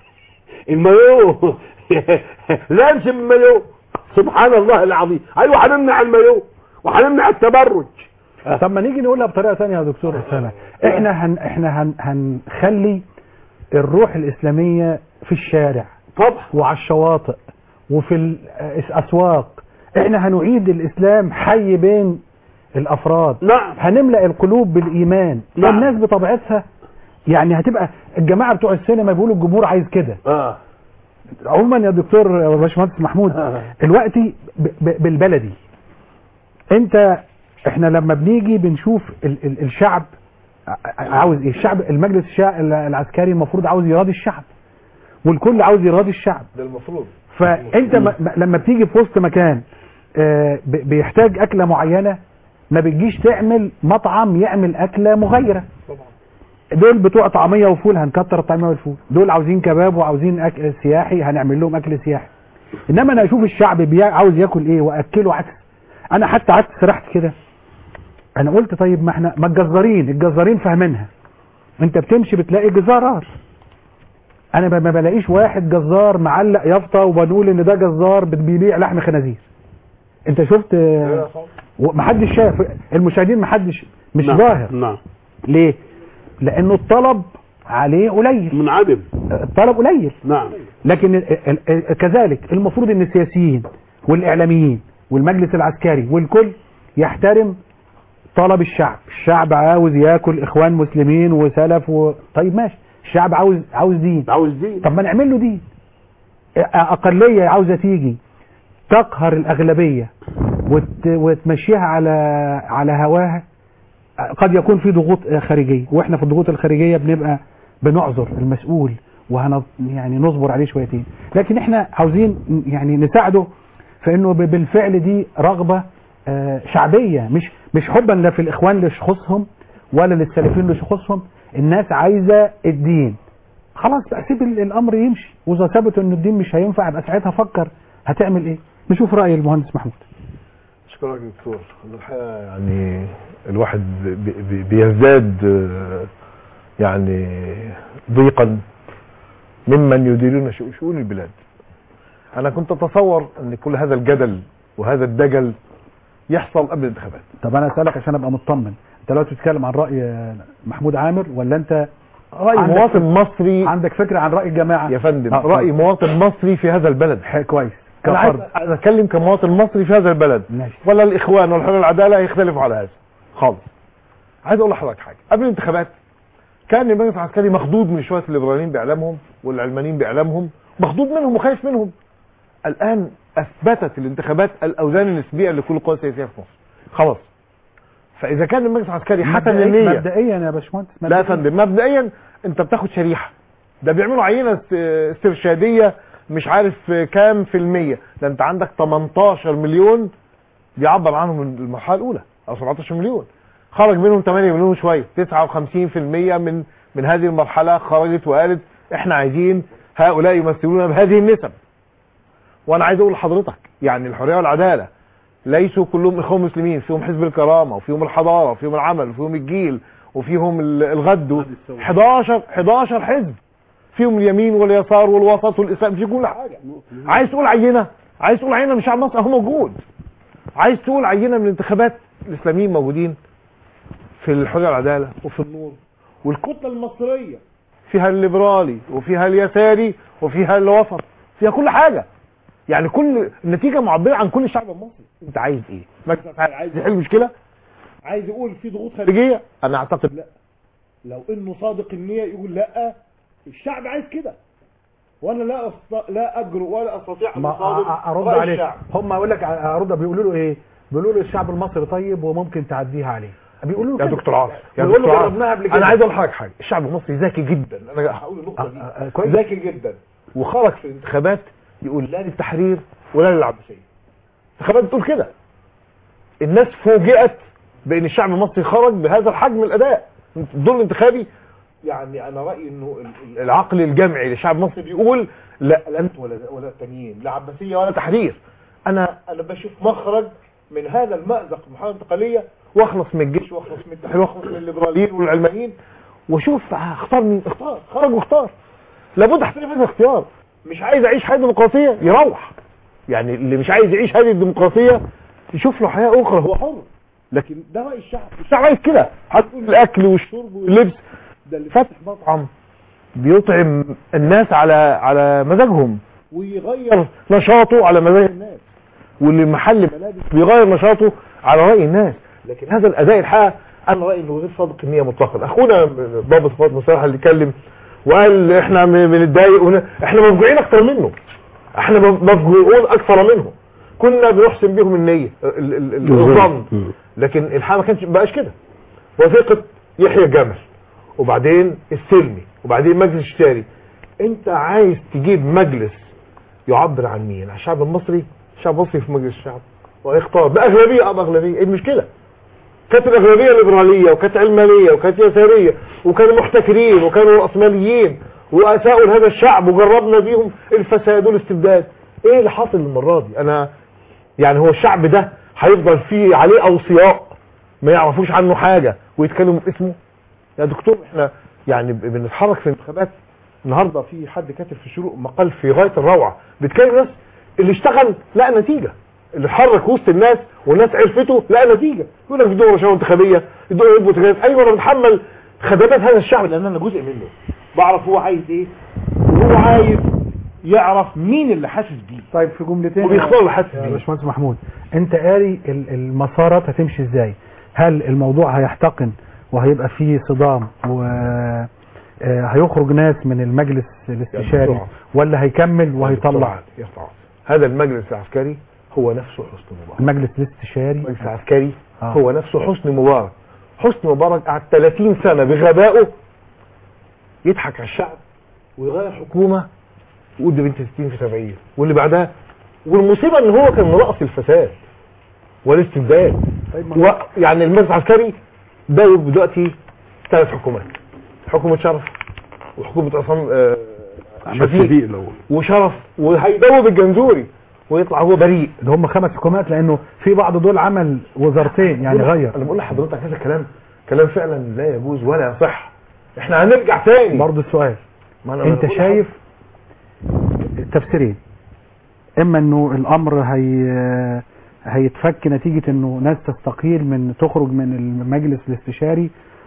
المايوه لا يمشي بالمايوه سبحان الله العظيم ايوه هنمنع المايوه وهنمنع التبرج طب ما نيجي نقولها بطريقه ثانيه يا دكتور اسامه احنا هن احنا هن هنخلي الروح الاسلاميه في الشارع طبعا وعلى الشواطئ وفي الاسواق احنا هنعيد الاسلام حي بين الافراد نعم هنملا القلوب بالايمان نعم. الناس بطبيعتها يعني هتبقى الجماعه بتوع السينما بيقولوا الجمهور عايز كده اه عموما يا دكتور يا باشمهندس محمود آه. دلوقتي ب- ب- بالبلدي انت احنا لما بنيجي بنشوف ال ال الشعب ع- عاوز ايه الشعب المجلس الشع- العسكري المفروض عاوز يراضي الشعب والكل عاوز يراضي الشعب ده المفروض فانت م- م- لما بتيجي في وسط مكان آه، ب- بيحتاج اكله معينه ما بتجيش تعمل مطعم يعمل اكله مغايره دول بتوع طعميه وفول هنكتر الطعميه والفول دول عاوزين كباب وعاوزين أكل سياحي هنعمل لهم اكل سياحي انما انا اشوف الشعب بيا عاوز ياكل ايه واكله عدس انا حتى قعدت سرحت كده انا قلت طيب ما احنا ما الجزارين الجزارين فاهمينها انت بتمشي بتلاقي جزارات انا ما ما بلاقيش واحد جزار معلق يافطه وبنقول ان ده جزار بت- بيبيع لحم خنازير انت شفت آه، محدش شاف المشاهدين محدش مش نعم. ظاهر نعم ليه لانه الطلب عليه قليل منعدم الطلب قليل نعم لكن ال- ال- ال- كذلك المفروض ان السياسيين والاعلاميين والمجلس العسكري والكل يحترم طلب الشعب الشعب عاوز ياكل اخوان مسلمين وسلف و... طيب ماشي الشعب عاوز عاوز دين عاوز دين طب ما نعمل له دين اقليه عاوزه تيجي تقهر الاغلبيه وت... وتمشيها على على هواها قد يكون في ضغوط خارجيه واحنا في الضغوط الخارجيه بنبقى بنعذر المسؤول وهن يعني نصبر عليه شويتين لكن احنا عاوزين يعني نساعده في انه ب- بالفعل دي رغبه آه، شعبيه مش مش حبا لا في الاخوان لشخوصهم ولا للسلفيين لشخوصهم الناس عايزه الدين خلاص بقى سيب ال- الامر يمشي واذا ثبت ان الدين مش هينفع يبقى ساعتها فكر هتعمل ايه نشوف راي المهندس محمود اشكرك يا دكتور الحقيقه يعني الواحد بي- بي- بيزداد آه، يعني ضيقا ممن يديرون شؤ- شؤون البلاد انا كنت اتصور ان كل هذا الجدل وهذا الدجل يحصل قبل الانتخابات طب انا اسالك عشان ابقى مطمن انت دلوقتي بتتكلم عن راي محمود عامر ولا انت راي عندك مواطن مصري عندك فكره عن راي الجماعه يا فندم آه، راي مواطن مصري في هذا البلد ح- كويس انا عايز كفرد اتكلم كمواطن مصري في هذا البلد ماشي ولا الاخوان ولا حلول العداله يختلفوا على هذا خالص عايز اقول لحضرتك حاجه قبل الانتخابات كان المجلس العسكري مخضوض من شويه الليبراليين باعلامهم والعلمانيين باعلامهم مخضوض منهم وخايف منهم الان اثبتت الانتخابات الاوزان النسبيه لكل القوى السياسيه في مصر خلاص فاذا كان المجلس العسكري حسن مبدئيا النيه مبدئيا يا باشمهندس لا يا مبدئياً. فندم مبدئيا انت بتاخد شريحه ده بيعملوا عينه است- استرشاديه مش عارف كام في المية ده انت عندك 18 مليون بيعبر عنهم المرحله الاولى او 17 مليون خرج منهم 8 مليون شويه 59% من من هذه المرحله خرجت وقالت احنا عايزين هؤلاء يمثلونا بهذه النسب وانا عايز اقول لحضرتك يعني الحريه والعداله ليسوا كلهم اخوان مسلمين فيهم حزب الكرامه وفيهم الحضاره وفيهم العمل وفيهم الجيل وفيهم ال- الغد 11 11 حزب فيهم اليمين واليسار والوسط والاسلام في كل حاجه عايز تقول عينه عايز تقول عينه من شعب مصر اهو موجود عايز تقول عينه من الانتخابات الاسلاميين موجودين في الحريه والعداله وفي النور والكتله المصريه فيها الليبرالي وفيها اليساري وفيها الوسط فيها كل حاجه يعني كل النتيجه معبره عن كل الشعب المصري انت عايز ايه مجلس العسكري عايز يحل مشكله عايز يقول في ضغوط خارجيه انا اعتقد لا لو انه صادق النيه يقول لا الشعب عايز كده وانا لا أست... لا اجرؤ ولا استطيع ان ما اصادم أ- ارد رأي عليك الشعب. هم اقول لك ارد بيقولوا له ايه بيقولوا له الشعب المصري طيب وممكن تعديها عليه بيقولوا يا كده. دكتور عاصم يا بيقولوا دكتور عاصم جربناها قبل كده. انا عايز اقول لحضرتك حاجه الشعب المصري ذكي جدا انا هقول النقطه دي آه، آه، كويس. ذكي جدا وخرج في الانتخابات يقول لا للتحرير ولا للعباسيه الانتخابات بتقول كده الناس فوجئت بان الشعب المصري خرج بهذا الحجم من الاداء الدور الانتخابي يعني انا رايي انه ال- ال- العقل الجمعي للشعب المصري بيقول لا لا انتوا ولا ولا التانيين لا عباسيه ولا تحرير انا انا بشوف مخرج من هذا المأزق المرحله الانتقاليه واخلص من الجيش واخلص من التحرير واخلص من الليبراليين والعلمانيين واشوف اختار مين اختار خرج واختار لابد احترم هذا الاختيار مش عايز اعيش حياه ديمقراطيه يروح يعني اللي مش عايز يعيش هذه الديمقراطيه يشوف له حياه اخرى هو حر لكن ده راي الشعب الشعب عايز كده هتقول الاكل والشرب واللبس ده اللي فاتح مطعم بيطعم الناس على على مزاجهم ويغير نشاطه على مزاج الناس واللي محل ملابس بيغير نشاطه على راي الناس لكن هذا الاداء الحقيقه انا رايي انه غير صادق النيه مطلقا اخونا ضابط قوات المسلحه اللي اتكلم وقال احنا م- بنتضايق ون- احنا مفجوعين اكتر منه احنا مف- مفجوعون اكثر منه كنا بنحسن بيهم النيه ال- ال- ال- الظن لكن الحقيقه ما كانش بقاش كده وثيقه يحيى جمل وبعدين السلمي وبعدين مجلس الشاري انت عايز تجيب مجلس يعبر عن مين عن الشعب المصري الشعب المصري في مجلس الشعب ويختار باغلبيه ام اغلبيه ايه المشكله كانت الاغلبيه ليبراليه وكانت علمانيه وكانت يساريه وكانوا محتكرين وكانوا راسماليين واساءوا لهذا الشعب وجربنا بيهم الفساد والاستبداد ايه اللي حاصل المره دي انا يعني هو الشعب ده هيفضل فيه عليه اوصياء ما يعرفوش عنه حاجه ويتكلموا باسمه يا دكتور احنا يعني ب- بنتحرك في الانتخابات النهارده في حد كاتب في الشروق مقال في غايه الروعه بيتكلم ناس اللي اشتغل لقى نتيجه اللي اتحرك وسط الناس والناس عرفته لقى نتيجه يقول لك بدون رشاوى انتخابيه بدون يبقوا تجارب ايوه انا بتحمل خدمات هذا الشعب لان انا جزء منه بعرف هو عايز ايه وهو عايز يعرف مين اللي حاسس بيه طيب في جملتين وبيختار اللي حاسس يا بيه باشمهندس محمود انت قاري ال- المسارات هتمشي ازاي هل الموضوع هيحتقن وهيبقى فيه صدام و آه، هيخرج ناس من المجلس الاستشاري دكتور. ولا هيكمل وهيطلع يا دكتور. هذا المجلس العسكري هو نفسه حسن مبارك المجلس الاستشاري المجلس العسكري آه. هو نفسه حسني مبارك حسني مبارك قعد 30 سنة بغبائه يضحك على الشعب ويغير حكومة ويقول دي بنت 60 في 70 واللي بعدها والمصيبة ان هو كان رأس الفساد والاستبداد و... يعني المجلس العسكري داوب دلوقتي ثلاث حكومات حكومة شرف وحكومة عصام آه، احمد شفيق شفيق الاول وشرف وهيدوب الجنزوري ويطلع هو بريء ده هم خمس حكومات لانه في بعض دول عمل وزارتين يعني غير انا بقول لحضرتك هذا الكلام كلام فعلا لا يجوز ولا يصح احنا هنرجع تاني برضه السؤال ما أنا- انت أنا بقول شايف تفسيرين اما انه الامر هي هيتفك نتيجة انه ناس تستقيل من تخرج من المجلس الاستشاري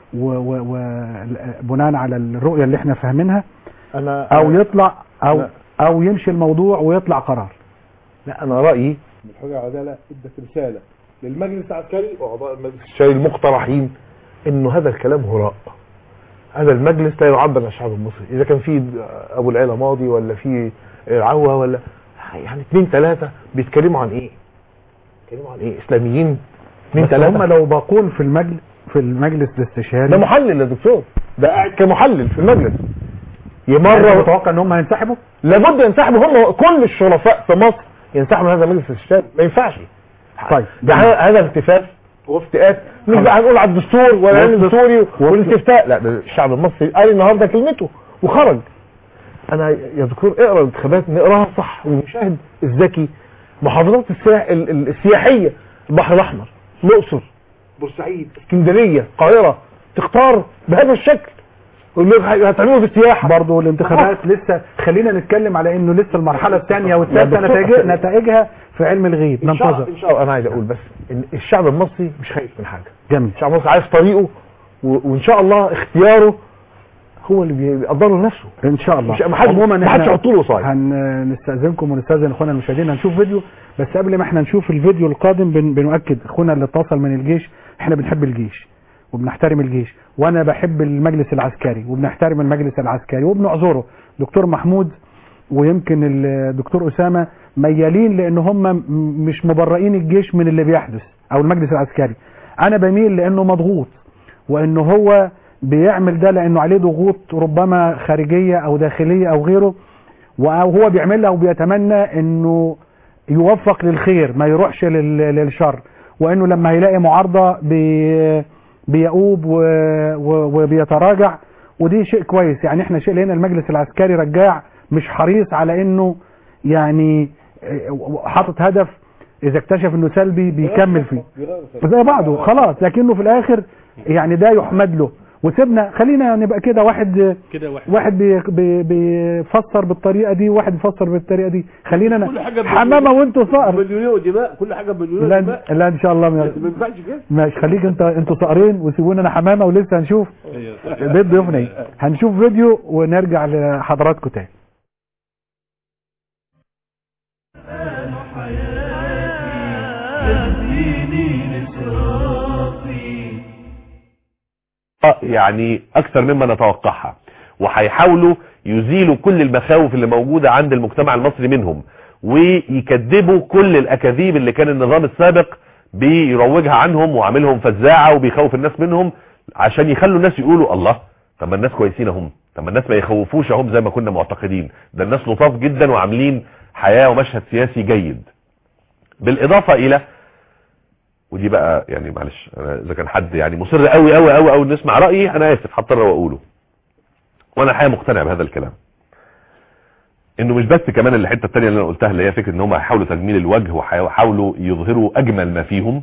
وبناء على الرؤية اللي احنا فاهمينها انا او يطلع او لا. او يمشي الموضوع ويطلع قرار لا انا رايي من الحجه العداله ادت رساله للمجلس العسكري واعضاء المجلس الشاري المقترحين انه هذا الكلام هراء هذا المجلس لا يعبر عن الشعب المصري اذا كان في ابو العيله ماضي ولا في عوه ولا يعني اثنين ثلاثه بيتكلموا عن ايه بيتكلموا عن ايه اسلاميين اثنين بس هم ثلاثه لو باقون في المجلس في المجلس الاستشاري ده محلل يا دكتور ده قاعد كمحلل في المجلس يعني يمرر متوقع ان هم هينسحبوا لابد ينسحبوا هم كل الشرفاء في مصر ينسحبوا من هذا المجلس الاستشاري ما ينفعش طيب ده ه- هذا التفاف وافتئات مش بقى هنقول على الدستور ولا علم وصلت- دستوري والاستفتاء لا ده الشعب المصري قال النهارده كلمته وخرج انا يا دكتور اقرا الانتخابات نقراها صح والمشاهد الذكي محافظات السياح ال- ال- السياحيه البحر الاحمر الاقصر بورسعيد اسكندريه القاهره تختار بهذا الشكل يقول لك هتعملوا في السياحه برضه الانتخابات لسه خلينا نتكلم على انه لسه المرحله الثانيه يا والثالثه دكتور. نتائج نتائجها في علم الغيب ان شاء الله ننتظر ان شاء الله انا عايز اقول بس ان الشعب المصري مش خايف من حاجه جميل الشعب المصري عارف طريقه و- وان شاء الله اختياره هو اللي بي- بيقدره لنفسه ان شاء الله مش ما حدش عموما ما حدش احنا يحط له صايد هنستاذنكم ونستاذن اخونا المشاهدين هنشوف فيديو بس قبل ما احنا نشوف الفيديو القادم بن بنؤكد اخونا اللي اتصل من الجيش احنا بنحب الجيش وبنحترم الجيش وانا بحب المجلس العسكري وبنحترم المجلس العسكري وبنعذره دكتور محمود ويمكن الدكتور اسامه ميالين لان هم م- مش مبرئين الجيش من اللي بيحدث او المجلس العسكري انا بميل لانه مضغوط وانه هو بيعمل ده لانه عليه ضغوط ربما خارجية او داخلية او غيره وهو بيعملها وبيتمنى انه يوفق للخير ما يروحش لل- للشر وانه لما هيلاقي معارضة بي بيؤوب و- و- وبيتراجع ودي شيء كويس يعني احنا شيء لقينا المجلس العسكري رجاع مش حريص على انه يعني اه، حاطط هدف اذا اكتشف انه سلبي بيكمل فيه زي بعضه خلاص لكنه في الاخر يعني ده يحمد له وسيبنا خلينا نبقى كده واحد كده واحد واحد بي بي بيفسر بالطريقه دي وواحد بيفسر بالطريقه دي خلينا كل أنا حاجة حمامه وانتوا صقر مليونير ودماء كل حاجه مليونير لا ودماء لا ان شاء الله ما ما ينفعش كده ماشي خليك انت انتوا صقرين وسيبونا انا حمامه ولسه هنشوف بيت ضيوفنا ايه هنشوف فيديو ونرجع لحضراتكم تاني يهديني لصراطي يعني اكثر مما نتوقعها وهيحاولوا يزيلوا كل المخاوف اللي موجودة عند المجتمع المصري منهم ويكذبوا كل الاكاذيب اللي كان النظام السابق بيروجها عنهم وعاملهم فزاعة وبيخوف الناس منهم عشان يخلوا الناس يقولوا الله طب ما الناس كويسين اهم طب ما الناس ما يخوفوش اهم زي ما كنا معتقدين ده الناس لطاف جدا وعاملين حياة ومشهد سياسي جيد بالاضافة الى ودي بقى يعني معلش انا اذا كان حد يعني مصر قوي قوي قوي قوي نسمع رايي انا اسف هضطر واقوله وانا الحقيقه مقتنع بهذا الكلام انه مش بس كمان الحته الثانيه اللي انا قلتها اللي هي فكره ان هم هيحاولوا تجميل الوجه وهيحاولوا يظهروا اجمل ما فيهم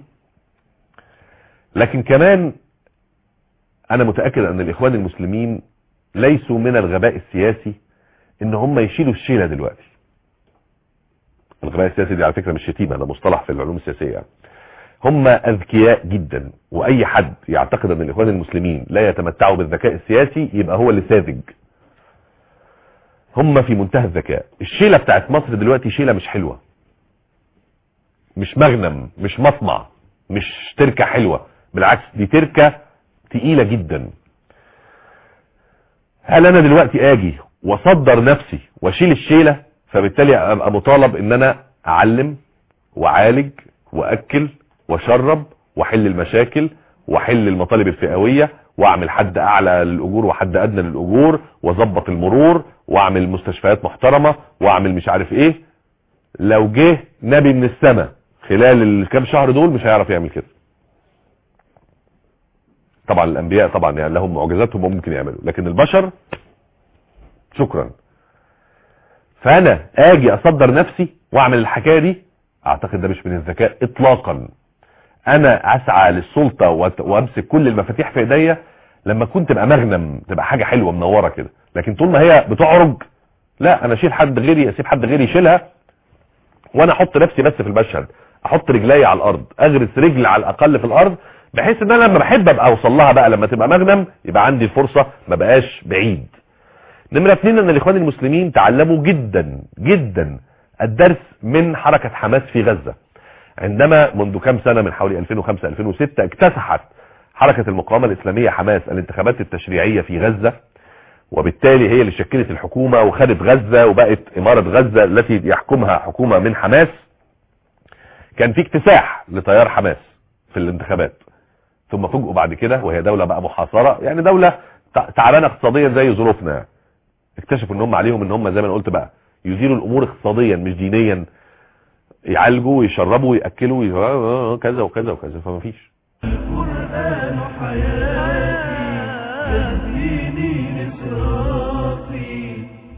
لكن كمان انا متاكد ان الاخوان المسلمين ليسوا من الغباء السياسي ان هم يشيلوا الشيله دلوقتي الغباء السياسي دي على فكره مش شتيمه ده مصطلح في العلوم السياسيه يعني. هم اذكياء جدا واي حد يعتقد ان الاخوان المسلمين لا يتمتعوا بالذكاء السياسي يبقى هو اللي ساذج هم في منتهى الذكاء الشيله بتاعت مصر دلوقتي شيله مش حلوه مش مغنم مش مصنع مش تركه حلوه بالعكس دي تركه تقيله جدا هل انا دلوقتي اجي واصدر نفسي واشيل الشيله فبالتالي ابقى مطالب ان انا اعلم واعالج واكل واشرب واحل المشاكل واحل المطالب الفئويه واعمل حد اعلى للاجور وحد ادنى للاجور واظبط المرور واعمل مستشفيات محترمه واعمل مش عارف ايه لو جه نبي من السماء خلال الكام شهر دول مش هيعرف يعمل كده طبعا الانبياء طبعا يعني لهم معجزاتهم وممكن يعملوا لكن البشر شكرا فانا اجي اصدر نفسي واعمل الحكايه دي اعتقد ده مش من الذكاء اطلاقا انا اسعى للسلطه وت- وامسك كل المفاتيح في ايديا لما كنت تبقى مغنم تبقى حاجه حلوه منوره كده لكن طول ما هي بتعرج لا انا اشيل حد غيري اسيب حد غيري يشيلها وانا احط نفسي بس في المشهد احط رجلي على الارض اغرس رجل على الاقل في الارض بحيث ان انا لما بحب ابقى اوصل لها بقى لما تبقى مغنم يبقى عندي الفرصه ما بقاش بعيد نمرة اتنين ان الاخوان المسلمين تعلموا جدا جدا الدرس من حركة حماس في غزة عندما منذ كام سنة من حوالي 2005 2006 اكتسحت حركة المقاومة الاسلامية حماس الانتخابات التشريعية في غزة وبالتالي هي اللي شكلت الحكومة وخدت غزة وبقت امارة غزة التي يحكمها حكومة من حماس كان في اكتساح لتيار حماس في الانتخابات ثم فوجئوا بعد كده وهي دولة بقى محاصرة يعني دولة تع- تعبانة اقتصاديا زي ظروفنا يعني. اكتشفوا ان هم عليهم ان هم زي ما انا قلت بقى يديروا الامور اقتصاديا مش دينيا يعالجوا ويشربوا وياكلوا وي- آه، آه، كذا وكذا وكذا فما فيش القرآن حياتي يهديني لصراطي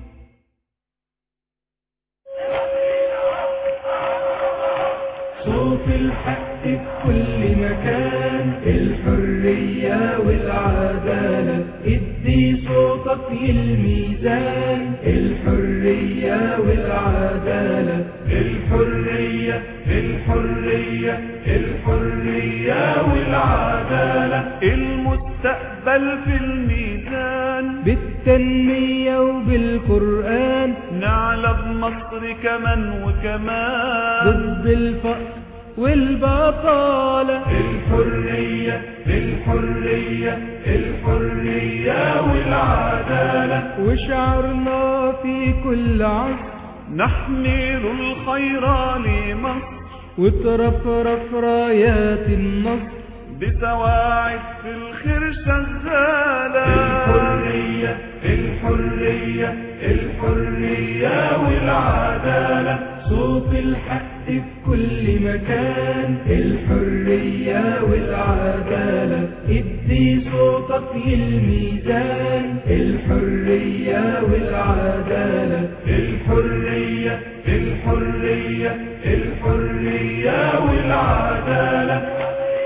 صوت الحق في كل مكان الحرية والعدالة ادي صوتك للميزان الحرية والعدالة الحرية الحرية الحرية والعدالة المستقبل في الميزان بالتنمية وبالقرآن نعلى بمصر كمان وكمان ضد الفقر والبطالة الحرية الحرية الحرية والعدالة وشعرنا في كل عصر نحمل الخير لمصر وترفرف رايات النصر بسواعد في الخير شغالة الحرية الحرية الحرية والعدالة صوت الحق في كل مكان الحرية والعدالة ادي صوتك للميزان الحرية والعدالة الحرية الحرية الحرية والعدالة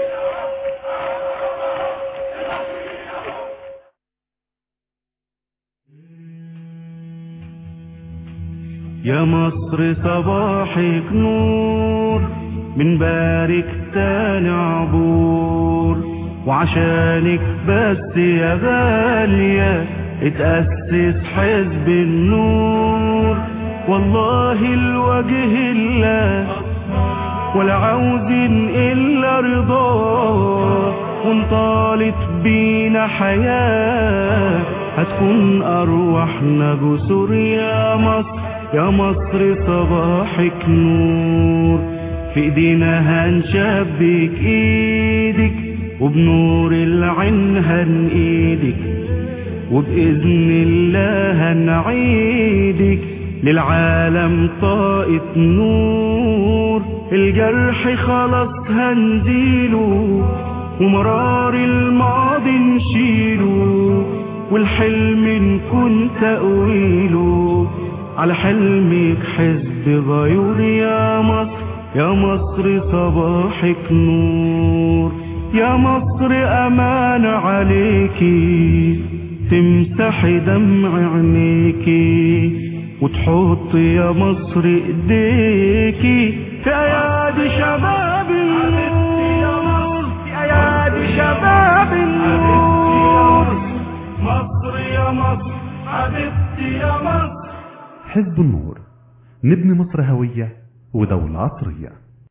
يا مصر صباحك نور بنبارك تاني عبور وعشانك بس يا غالية اتأسس حزب النور والله الوجه الله ولا عاوزين إلا رضاه وانطالت بينا حياة هتكون أرواحنا جسور يا مصر يا مصر صباحك نور في ايدينا هنشبك ايدك وبنور العين هنقيدك وبإذن الله هنعيدك للعالم طاقة نور الجرح خلاص هنزيله ومرار الماضي نشيله والحلم نكون تأويله على حلمك حزب غيور يا مصر يا مصر صباحك نور يا مصر امان عليكي تمسحي دمع عينيكي وتحط يا مصر ايديكي في ايادي شباب النور في ايادي شباب النور مصر يا مصر حبيبتي يا مصر حزب النور نبني مصر هوية ودولة عصرية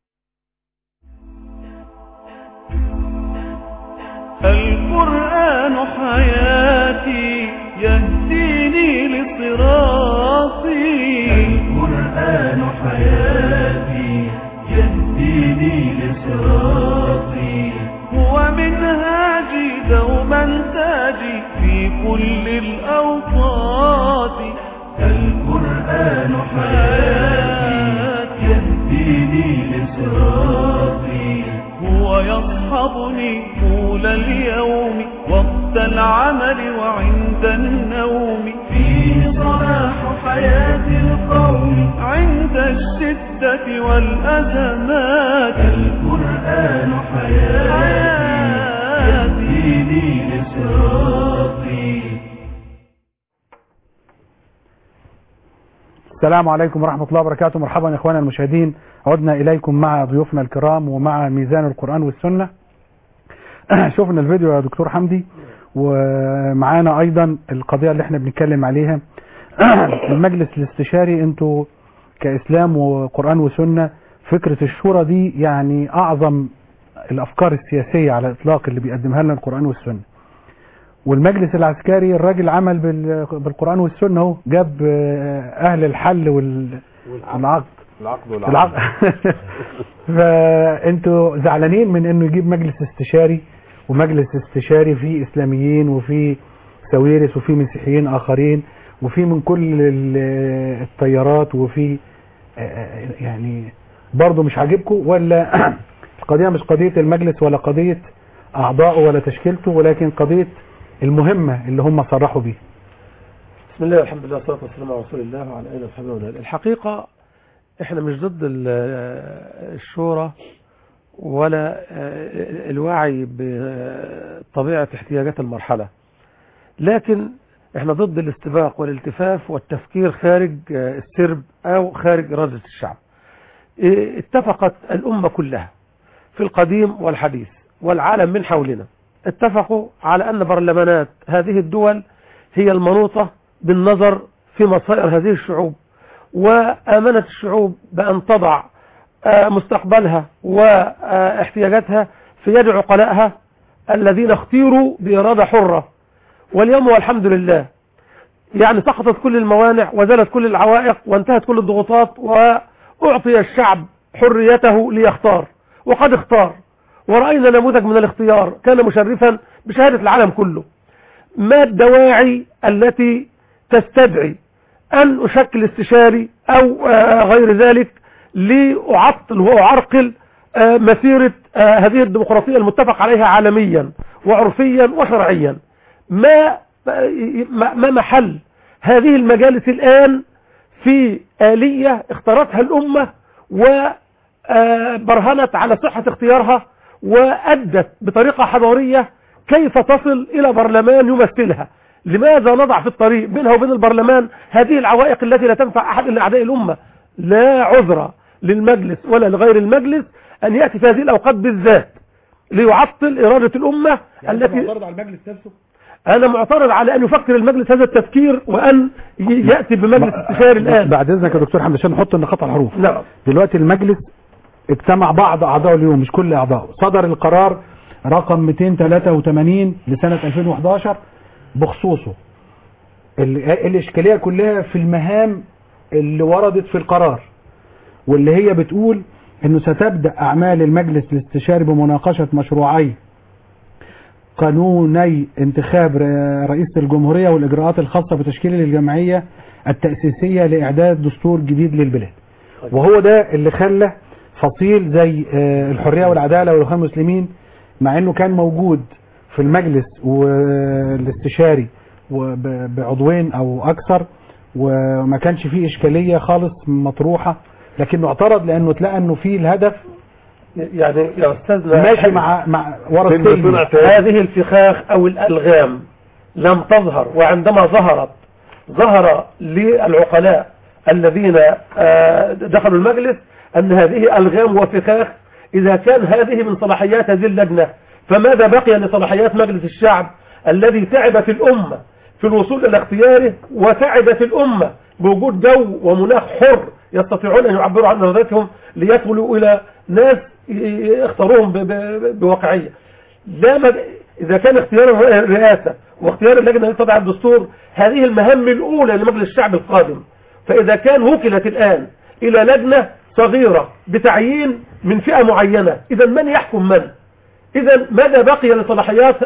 القرآن حياتي يهديني لصراطي القرآن حياتي يهديني لصراطي هو منهاجي دوما تاجي في كل الأوقات القرآن حياتي يهديني لصراطي هو يصحبني طول اليوم وقت العمل وعند النوم فيه صلاح حياة القوم عند الشدة والأزمات القرآن حياتي يهديني لصراطي السلام عليكم ورحمة الله وبركاته مرحبا إخوانا المشاهدين عدنا إليكم مع ضيوفنا الكرام ومع ميزان القرآن والسنة شوفنا الفيديو يا دكتور حمدي ومعانا أيضا القضية اللي احنا بنتكلم عليها المجلس الاستشاري انتوا كإسلام وقرآن وسنة فكرة الشورى دي يعني أعظم الأفكار السياسية على الإطلاق اللي بيقدمها لنا القرآن والسنة والمجلس العسكري الراجل عمل بال- بالقرآن والسنة اهو جاب آه، أهل الحل وال- والعقد العقد العقد فانتوا زعلانين من انه يجيب مجلس استشاري ومجلس استشاري فيه اسلاميين وفيه سويرس وفيه مسيحيين اخرين وفيه من كل ال- التيارات وفيه آه، يعني برضه مش عاجبكم ولا القضية مش قضية المجلس ولا قضية اعضائه ولا تشكيلته ولكن قضية المهمة اللي هم صرحوا بيها بسم الله والحمد لله والصلاة والسلام على رسول الله وعلى آله وصحبه ومن والاه. الحقيقة احنا مش ضد ال- الشورى ولا آه، الوعي بطبيعة احتياجات المرحلة لكن احنا ضد الاستباق والالتفاف والتفكير خارج آه، السرب او خارج إرادة الشعب إيه، اتفقت الأمة كلها في القديم والحديث والعالم من حولنا اتفقوا على أن برلمانات هذه الدول هي المنوطة بالنظر في مصائر هذه الشعوب وآمنت الشعوب بأن تضع آه، مستقبلها واحتياجاتها في يد عقلائها الذين اختيروا بإرادة حرة واليوم والحمد لله يعني سقطت كل الموانع وزالت كل العوائق وانتهت كل الضغوطات وأعطي الشعب حريته ليختار وقد اختار ورأينا نموذج من الاختيار كان مشرفا بشهادة العالم كله ما الدواعي التي تستدعي أن أشكل استشاري أو آه، غير ذلك لأعطل وأعرقل آه، مسيرة آه، هذه الديمقراطية المتفق عليها عالميا وعرفيا وشرعيا ما ما ما محل هذه المجالس الآن في آلية اختارتها الأمة وبرهنت على صحة اختيارها وأدت بطريقة حضارية كيف تصل إلى برلمان يمثلها لماذا نضع في الطريق بينها وبين البرلمان هذه العوائق التي لا تنفع أحد إلا أعداء الأمة لا عذر للمجلس ولا لغير المجلس أن يأتي في هذه الأوقات بالذات ليعطل إرادة الأمة التي معترض على المجلس نفسه أنا معترض على أن يفكر المجلس هذا التفكير وأن ي- يأتي بمجلس استشاري الآن بعد اذنك يا دكتور حمد عشان نحط النقاط على الحروف نعم دلوقتي المجلس اجتمع بعض اعضاء اليوم مش كل اعضائه صدر القرار رقم 283 لسنة 2011 بخصوصه ال- الاشكالية كلها في المهام اللي وردت في القرار واللي هي بتقول انه ستبدأ اعمال المجلس الاستشاري بمناقشة مشروعي قانوني انتخاب ر- رئيس الجمهورية والإجراءات الخاصة بتشكيل الجمعية التأسيسية لإعداد دستور جديد للبلاد وهو ده اللي خلى فصيل زي آه، الحرية والعدالة والإخوان المسلمين مع إنه كان موجود في المجلس والاستشاري وب- بعضوين أو أكثر وما كانش فيه إشكالية خالص مطروحة لكنه اعترض لأنه تلاقى إنه فيه الهدف يعني يا أستاذنا ماشي مع مع ورا السلم هذه الفخاخ أو الألغام لم تظهر وعندما ظهرت ظهر للعقلاء الذين آه، دخلوا المجلس أن هذه ألغام وفخاخ إذا كان هذه من صلاحيات هذه اللجنة فماذا بقي لصلاحيات مجلس الشعب الذي تعبت الأمة في الوصول إلى اختياره وتعبت الأمة بوجود جو ومناخ حر يستطيعون أن يعبروا عن إرادتهم ليصلوا إلى ناس ي- اختاروهم ب- ب- بواقعية لا مد... إذا كان اختيار الرئاسة واختيار اللجنة التي تضع الدستور هذه المهام الأولى لمجلس الشعب القادم فإذا كان وكلت الآن إلى لجنة صغيرة بتعيين من فئة معينة إذا من يحكم من إذا ماذا بقي لصلاحيات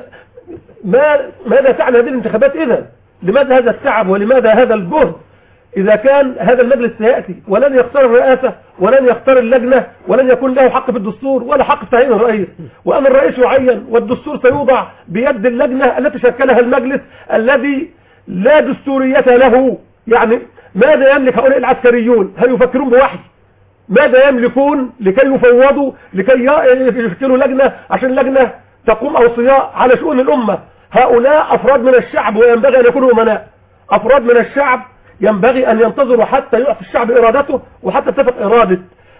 ما ماذا تعني هذه الانتخابات إذا لماذا هذا التعب ولماذا هذا الجهد إذا كان هذا المجلس سيأتي ولن يختار الرئاسة ولن يختار اللجنة ولن يكون له حق في الدستور ولا حق في تعيين الرئيس وأن الرئيس يعين والدستور سيوضع بيد اللجنة التي شكلها المجلس الذي لا دستورية له يعني ماذا يملك هؤلاء العسكريون هل يفكرون بوحي ماذا يملكون لكي يفوضوا لكي ي- يشكلوا لجنة عشان لجنة تقوم أوصياء على شؤون الأمة هؤلاء أفراد من الشعب وينبغي أن يكونوا أمناء أفراد من الشعب ينبغي أن ينتظروا حتى يعطي الشعب إرادته وحتى تتفق إرادة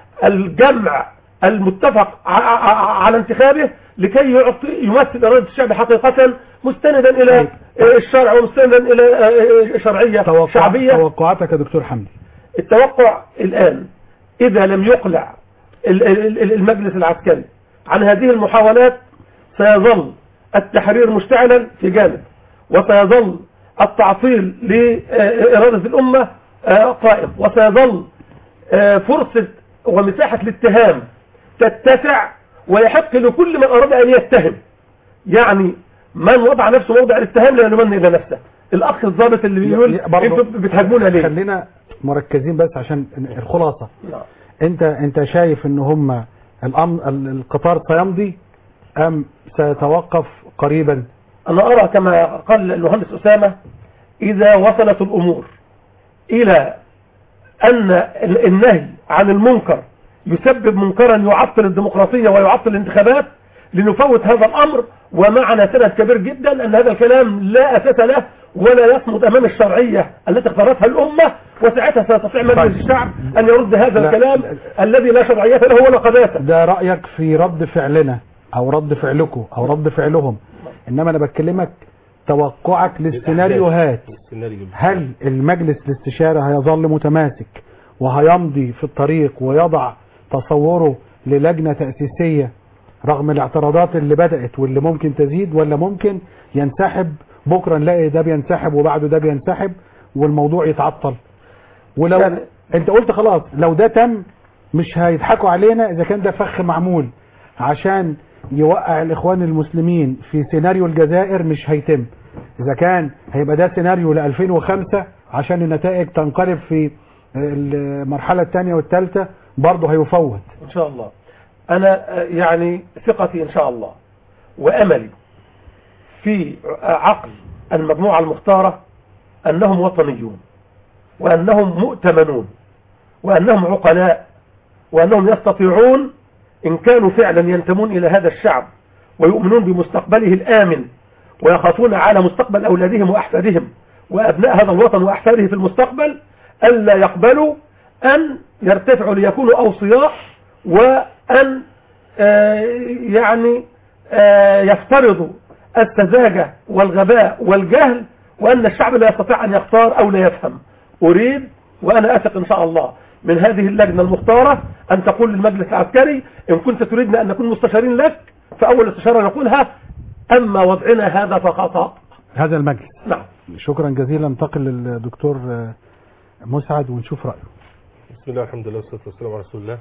الجمع المتفق ع- ع- على انتخابه لكي يعطي يمثل إرادة الشعب حقيقة مستندا إلى الشرع ومستندا إلى شرعية شعبية توقعاتك يا دكتور حمدي التوقع الآن إذا لم يقلع ال- ال- ال- المجلس العسكري عن هذه المحاولات سيظل التحرير مشتعلا في جانب وسيظل التعطيل لإرادة الأمة آه، قائم وسيظل آه، فرصة ومساحة الاتهام تتسع ويحق لكل من أراد أن يتهم يعني من وضع نفسه موضع الاتهام لا يلومن إلى نفسه الأخ الضابط اللي بيقول برضه انتوا بتهاجمونا ليه خلينا مركزين بس عشان الخلاصة نعم. انت انت شايف ان هم الأم ال- القطار سيمضي ام سيتوقف قريبا أنا أرى كما قال المهندس أسامة إذا وصلت الأمور إلى أن ال- النهي عن المنكر يسبب منكرا يعطل الديمقراطية ويعطل الانتخابات لنفوت هذا الأمر ومعنا سند كبير جدا أن هذا الكلام لا أساس له ولا يصمد أمام الشرعية التي اختارتها الأمة وساعتها سيستطيع مجلس الشعب أن يرد هذا لا. الكلام الذي لا شرعية له ولا قداسة ده رأيك في رد فعلنا او رد فعلكم او رد فعلهم انما انا بكلمك توقعك للسيناريوهات السيناريو هل المجلس الاستشاري هيظل متماسك وهيمضي في الطريق ويضع تصوره للجنة تأسيسية رغم الاعتراضات اللي بدأت واللي ممكن تزيد ولا ممكن ينسحب بكرة نلاقي ده بينسحب وبعده ده بينسحب والموضوع يتعطل ولو يعني- انت قلت خلاص لو ده تم مش هيضحكوا علينا اذا كان ده فخ معمول عشان يوقع الاخوان المسلمين في سيناريو الجزائر مش هيتم اذا كان هيبقى ده سيناريو ل 2005 عشان النتائج تنقلب في المرحله الثانيه والثالثه برضه هيفوت ان شاء الله انا آه، يعني ثقتي ان شاء الله واملي في عقل المجموعة المختارة انهم وطنيون وانهم مؤتمنون وانهم عقلاء وانهم يستطيعون ان كانوا فعلا ينتمون الى هذا الشعب ويؤمنون بمستقبله الامن ويخافون على مستقبل اولادهم واحفادهم وابناء هذا الوطن واحفاده في المستقبل الا يقبلوا ان يرتفعوا ليكونوا اوصياء وان آه، يعني آه، يفترضوا السذاجة والغباء والجهل وأن الشعب لا يستطيع أن يختار أو لا يفهم أريد وأنا أثق إن شاء الله من هذه اللجنة المختارة أن تقول للمجلس العسكري إن كنت تريدنا أن نكون مستشارين لك فأول استشارة نقولها أما وضعنا هذا فخطأ هذا المجلس نعم شكرا جزيلا انتقل للدكتور آه، مسعد ونشوف رأيه بسم الله الحمد لله والصلاة والسلام على رسول الله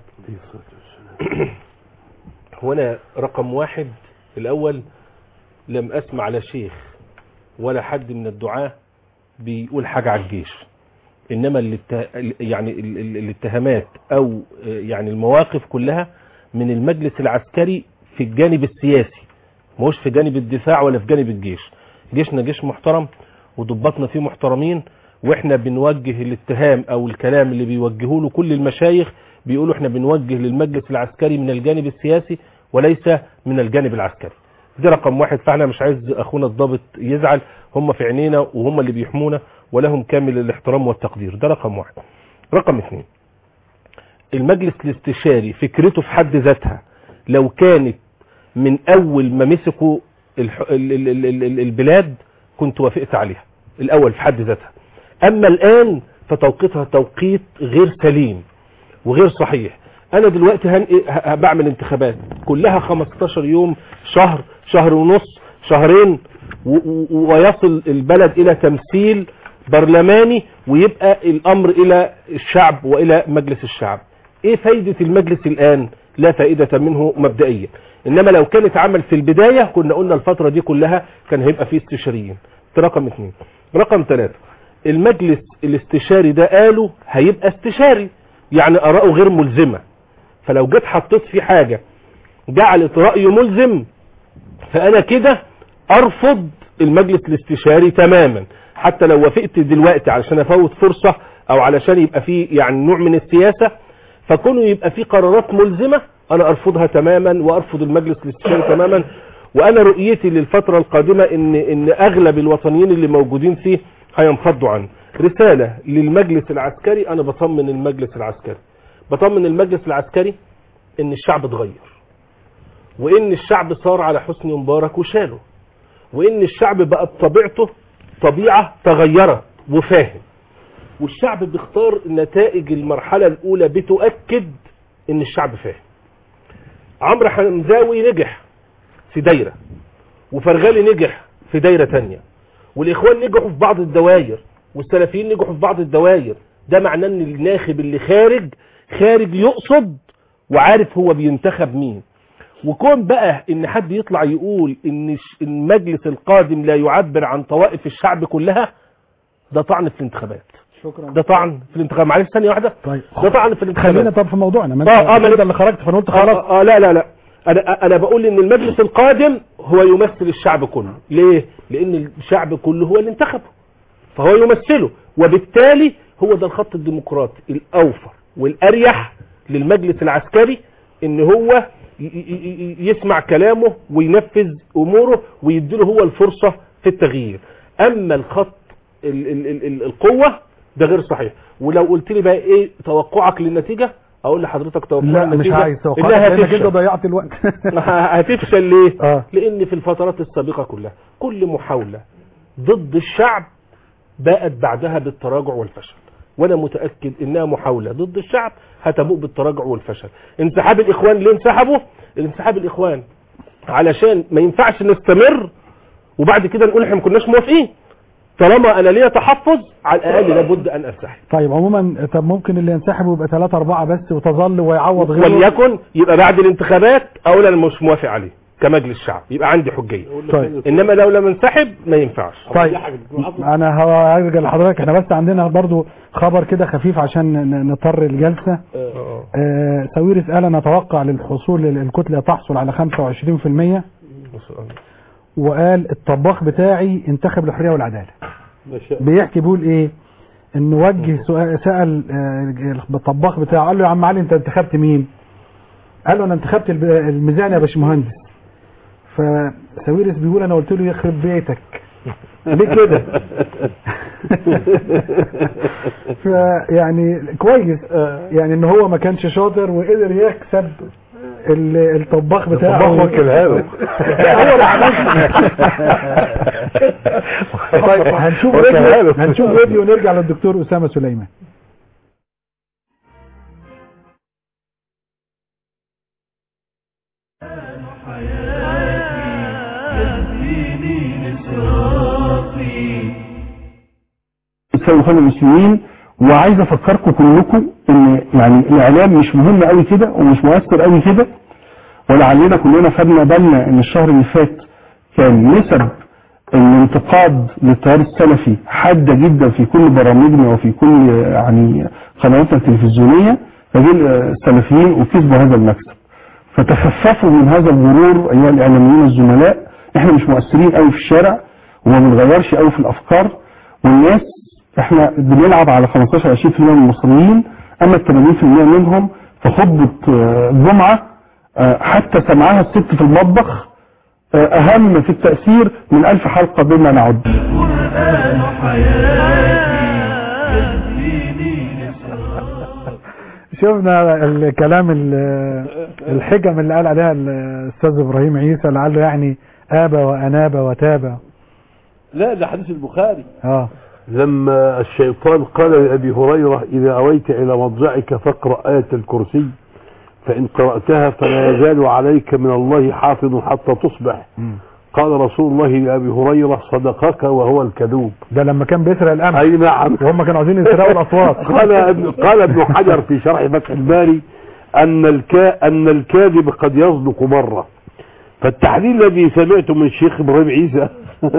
هو أنا رقم واحد الأول لم أسمع لا شيخ ولا حد من الدعاة بيقول حاجة على الجيش إنما الات- يعني ال- ال- الاتهامات أو يعني المواقف كلها من المجلس العسكري في الجانب السياسي مش في جانب الدفاع ولا في جانب الجيش جيشنا جيش محترم وضباطنا فيه محترمين واحنا بنوجه الاتهام او الكلام اللي بيوجهوه له كل المشايخ بيقولوا احنا بنوجه للمجلس العسكري من الجانب السياسي وليس من الجانب العسكري دي رقم واحد فاحنا مش عايز اخونا الضابط يزعل هم في عينينا وهم اللي بيحمونا ولهم كامل الاحترام والتقدير ده رقم واحد رقم اثنين المجلس الاستشاري فكرته في حد ذاتها لو كانت من اول ما مسكوا الح... ال... ال... ال... ال... ال- البلاد كنت وافقت عليها الاول في حد ذاتها اما الان فتوقيتها توقيت غير سليم وغير صحيح انا دلوقتي هن... ه- بعمل انتخابات كلها 15 يوم شهر شهر ونص شهرين و... و... ويصل البلد الى تمثيل برلماني ويبقى الامر الى الشعب والى مجلس الشعب ايه فايدة المجلس الان لا فائدة منه مبدئيا انما لو كانت عمل في البداية كنا قلنا الفترة دي كلها كان هيبقى فيه استشاريين ده رقم اثنين رقم ثلاثة المجلس الاستشاري ده قالوا هيبقى استشاري يعني اراءه غير ملزمة فلو جيت حطيت في حاجة جعلت رأيه ملزم فانا كده ارفض المجلس الاستشاري تماما حتى لو وافقت دلوقتي علشان افوت فرصة او علشان يبقى فيه يعني نوع من السياسة فكونه يبقى فيه قرارات ملزمة انا ارفضها تماما وارفض المجلس الاستشاري تماما وانا رؤيتي للفترة القادمة ان ان اغلب الوطنيين اللي موجودين فيه هينفضوا عنه رسالة للمجلس العسكري انا بطمن المجلس العسكري بطمن المجلس العسكري ان الشعب اتغير وان الشعب صار على حسني مبارك وشاله وان الشعب بقت طبيعته طبيعة تغيرت وفاهم والشعب بيختار نتائج المرحلة الاولى بتؤكد ان الشعب فاهم عمرو حمزاوي نجح في دايرة وفرغالي نجح في دايرة تانية والاخوان نجحوا في بعض الدوائر والسلفيين نجحوا في بعض الدوائر ده معناه ان الناخب اللي خارج خارج يقصد وعارف هو بينتخب مين وكون بقى ان حد يطلع يقول ان الش- المجلس القادم لا يعبر عن طوائف الشعب كلها ده طعن في الانتخابات شكرا ده طعن في الانتخابات معلش ثانيه واحده طيب ده طعن في الانتخابات خلينا طب في موضوعنا ما انت اه اه ما انت اللي خرجت فانا قلت آه, خلاص آه, اه لا لا لا انا انا بقول ان المجلس القادم هو يمثل الشعب كله ليه لان الشعب كله هو اللي انتخبه فهو يمثله وبالتالي هو ده الخط الديمقراطي الاوفر والاريح للمجلس العسكري ان هو ي- ي- ي- يسمع كلامه وينفذ اموره ويديله هو الفرصة في التغيير اما الخط ال ال ال ال القوة ده غير صحيح ولو قلت لي بقى ايه توقعك للنتيجة اقول لحضرتك توقع لا مش النتيجة عايز توقعات انها لانك انت هتفشل ضيعت الوقت هتفشل ليه اه لان في الفترات السابقة كلها كل محاولة ضد الشعب باءت بعدها بالتراجع والفشل وانا متأكد انها محاولة ضد الشعب هتبوء بالتراجع والفشل انسحاب الاخوان ليه انسحبوا الانسحاب الاخوان علشان ما ينفعش نستمر وبعد كده نقول احنا ما كناش موافقين طالما انا ليا تحفظ على الاقل لابد ان انسحب طيب عموما طب ممكن اللي ينسحب يبقى ثلاثة أربعة بس وتظل ويعوض غيره وليكن يبقى بعد الانتخابات اقول انا مش موافق عليه كمجلس شعب يبقى عندي حجيه طيب. انما لو لم انسحب ما ينفعش طيب انا هرجع لحضرتك احنا بس عندنا برضو خبر كده خفيف عشان ن- نطر الجلسة آه ساويرس قال نتوقع للحصول الكتلة تحصل على 25% وقال الطباخ بتاعي انتخب الحرية والعدالة بيحكي بيقول ايه انه وجه سؤال سأل آه، الطباخ بتاعه قال له يا عم علي انت انتخبت مين قال له انا انتخبت الب- الميزان يا باشمهندس فساويرس بيقول انا قلت له يخرب بيتك ليه كده فيعني كويس يعني ان هو ما كانش شاطر وقدر يكسب ال- الطباخ بتاعه الطباخ وكلها له. هو اللي عملها طيب هنشوف وكلها فيديو له. هنشوف فيديو ونرجع للدكتور اسامه سليمان تساوي اخوان المسلمين وعايز افكركم كلكم ان يعني الاعلام مش مهم قوي كده ومش مؤثر قوي كده ولعلنا كلنا خدنا بالنا ان الشهر اللي فات كان نسب الانتقاد للتيار السلفي حادة جدا في كل برامجنا وفي كل يعني قنواتنا التلفزيونية فدي السلفيين وكسبوا هذا المكسب فتخففوا من هذا الغرور ايها الاعلاميين الزملاء احنا مش مؤثرين قوي في الشارع وما بنغيرش قوي في الافكار والناس احنا بنلعب على 15 20% من المصريين اما ال 80% منهم في خطبة آه، الجمعة آه، حتى سمعها الست في المطبخ آه، اهم في التأثير من الف حلقة بما نعد شفنا الكلام ال- الحكم اللي قال عليها الاستاذ ابراهيم عيسى لعله يعني ابى واناب وتاب لا ده حديث البخاري اه لما الشيطان قال لأبي هريرة إذا أويت إلى مضجعك فاقرأ آية الكرسي فإن قرأتها فلا يزال عليك من الله حافظ حتى تصبح قال رسول الله لأبي هريرة صدقك وهو الكذوب ده لما كان بيسرق الامن أي نعم وهم كانوا عايزين يسرقوا الاصوات قال ابن قال ابن حجر في شرح فتح الباري أن الكا أن الكاذب قد يصدق مرة فالتحليل الذي سمعته من الشيخ إبراهيم عيسى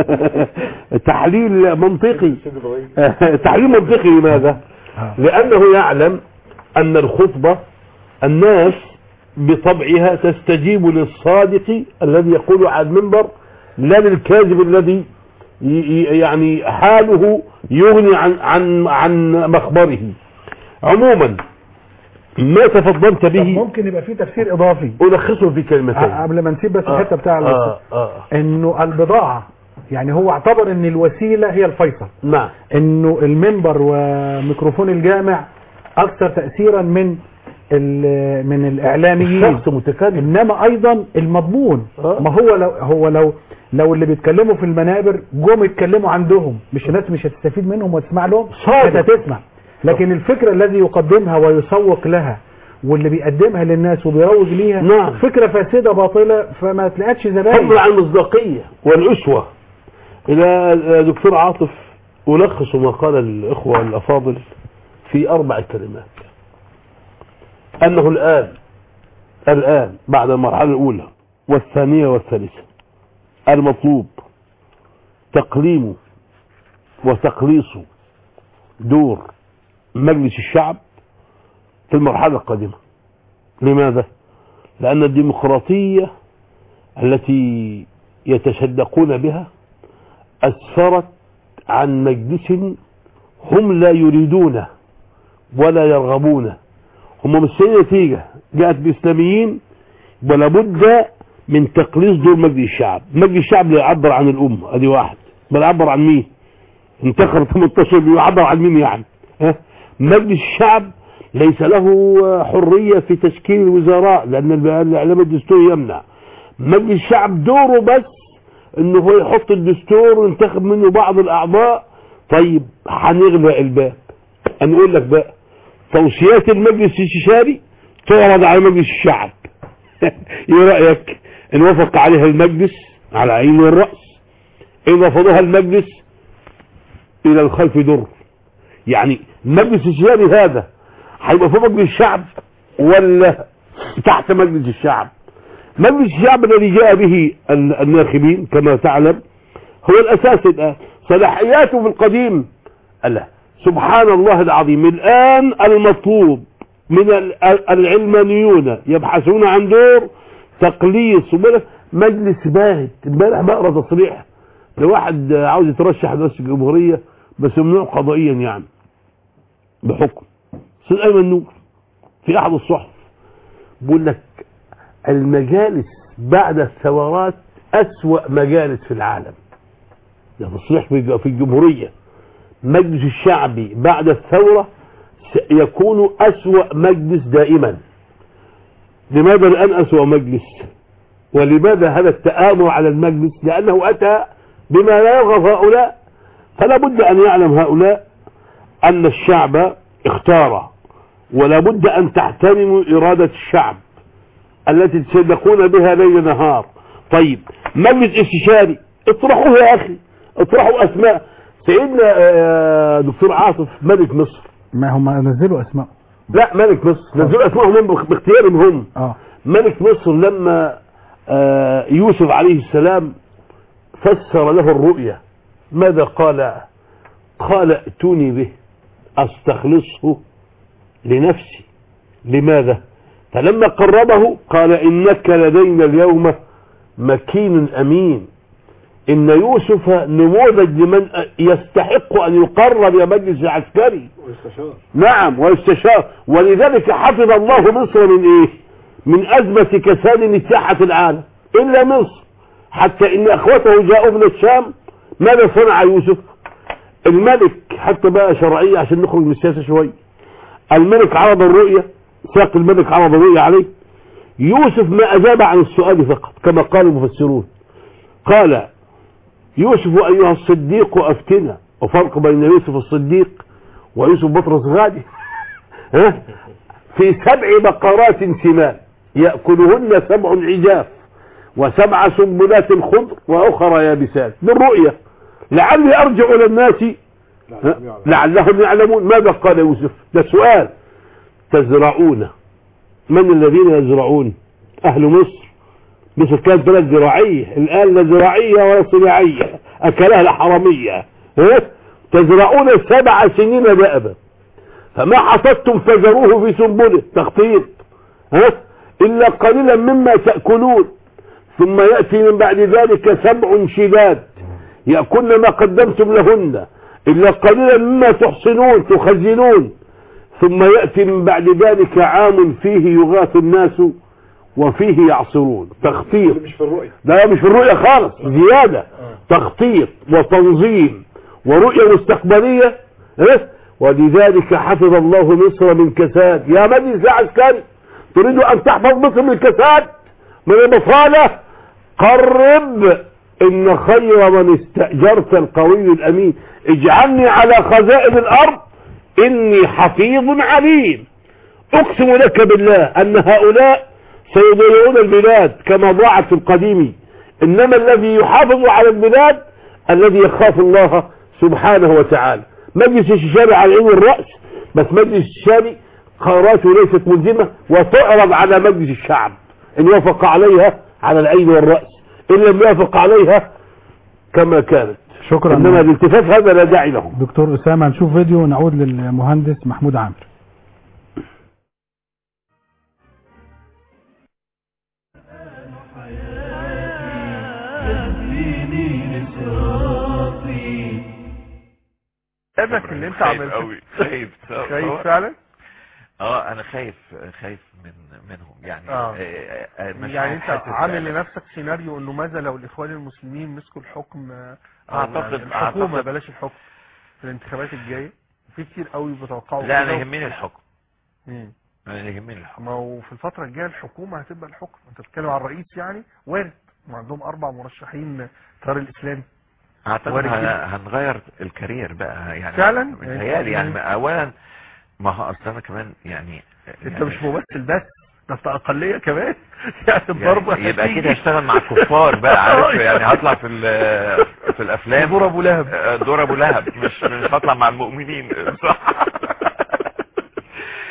تحليل منطقي تحليل منطقي لماذا لأنه يعلم أن الخطبة الناس بطبعها تستجيب للصادق الذي يقول على المنبر لا للكاذب الذي ي- ي- يعني حاله يغني عن عن عن مخبره عموما ما تفضلت طب به ممكن يبقى في تفسير اضافي ألخصه في كلمتين قبل ما نسيب بس آه، الحته بتاع آه، آه. انه البضاعه يعني هو اعتبر ان الوسيله هي الفيصل نعم انه المنبر وميكروفون الجامع اكثر تاثيرا من ال- من الاعلاميين الشخص متكلم انما ايضا المضمون ما هو لو هو لو لو اللي بيتكلموا في المنابر جم يتكلموا عندهم مش الناس مش هتستفيد منهم وتسمع لهم كانت هتسمع لكن الفكره الذي يقدمها ويسوق لها واللي بيقدمها للناس وبيروج ليها نعم. فكره فاسده باطله فما تلاقيش زباين فضلا عن المصداقية والأسوة إلى دكتور عاطف ألخص ما قال الإخوة الأفاضل في أربع كلمات أنه الآن الآن بعد المرحلة الأولى والثانية والثالثة المطلوب تقليم وتقليص دور مجلس الشعب في المرحلة القادمة لماذا؟ لأن الديمقراطية التي يتشدقون بها أسفرت عن مجلس هم لا يريدونه ولا يرغبونه هم مستنيين نتيجة جاءت بإسلاميين ولا بد من تقليص دور مجلس الشعب مجلس الشعب لا يعبر عن الأمة ادي واحد بل يعبر عن مين انتخب 18 بيعبر عن مين يعني ها؟ مجلس الشعب ليس له حرية في تشكيل الوزراء لأن الإعلام الدستوري يمنع مجلس الشعب دوره بس انه هو يحط الدستور وينتخب منه بعض الاعضاء طيب هنغلق الباب هنقول لك بقى توصيات المجلس الاستشاري تعرض على مجلس الشعب ايه رايك ان وافق عليها المجلس على عين والراس ان رفضها المجلس الى الخلف در يعني المجلس الاستشاري هذا هيبقى في مجلس الشعب ولا تحت مجلس الشعب مجلس الشعب الذي جاء به ال- الناخبين كما تعلم هو الأساس الآن صلاحياته في القديم الله سبحان الله العظيم الآن المطلوب من ال- ال- العلمانيون يبحثون عن دور تقليص ومن- مجلس باهت امبارح بقرا تصريح لواحد عاوز يترشح رئاسة الجمهورية بس ممنوع قضائيا يعني بحكم استاذ ايمن نور في احد الصحف بيقول لك المجالس بعد الثورات اسوأ مجالس في العالم ده تصريح في في الجمهورية مجلس الشعبي بعد الثورة سيكون أسوأ مجلس دائما لماذا الآن أسوأ مجلس ولماذا هذا التآمر على المجلس لأنه أتى بما لا يرغب هؤلاء فلا بد أن يعلم هؤلاء أن الشعب اختار ولا بد أن تحترموا إرادة الشعب التي تسلقون بها ليل نهار طيب مجلس استشاري اطرحوه يا أخي اطرحوا أسماء سيدنا آه، دكتور عاطف ملك مصر ما هم نزلوا اسماء لا ملك مصر نزلوا اسمائهم هم باختيارهم هم اه ملك مصر لما آه، يوسف عليه السلام فسر له الرؤيا ماذا قال قال ائتوني به استخلصه لنفسي لماذا فلما قربه قال انك لدينا اليوم مكين امين ان يوسف نموذج لمن يستحق ان يقرب الى مجلس العسكري واستشار نعم ويستشار ولذلك حفظ الله مصر من ايه من ازمة كساد اجتاحة العالم الا مصر حتى ان اخوته جاءوا من الشام ماذا صنع يوسف الملك حتى بقى شرعية عشان نخرج من السياسة شوية الملك عرض الرؤية ساق الملك عرض الرؤية عليه يوسف ما اجاب عن السؤال فقط كما قال المفسرون قال يوسف ايها الصديق افتنا وفرق بين يوسف الصديق ويوسف بطرس غادي ها في سبع بقرات سمان يأكلهن سبع عجاف وسبع سنبلات خضر وأخرى يابسات بالرؤية لعلي أرجع إلى الناس ها؟ لعلهم يعلمون ماذا قال يوسف ده سؤال تزرعون من الذين يزرعون أهل مصر مصر كانت بلد زراعية الآن لا زراعية ولا صناعية أكلها الحرامية ها؟ تزرعون سبع سنين دأبا فما حصدتم فجروه في سنبله تخطيط ها إلا قليلا مما تأكلون ثم يأتي من بعد ذلك سبع شداد يأكلن ما قدمتم لهن إلا قليلا مما تحصنون تخزنون ثم يأتي من بعد ذلك عام فيه يغاث الناس وفيه يعصرون تخطيط مش في الرؤية لا مش في الرؤية خالص زيادة تخطيط وتنظيم ورؤية مستقبلية إيه؟ ولذلك حفظ الله مصر من كساد يا مجلس عسكري تريد أن تحفظ مصر من كساد من البطالة قرب إن خير من استأجرت القوي الأمين اجعلني على خزائن الأرض إني حفيظ عليم أقسم لك بالله أن هؤلاء سيضيعون البلاد كما ضاعت في القديم إنما الذي يحافظ على البلاد الذي يخاف الله سبحانه وتعالى مجلس الشارع على عين الرأس بس مجلس الشارع قراراته ليست ملزمة وتعرض على مجلس الشعب إن وافق عليها على العين والرأس إن لم يوافق عليها كما كانت شكرا إنما الالتفاف هذا لا داعي له دكتور أسامة هنشوف فيديو ونعود للمهندس محمود عامر ابنك اللي انت خايف عملته قوي خايف خايف فعلا اه انا خايف خايف من منهم يعني آه. آه، آه، مش يعني انت حاسس عامل فعلا. لنفسك سيناريو انه ماذا لو الاخوان المسلمين مسكوا الحكم آه، أو أعتقد- يعني الحكومه أعتقد- بلاش الحكم في الانتخابات الجايه في كتير قوي بيتوقعوا لا انا كده. يهمني الحكم مم. انا يهمني الحكم ما هو في الفتره الجايه الحكومه هتبقى الحكم انت بتتكلم عن الرئيس يعني وارد ما عندهم اربع مرشحين تيار الاسلامي اعتقد وارد هن- جدا. هنغير الكارير بقى يعني فعلا؟ متهيألي يعني اولا ما هو اصل انا كمان يعني انت يعني- مش ممثل بس ده انت اقليه كمان يعني الضربه يعني يبقى هتيجي. كده هشتغل مع الكفار بقى عارف يعني هطلع في ال- في الافلام دور ابو لهب آه، دور ابو لهب مش مش هطلع مع المؤمنين صح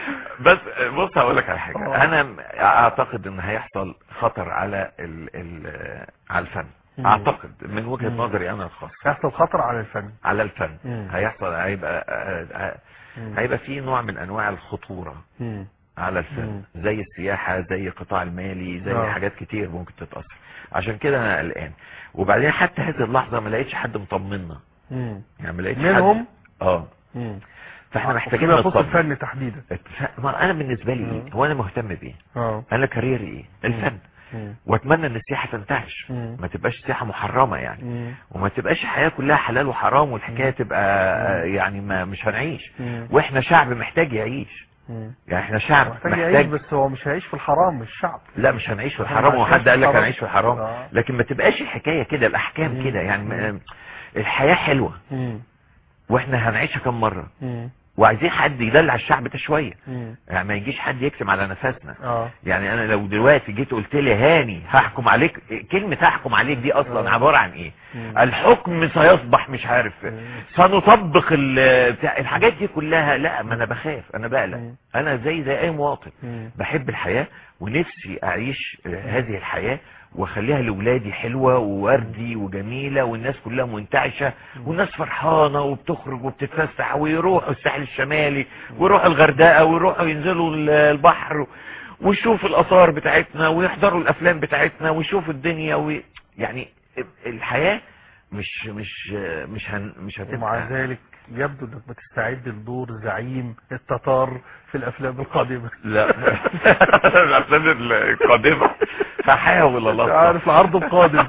بس بص هقول لك على حاجه انا م- اعتقد ان هيحصل خطر على ال ال على الفن مم. اعتقد من وجهه مم. نظري انا الخاصه هيحصل خطر على الفن على الفن مم. هيحصل هيبقى آه، آه، مم. هيبقى في نوع من انواع الخطوره مم. على الفن زي السياحة زي القطاع المالي زي آه. حاجات كتير ممكن تتأثر عشان كده انا قلقان وبعدين حتى هذه اللحظة ما لقيتش حد مطمنا مم. يعني ما لقيتش منهم حد اه مم. فاحنا محتاجين وفيما يخص نطمن الفن تحديدا اتفق- ما انا بالنسبة لي ايه هو انا مهتم بايه اه انا كاريري ايه الفن مم. واتمنى ان السياحة تنتعش مم. ما تبقاش سياحة محرمة يعني مم. وما تبقاش الحياة كلها حلال وحرام والحكاية تبقى آه، يعني ما مش هنعيش مم. واحنا شعب محتاج يعيش مم. يعني احنا شعب محتاج يعيش محتاج بس هو مش هيعيش في الحرام مش شعب لا مش هنعيش في إحنا الحرام ما وحد عشناش قال لك في الحرام. هنعيش في الحرام آه. لكن ما تبقاش الحكايه كده الاحكام كده يعني ما- الحياه حلوه مم. واحنا هنعيشها كم مره مم. وعايزين حد يدلع الشعب ده شويه مم. يعني ما يجيش حد يكتم على نفسنا اه يعني انا لو دلوقتي جيت قلت لي هاني هحكم عليك كلمه هحكم عليك دي اصلا آه. عباره عن ايه مم. الحكم سيصبح مش عارف سنطبق ال- بتاع- الحاجات دي كلها لا ما انا بخاف انا بقلق انا زي زي اي مواطن مم. بحب الحياة ونفسي اعيش آه، هذه الحياة واخليها لاولادي حلوة ووردي وجميلة والناس كلها منتعشة والناس فرحانة وبتخرج وبتتفسح ويروحوا الساحل الشمالي ويروحوا الغردقة ويروحوا ينزلوا ال- البحر ويشوفوا الاثار بتاعتنا ويحضروا الافلام بتاعتنا ويشوفوا الدنيا وي... يعني الحياة مش مش مش هن مش ومع هتبقى ذلك يبدو انك بتستعد لدور زعيم التتار في الافلام القادمه لا الافلام القادمة هحاول الله مش عارف العرض القادم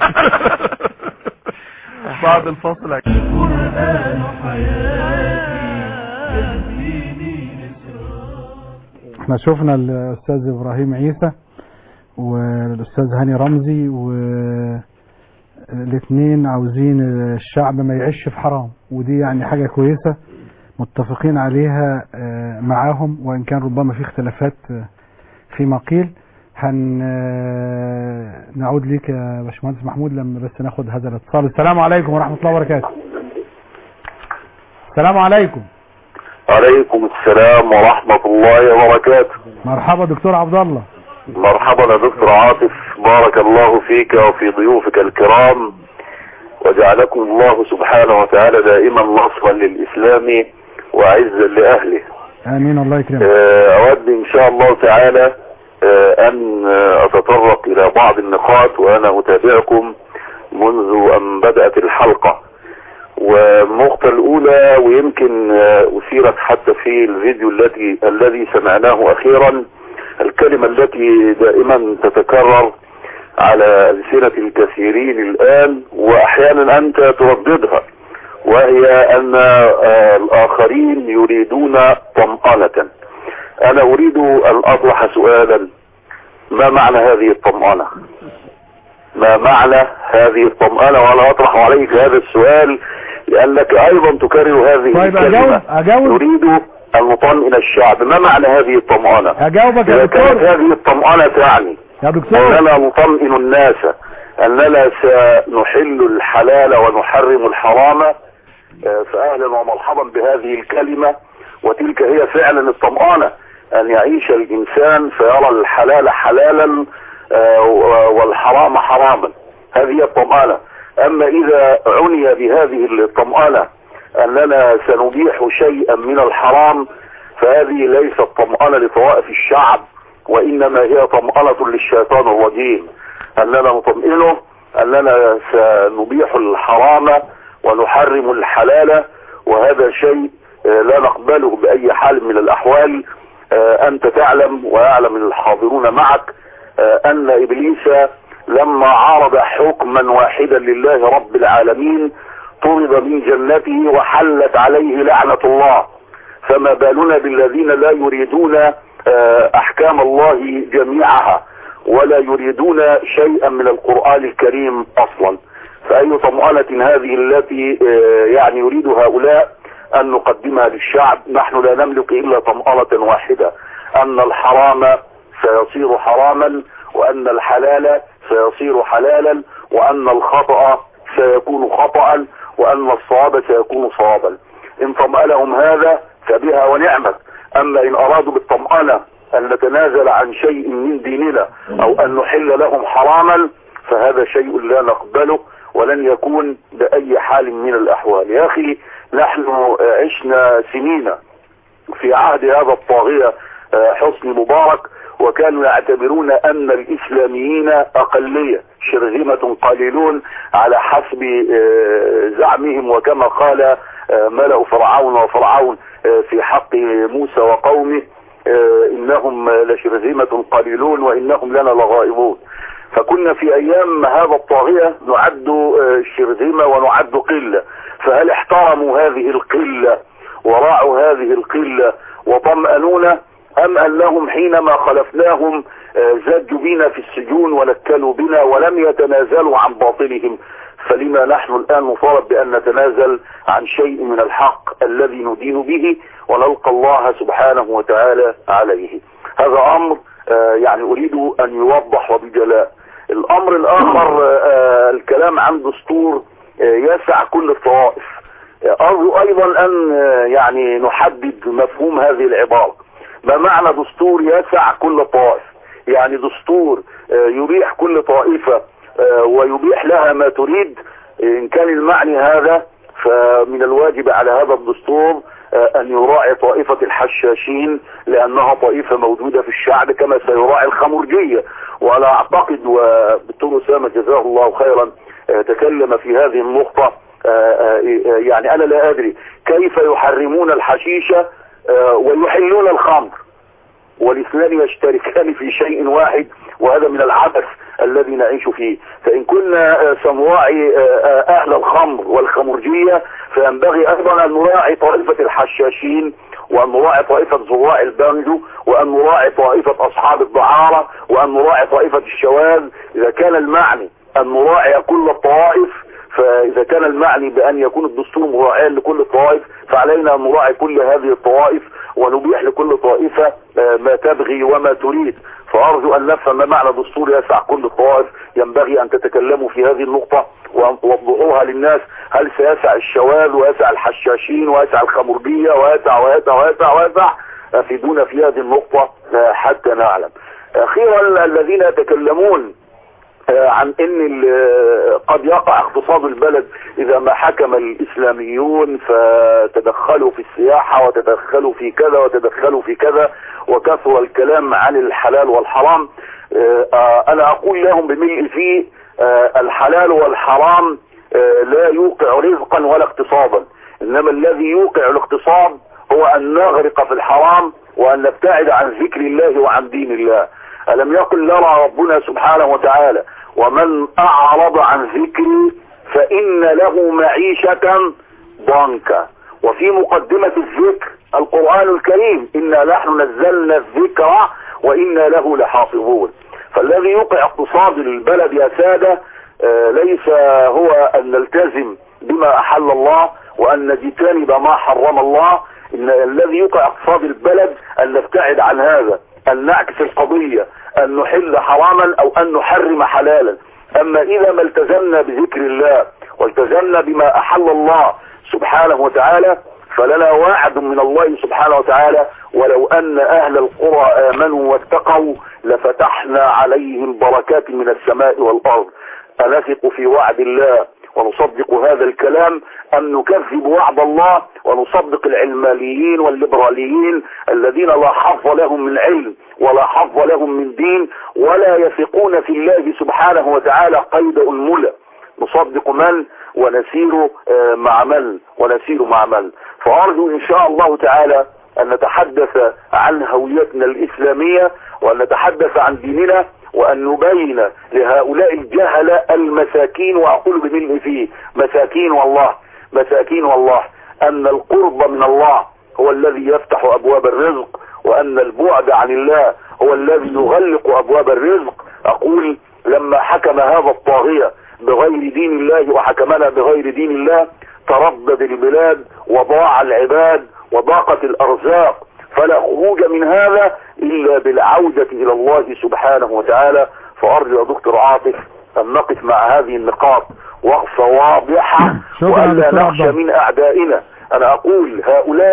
بعد الفاصل القرآن حياتي يهديني احنا شفنا الاستاذ ابراهيم عيسى والاستاذ هاني رمزي والاثنين عاوزين الشعب ما يعيش في حرام ودي يعني حاجة كويسة متفقين عليها آه، معاهم وان كان ربما في اختلافات آه، فيما قيل هن آه، نعود ليك يا باشمهندس محمود لما بس ناخد هذا الاتصال السلام عليكم ورحمة الله وبركاته السلام عليكم عليكم السلام ورحمة الله وبركاته مرحبا دكتور عبد الله مرحبا يا دكتور عاطف بارك الله فيك وفي ضيوفك الكرام وجعلكم الله سبحانه وتعالى دائما نصرا للإسلام وعزا لأهله امين الله يكرمك آه، أود إن شاء الله تعالى آه، أن آه، أتطرق إلى بعض النقاط وأنا أتابعكم منذ أن بدأت الحلقة والنقطة الأولى ويمكن آه، أثيرت حتى في الفيديو الذي الذي سمعناه أخيرا الكلمة التي دائما تتكرر على ألسنة الكثيرين الآن وأحيانا أنت ترددها وهي أن آه، الآخرين يريدون طمأنة أنا أريد أن أطرح سؤالا ما معنى هذه الطمأنة ما معنى هذه الطمأنة وأنا أطرح عليك هذا السؤال لأنك أيضا تكرر هذه طيب الكلمة أجاوب أجاوب نريد أن نطمئن الشعب ما معنى هذه الطمأنة أجاوبك يا إذا كانت دكتور هذه الطمأنة تعني يا دكتور أننا نطمئن الناس أننا سنحل الحلال ونحرم الحرام آه، فأهلا ومرحبا بهذه الكلمة وتلك هي فعلا الطمأنة أن يعيش الإنسان فيرى الحلال حلالا آه، والحرام حراما هذه هي الطمأنة أما إذا عني بهذه الطمأنة أننا سنبيح شيئا من الحرام فهذه ليست طمأنة لطوائف الشعب وإنما هي طمأنة للشيطان الرجيم أننا نطمئنه أننا سنبيح الحرام ونحرم الحلال وهذا شيء آه، لا نقبله بأي حال من الأحوال آه، أنت تعلم ويعلم الحاضرون معك آه، أن إبليس لما عارض حكما واحدا لله رب العالمين طرد من جنته وحلت عليه لعنة الله فما بالنا بالذين لا يريدون آه، أحكام الله جميعها ولا يريدون شيئا من القرآن الكريم أصلا فأي طمأنة هذه التي آه، يعني يريد هؤلاء أن نقدمها للشعب نحن لا نملك إلا طمأنة واحدة أن الحرام سيصير حراما وأن الحلال سيصير حلالا وأن الخطأ سيكون خطأ وأن الصواب سيكون صوابا إن طمأنهم هذا فبها ونعمت أما إن أرادوا بالطمأنة أن نتنازل عن شيء من ديننا أو أن نحل لهم حراما فهذا شيء لا نقبله ولن يكون بأي حال من الأحوال يا أخي نحن عشنا سنين في عهد هذا الطاغية حسني مبارك وكانوا يعتبرون أن الإسلاميين أقلية شرذمة قليلون على حسب زعمهم وكما قال ملأ فرعون وفرعون في حق موسى وقومه إنهم لشرذمة قليلون وإنهم لنا لغائبون فكنا في أيام هذا الطاغية نعد شرذمة ونعد قلة فهل احترموا هذه القلة وراعوا هذه القلة وطمأنونا أم أنهم حينما خلفناهم زجوا بنا في السجون ونكلوا بنا ولم يتنازلوا عن باطلهم فلما نحن الآن نطالب بأن نتنازل عن شيء من الحق الذي ندين به ونلقى الله سبحانه وتعالى عليه هذا أمر يعني أريد أن يوضح وبجلاء الأمر الآخر الكلام عن دستور يسع كل الطوائف أرجو أيضا أن يعني نحدد مفهوم هذه العبارة ما معنى دستور يسع كل طائف يعني دستور يبيح كل طائفة ويبيح لها ما تريد إن كان المعني هذا فمن الواجب على هذا الدستور أن يراعي طائفة الحشاشين لأنها طائفة موجودة في الشعب كما سيراعي الخمرجية وأنا أعتقد والدكتور أسامة جزاه الله خيرا تكلم في هذه النقطة يعني أنا لا أدري كيف يحرمون الحشيشة ويحلون الخمر والاثنان يشتركان في شيء واحد وهذا من العبث الذي نعيش فيه فإن كنا سنراعي أهل الخمر والخمرجية فينبغي أيضا أن نراعي طائفة الحشاشين وأن نراعي طائفة زراع البانجو وأن نراعي طائفة أصحاب الدعارة وأن نراعي طائفة الشواذ إذا كان المعني أن نراعي كل الطوائف فإذا كان المعني بأن يكون الدستور مراعيا لكل الطوائف فعلينا أن نراعي كل هذه الطوائف ونبيح لكل طائفة ما تبغي وما تريد فأرجو أن نفهم ما معنى دستور يسع كل الطوائف ينبغي أن تتكلموا في هذه النقطة ووضحوها للناس هل سيسع الشواذ ويسع الحشاشين ويسع الخمرجية ويسع ويسع ويسع ويسع أفيدونا في هذه النقطة حتى نعلم أخيرا الذين يتكلمون عن ان قد يقع اقتصاد البلد اذا ما حكم الاسلاميون فتدخلوا في السياحة وتدخلوا في كذا وتدخلوا في كذا وكثر الكلام عن الحلال والحرام انا اقول لهم بملء فيه الحلال والحرام لا يوقع رزقا ولا اقتصادا انما الذي يوقع الاقتصاد هو ان نغرق في الحرام وان نبتعد عن ذكر الله وعن دين الله ألم يقل لنا ربنا سبحانه وتعالى ومن أعرض عن ذكري فإن له معيشة ضنكا وفي مقدمة الذكر القرآن الكريم إنا نحن نزلنا الذكر وإنا له لحافظون فالذي يوقع اقتصاد البلد يا سادة ليس هو أن نلتزم بما أحل الله وأن نجتنب ما حرم الله إن الذي يوقع اقتصاد البلد أن نبتعد عن هذا أن نعكس القضية أن نحل حراما أو أن نحرم حلالا أما إذا ما التزمنا بذكر الله والتزمنا بما أحل الله سبحانه وتعالى فلنا وعد من الله سبحانه وتعالى ولو أن أهل القرى آمنوا واتقوا لفتحنا عليهم بركات من السماء والأرض أنثق في وعد الله ونصدق هذا الكلام أم نكذب وعد الله ونصدق العلمانيين والليبراليين الذين لا حظ لهم من علم ولا حظ لهم من دين ولا يثقون في الله سبحانه وتعالى قيد أنملة نصدق من ونسير مع من ونسير مع من فأرجو إن شاء الله تعالى أن نتحدث عن هويتنا الإسلامية وأن نتحدث عن ديننا وأن نبين لهؤلاء الجهلة المساكين وأقول بملء فيه مساكين والله مساكين والله أن القرب من الله هو الذي يفتح أبواب الرزق وأن البعد عن الله هو الذي يغلق أبواب الرزق أقول لما حكم هذا الطاغية بغير دين الله وحكمنا بغير دين الله تردد البلاد وضاع العباد وضاقت الأرزاق فلا خروج من هذا إلا بالعودة إلى الله سبحانه وتعالى فأرجو يا دكتور عاطف أن نقف مع هذه النقاط وقفة واضحة وألا نخشى من أعدائنا أنا أقول هؤلاء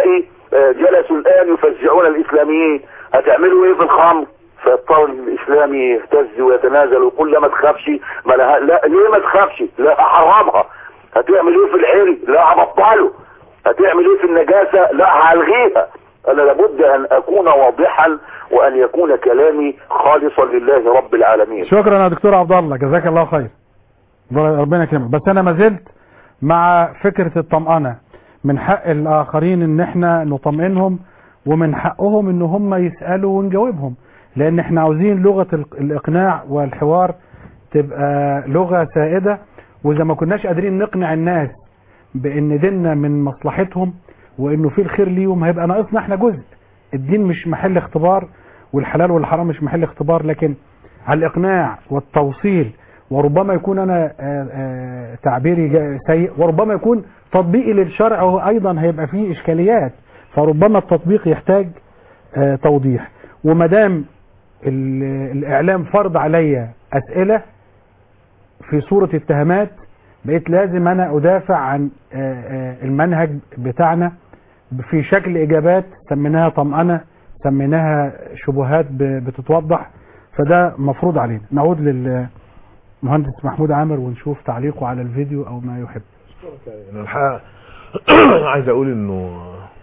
آه، جلسوا الان يفزعون الاسلاميين هتعملوا ايه في الخمر فيضطر الاسلامي يهتز ويتنازل ويقول لا ما تخافش ما لها لا ليه ما تخافش لا هحرمها هتعمل ايه في العري لا هبطله هتعمل ايه في النجاسة لا هلغيها انا لابد ان اكون واضحا وان يكون كلامي خالصا لله رب العالمين شكرا يا دكتور عبد الله جزاك الله خير ربنا يكرمك بس انا ما زلت مع فكرة الطمأنة من حق الاخرين ان احنا نطمئنهم ومن حقهم ان هم يسألوا ونجاوبهم لان احنا عاوزين لغة ال- الاقناع والحوار تبقى لغة سائدة واذا ما كناش قادرين نقنع الناس بان ديننا من مصلحتهم وانه في الخير ليهم هيبقى ناقصنا احنا جزء الدين مش محل اختبار والحلال والحرام مش محل اختبار لكن على الاقناع والتوصيل وربما يكون انا آه، آه، تعبيري جا- سيء وربما يكون تطبيقي للشرع هو ايضا هيبقى فيه اشكاليات فربما التطبيق يحتاج آه، توضيح وما دام ال- الاعلام فرض عليا اسئله في صوره اتهامات بقيت لازم انا ادافع عن آه، آه، المنهج بتاعنا في شكل اجابات سميناها طمأنة سميناها شبهات ب- بتتوضح فده مفروض علينا نعود للمهندس محمود عامر ونشوف تعليقه على الفيديو او ما يحب يعني الحقيقة عايز اقول انه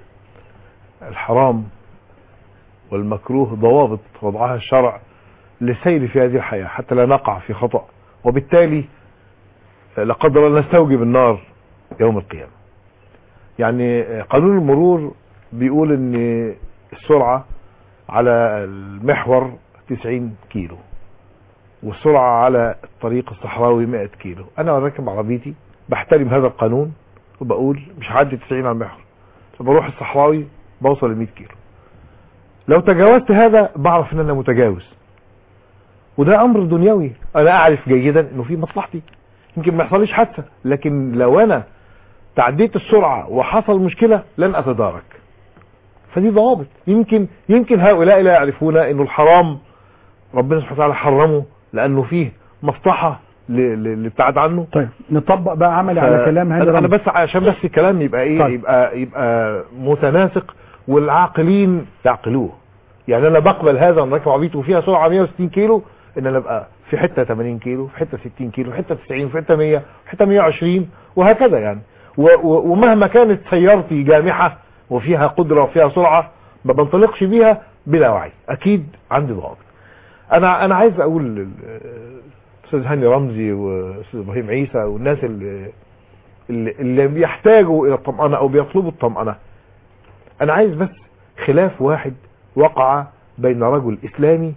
الحرام والمكروه ضوابط وضعها الشرع للسير في هذه الحياة حتى لا نقع في خطأ وبالتالي لا قدر الله نستوجب النار يوم القيامة يعني قانون المرور بيقول ان السرعة على المحور 90 كيلو والسرعة على الطريق الصحراوي 100 كيلو انا راكب عربيتي بحترم هذا القانون وبقول مش هعدي 90 على المحور فبروح الصحراوي بوصل ل 100 كيلو لو تجاوزت هذا بعرف ان انا متجاوز وده امر دنيوي انا اعرف جيدا انه في مصلحتي يمكن ما يحصليش حادثه لكن لو انا تعديت السرعه وحصل مشكله لن اتدارك فدي ضوابط يمكن يمكن هؤلاء لا يعرفون انه الحرام ربنا سبحانه وتعالى حرمه لانه فيه مصلحه ل- ل- للابتعاد عنه طيب نطبق بقى عملي على كلام هاني انا أنا رمزي. بس عشان بس الكلام يبقى ايه طيب. يبقى يبقى متناسق والعاقلين يعقلوه يعني انا بقبل هذا ان راكب عربيتي وفيها سرعه 160 كيلو ان انا ابقى في حته 80 كيلو في حته 60 كيلو في حته 90 في حته 100 في حته 120 وهكذا يعني و و ومهما كانت سيارتي جامحه وفيها قدره وفيها سرعه ما بنطلقش بيها بلا وعي اكيد عندي ضوابط انا انا عايز اقول لل- استاذ هاني رمزي واستاذ ابراهيم عيسى والناس اللي اللي, اللي بيحتاجوا الى الطمأنة او بيطلبوا الطمأنة انا عايز بس خلاف واحد وقع بين رجل اسلامي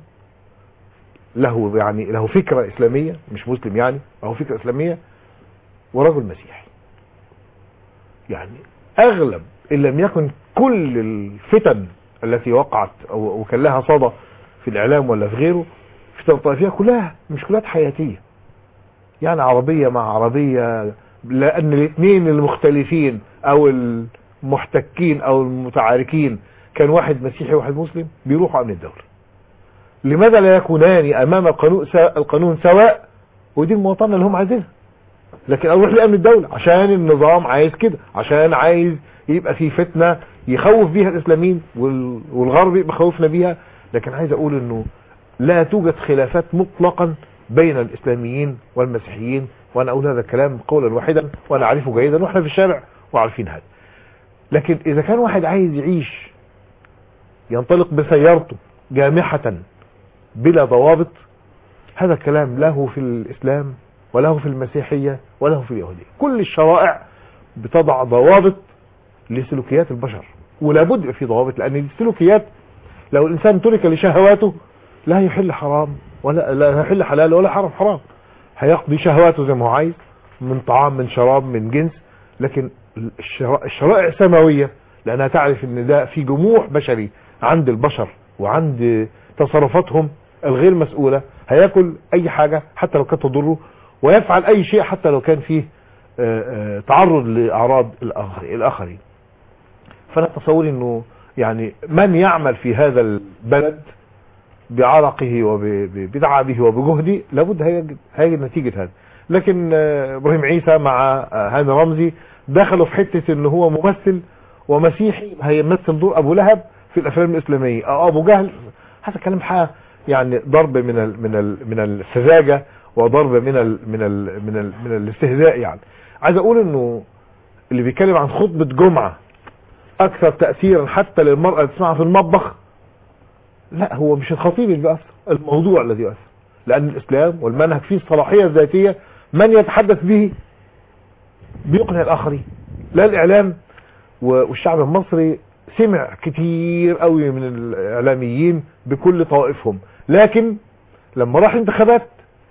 له يعني له فكرة اسلامية مش مسلم يعني له فكرة اسلامية ورجل مسيحي يعني اغلب ان لم يكن كل الفتن التي وقعت او أو كان لها صدى في الاعلام ولا في غيره الفتن الطائفية كلها مشكلات حياتية يعني عربية مع عربية لان الاثنين المختلفين او المحتكين او المتعاركين كان واحد مسيحي وواحد مسلم بيروحوا امن الدولة لماذا لا يكونان امام القانون سا- القانون سواء ودي المواطنة اللي هم عايزينها لكن اروح لامن الدولة عشان النظام عايز كده عشان عايز يبقى في فتنة يخوف بيها الاسلاميين وال- والغرب يبقى خوفنا بيها لكن عايز اقول انه لا توجد خلافات مطلقا بين الاسلاميين والمسيحيين وانا اقول هذا الكلام قولا واحدا وانا اعرفه جيدا واحنا في الشارع وعارفين هذا لكن اذا كان واحد عايز يعيش ينطلق بسيارته جامحة بلا ضوابط هذا الكلام له في الاسلام وله في المسيحية وله في اليهودية كل الشرائع بتضع ضوابط لسلوكيات البشر ولا بد يبقى في ضوابط لان السلوكيات لو الانسان ترك لشهواته لا يحل حرام ولا لا يحل حلال ولا حرام حرام هيقضي شهواته زي ما هو عايز من طعام من شراب من جنس لكن الشرا- الشرائع السماوية لانها تعرف ان ده في جموح بشري عند البشر وعند تصرفاتهم الغير مسؤولة هياكل اي حاجة حتى لو كانت تضره ويفعل اي شيء حتى لو كان فيه آه، آه، تعرض لاعراض الآخر- الاخرين فانا تصوري انه يعني من يعمل في هذا البلد بعرقه وبتعبه وبجهده لابد هيجد, هيجد نتيجة هذا لكن آه، ابراهيم عيسى مع آه، هاني رمزي دخلوا في حتة ان هو ممثل ومسيحي هيمثل دور ابو لهب في الافلام الاسلاميه او ابو جهل هذا كلام حقيقة يعني ضرب من ال من ال من السذاجه وضرب من ال من ال من ال من الاستهزاء يعني عايز اقول انه اللي بيتكلم عن خطبه جمعه اكثر تاثيرا حتى للمراه اللي تسمعها في المطبخ لا هو مش الخطيب اللي بيأثر الموضوع الذي يؤثر لأن الإسلام والمنهج فيه الصلاحية الذاتية من يتحدث به بيقنع الآخرين لا الإعلام والشعب المصري سمع كتير قوي من الإعلاميين بكل طوائفهم لكن لما راح انتخابات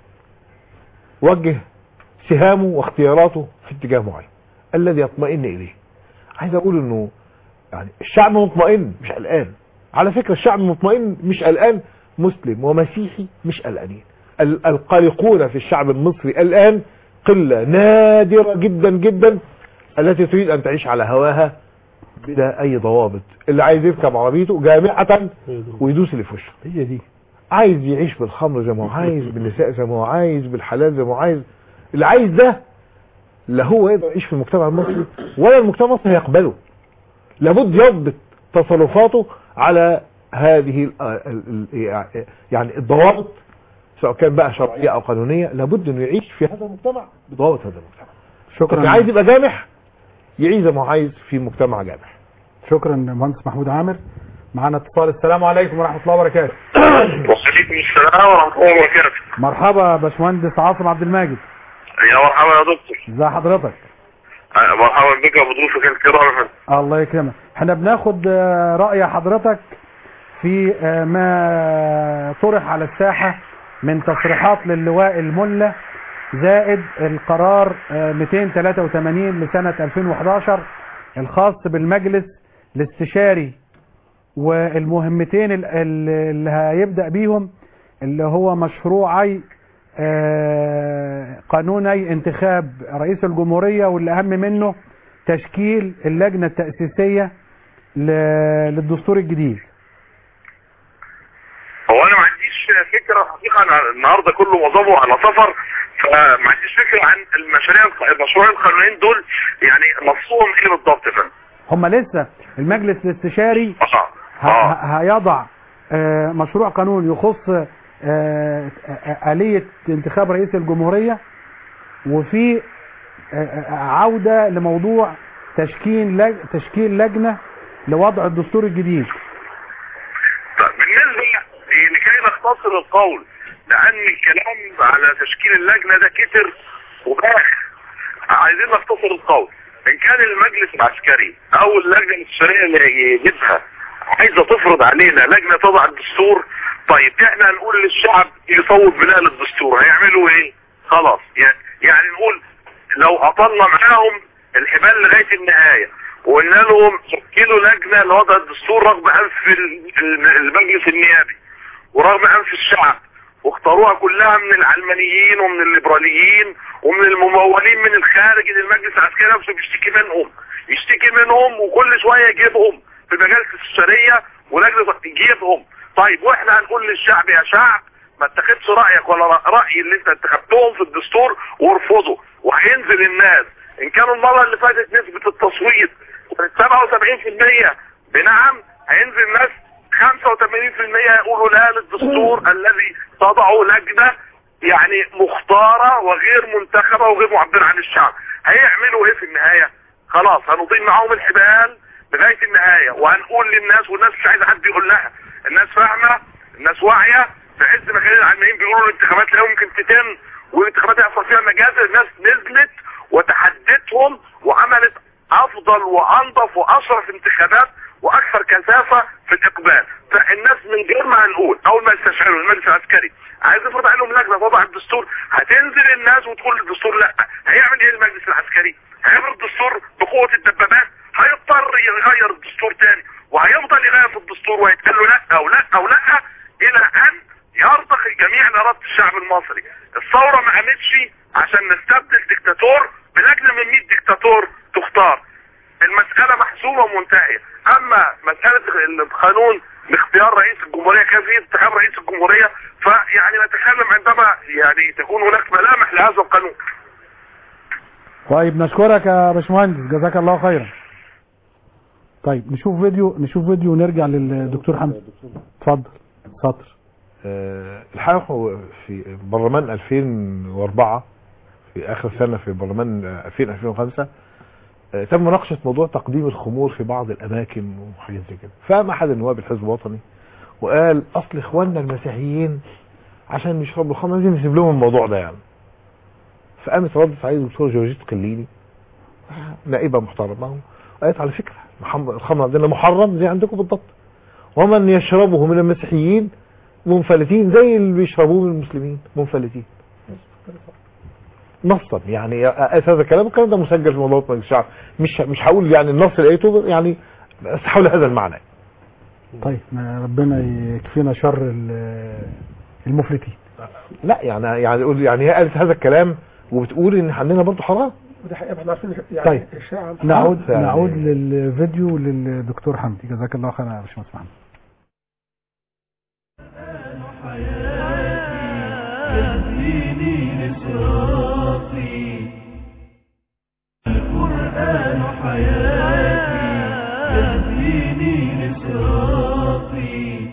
وجه سهامه واختياراته في اتجاه معين الذي يطمئن إليه عايز أقول إنه يعني الشعب مطمئن مش قلقان على فكرة الشعب المطمئن مش قلقان مسلم ومسيحي مش قلقانين ال- القلقون في الشعب المصري الآن قلة نادرة جدا جدا التي تريد أن تعيش على هواها بلا أي ضوابط اللي عايز يركب عربيته جامعة ويدوس اللي في وشه هي دي عايز يعيش بالخمر زي ما هو عايز بالنساء زي ما هو عايز بالحلال زي ما هو عايز اللي عايز ده لا هو يقدر يعيش في المجتمع المصري ولا المجتمع المصري هيقبله لابد يضبط تصرفاته على هذه ال- ال- ال- يعني الضوابط سواء كان بقى شرعية او قانونية لابد انه يعيش في هذا المجتمع بضوابط هذا المجتمع شكرا اللي عايز يبقى جامح يعيش زي ما هو عايز في مجتمع جامح شكرا مهندس محمود عامر معنا اتصال السلام عليكم ورحمة الله وبركاته وعليكم السلام ورحمة الله وبركاته مرحبا يا باشمهندس عاصم عبد الماجد يا مرحبا يا دكتور ازي حضرتك آه، مرحبا بك وبضيوفك الكرام الله يكرمك احنا بناخد آه، رأي حضرتك في آه، ما طرح على الساحة من تصريحات للواء الملة زائد القرار آه، 283 لسنة 2011 الخاص بالمجلس الاستشاري والمهمتين ال- ال- اللي هيبدأ بيهم اللي هو مشروعي آه، قانوني انتخاب رئيس الجمهورية واللي أهم منه تشكيل اللجنة التأسيسية ل- للدستور الجديد هو انا ما عنديش فكره حقيقه انا النهارده كله معظمه على سفر فما عنديش فكره عن المشاريع المشروعين القانونيين دول يعني نصهم ايه بالضبط يا فندم هم لسه المجلس الاستشاري اه ه- ه- هيضع آه، مشروع قانون يخص آه، آه، آلية انتخاب رئيس الجمهورية وفي آه، آه، عودة لموضوع تشكيل لج... تشكيل لجنة لوضع الدستور الجديد طيب بالنسبه لكي نختصر القول لان الكلام على تشكيل اللجنه ده كتر وباخ عايزين نختصر القول ان كان المجلس العسكري او اللجنه الاستشاريه اللي يجيبها عايزه تفرض علينا لجنه تضع الدستور طيب احنا هنقول للشعب يصوت بناء للدستور هيعملوا ايه خلاص يعني, يعني نقول لو اطلنا معاهم الحبال لغايه النهايه وقلنا لهم شكلوا لجنه لوضع الدستور رغم انف ال- ال- المجلس النيابي ورغم انف الشعب واختاروها كلها من العلمانيين ومن الليبراليين ومن الممولين من الخارج اللي المجلس العسكري نفسه بيشتكي منهم يشتكي منهم وكل شويه يجيبهم في المجالس الاستشاريه ولجنه تجيبهم طيب واحنا هنقول للشعب يا شعب ما اتخذش رايك ولا راي اللي انت انتخبتهم في الدستور وارفضه وهينزل الناس ان كان المره اللي فاتت نسبه التصويت كانت 77% بنعم هينزل الناس 85% يقولوا لا للدستور الذي تضعه لجنه يعني مختاره وغير منتخبه وغير معبره عن الشعب هيعملوا ايه في النهايه خلاص هنطين معاهم الحبال لغايه النهايه وهنقول للناس والناس مش عايزه حد يقول لها الناس فاهمه الناس واعيه في عز ما كانوا العلمانيين بيقولوا الانتخابات لا يمكن تتم والانتخابات يحصل فيها مجازر الناس نزلت وتحدتهم وعملت افضل وانظف واشرف انتخابات واكثر كثافه في الاقبال فالناس من غير ما هنقول اول ما يستشعروا المجلس العسكري عايز يفرض عليهم لجنه تضع الدستور هتنزل الناس وتقول الدستور لا هيعمل ايه المجلس العسكري هيعمل الدستور بقوه الدبابات هيضطر يغير الدستور تاني وهيفضل يغير في الدستور ويتقال له لا او لا او لا الى ان يرضخ الجميع لاراده الشعب المصري الثوره ما قامتش عشان نستبدل دكتاتور بلجنه من 100 دكتاتور تختار المسألة محسومة ومنتهية اما مسألة القانون لاختيار رئيس الجمهورية كيفية انتخاب رئيس الجمهورية فيعني نتكلم عندما يعني تكون هناك ملامح لهذا القانون طيب نشكرك يا باشمهندس جزاك الله خيرا طيب نشوف فيديو نشوف فيديو ونرجع للدكتور حمد اتفضل سطر آه، الحقيقة هو في برلمان 2004 في آخر سنة في برلمان 2000 2005 آه، تم مناقشة موضوع تقديم الخمور في بعض الأماكن وحاجات زي كده فقام أحد النواب الحزب الوطني وقال أصل إخواننا المسيحيين عشان يشربوا الخمر لازم نسيب لهم الموضوع ده يعني فقامت ردت عليه الدكتور جورجيت كليني نائبة محترمة قالت على فكرة محمد الخمر عندنا محرم زي عندكم بالضبط ومن يشربه من المسيحيين منفلتين زي اللي بيشربوه من المسلمين منفلتين نصا يعني هذا الكلام الكلام ده مسجل في موضوع مجلس الشعب مش مش هقول يعني النص اللي لقيته يعني بس حول هذا المعنى طيب ما ربنا يكفينا شر ال- المفلتين لا يعني يعني يقول يعني هي قالت هذا الكلام وبتقول ان عندنا برضه حرام وده حقيقة احنا عارفين يعني طيب الشاعة نعود يعني- نعود للفيديو للدكتور حمدي جزاك الله خيرا يا باشمهندس محمد يهديني لصراطي القرآن حياتي يهديني لصراطي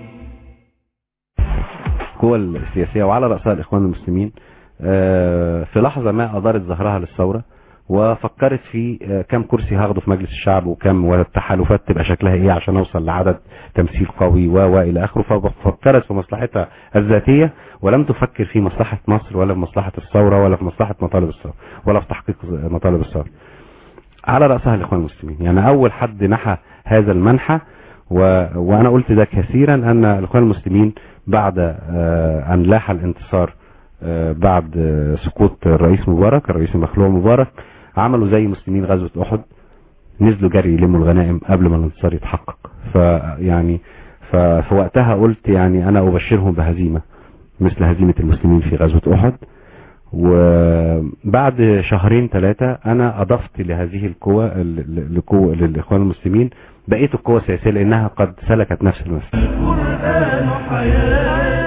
القوى السياسية وعلى رأسها الإخوان المسلمين آه، في لحظة ما أدارت ظهرها للثورة وفكرت في آه، كم كرسي هاخده في مجلس الشعب وكم والتحالفات تبقى شكلها ايه عشان اوصل لعدد تمثيل قوي و و الى اخره ففكرت في مصلحتها الذاتية ولم تفكر في مصلحة مصر ولا في مصلحة الثورة ولا في مصلحة مطالب الثورة ولا في تحقيق مطالب الثورة على رأسها الإخوان المسلمين يعني أول حد نحى هذا المنحى و... وأنا قلت ده كثيرا أن الإخوان المسلمين بعد آه، أن لاح الانتصار آه، بعد آه، سقوط الرئيس مبارك الرئيس المخلوع مبارك عملوا زي مسلمين غزوة أحد نزلوا جري يلموا الغنائم قبل ما الانتصار يتحقق فيعني ف- في وقتها قلت يعني أنا أبشرهم بهزيمة مثل هزيمة المسلمين في غزوة أحد وبعد شهرين ثلاثة أنا أضفت لهذه القوى ال- لقوة للإخوان المسلمين بقية القوى السياسية لأنها قد سلكت نفس المسلك القرآن حياتي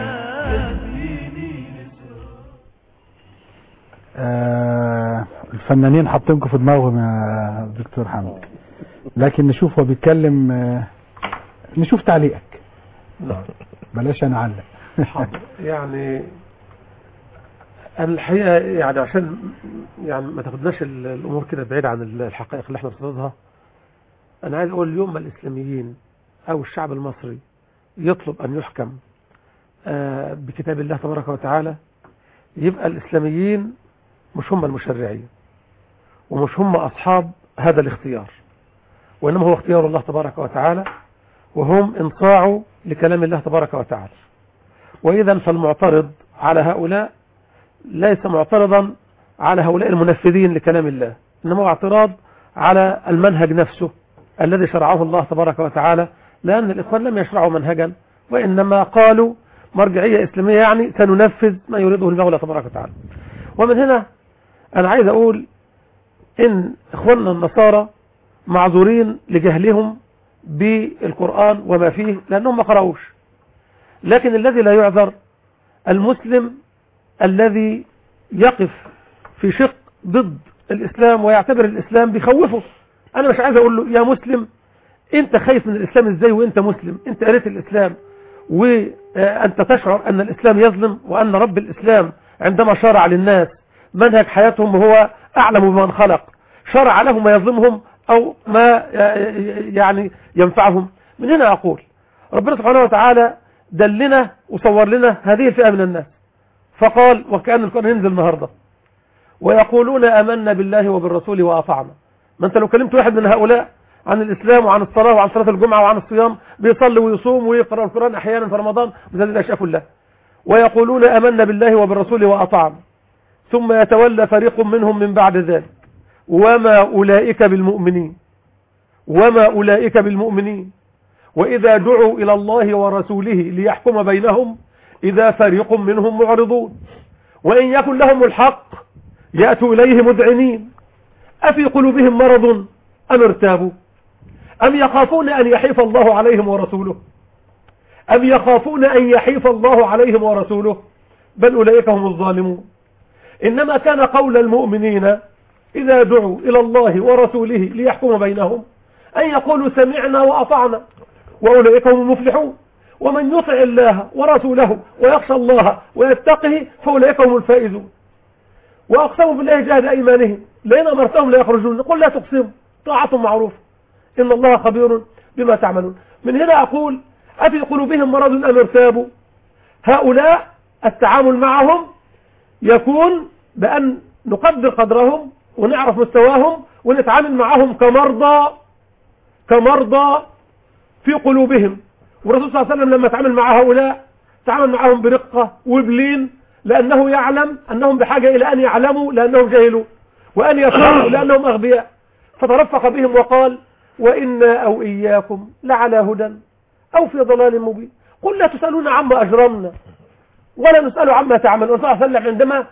آه الفنانين حاطينكم في دماغهم يا دكتور حمد لكن نشوف هو بيتكلم آه نشوف تعليقك نعم بلاش انا اعلق حاضر. يعني أنا الحقيقة يعني عشان يعني ما تاخدناش ال- الأمور كده بعيد عن ال- الحقائق اللي احنا بصددها أنا عايز أقول اليوم ما الإسلاميين أو الشعب المصري يطلب أن يحكم آه، بكتاب الله تبارك وتعالى يبقى الإسلاميين مش هم المشرعين ومش هم أصحاب هذا الاختيار وإنما هو اختيار الله تبارك وتعالى وهم انصاعوا لكلام الله تبارك وتعالى وإذا فالمعترض على هؤلاء ليس معترضا على هؤلاء المنفذين لكلام الله إنما هو اعتراض على المنهج نفسه الذي شرعه الله تبارك وتعالى لأن الإخوان لم يشرعوا منهجا وإنما قالوا مرجعية إسلامية يعني سننفذ ما يريده المولى تبارك وتعالى ومن هنا أنا عايز أقول إن إخواننا النصارى معذورين لجهلهم بالقرآن وما فيه لأنهم ما قرأوش لكن الذي لا يعذر المسلم الذي يقف في شق ضد الإسلام ويعتبر الإسلام بيخوفه أنا مش عايز أقول له يا مسلم أنت خايف من الإسلام إزاي وأنت مسلم أنت قريت الإسلام وأنت تشعر أن الإسلام يظلم وأن رب الإسلام عندما شرع للناس منهج حياتهم هو أعلم بمن خلق شرع لهم ما يظلمهم أو ما يعني ينفعهم من هنا أقول ربنا سبحانه وتعالى دلنا وصور لنا هذه الفئة من الناس فقال وكأن القرآن ينزل النهاردة ويقولون أمنا بالله وبالرسول وأطعنا ما أنت لو كلمت واحد من هؤلاء عن الإسلام وعن الصلاة وعن صلاة الجمعة وعن الصيام بيصلي ويصوم ويقرأ القرآن أحيانا في رمضان وزاد الأشياء كلها ويقولون أمنا بالله وبالرسول وأطعنا ثم يتولى فريق منهم من بعد ذلك وما أولئك بالمؤمنين وما أولئك بالمؤمنين وإذا دعوا إلى الله ورسوله ليحكم بينهم إذا فريق منهم معرضون وإن يكن لهم الحق يأتوا إليه مذعنين أفي قلوبهم مرض أم ارتابوا أم يخافون أن يحيف الله عليهم ورسوله أم يخافون أن يحيف الله عليهم ورسوله بل أولئك هم الظالمون إنما كان قول المؤمنين إذا دعوا إلى الله ورسوله ليحكم بينهم أن يقولوا سمعنا وأطعنا وأولئك هم المفلحون ومن يطع الله ورسوله ويخشى الله ويتقه فأولئك هم الفائزون وأقسموا بالله جهد أيمانهم لئن أمرتهم لا يخرجون قل لا تقسموا طاعة معروفة إن الله خبير بما تعملون من هنا أقول أفي قلوبهم مرض أم ارتابوا هؤلاء التعامل معهم يكون بأن نقدر قدرهم ونعرف مستواهم ونتعامل معهم كمرضى كمرضى في قلوبهم والرسول صلى الله عليه وسلم لما تعامل مع هؤلاء تعامل معهم برقة وبلين لأنه يعلم أنهم بحاجة إلى أن يعلموا لأنهم جهلوا وأن يكونوا لأنهم أغبياء فترفق بهم وقال وإنا أو إياكم لعلى هدى أو في ضلال مبين قل لا تسألون عما أجرمنا ولا نسأل عما تعملون صلى الله عليه وسلم عندما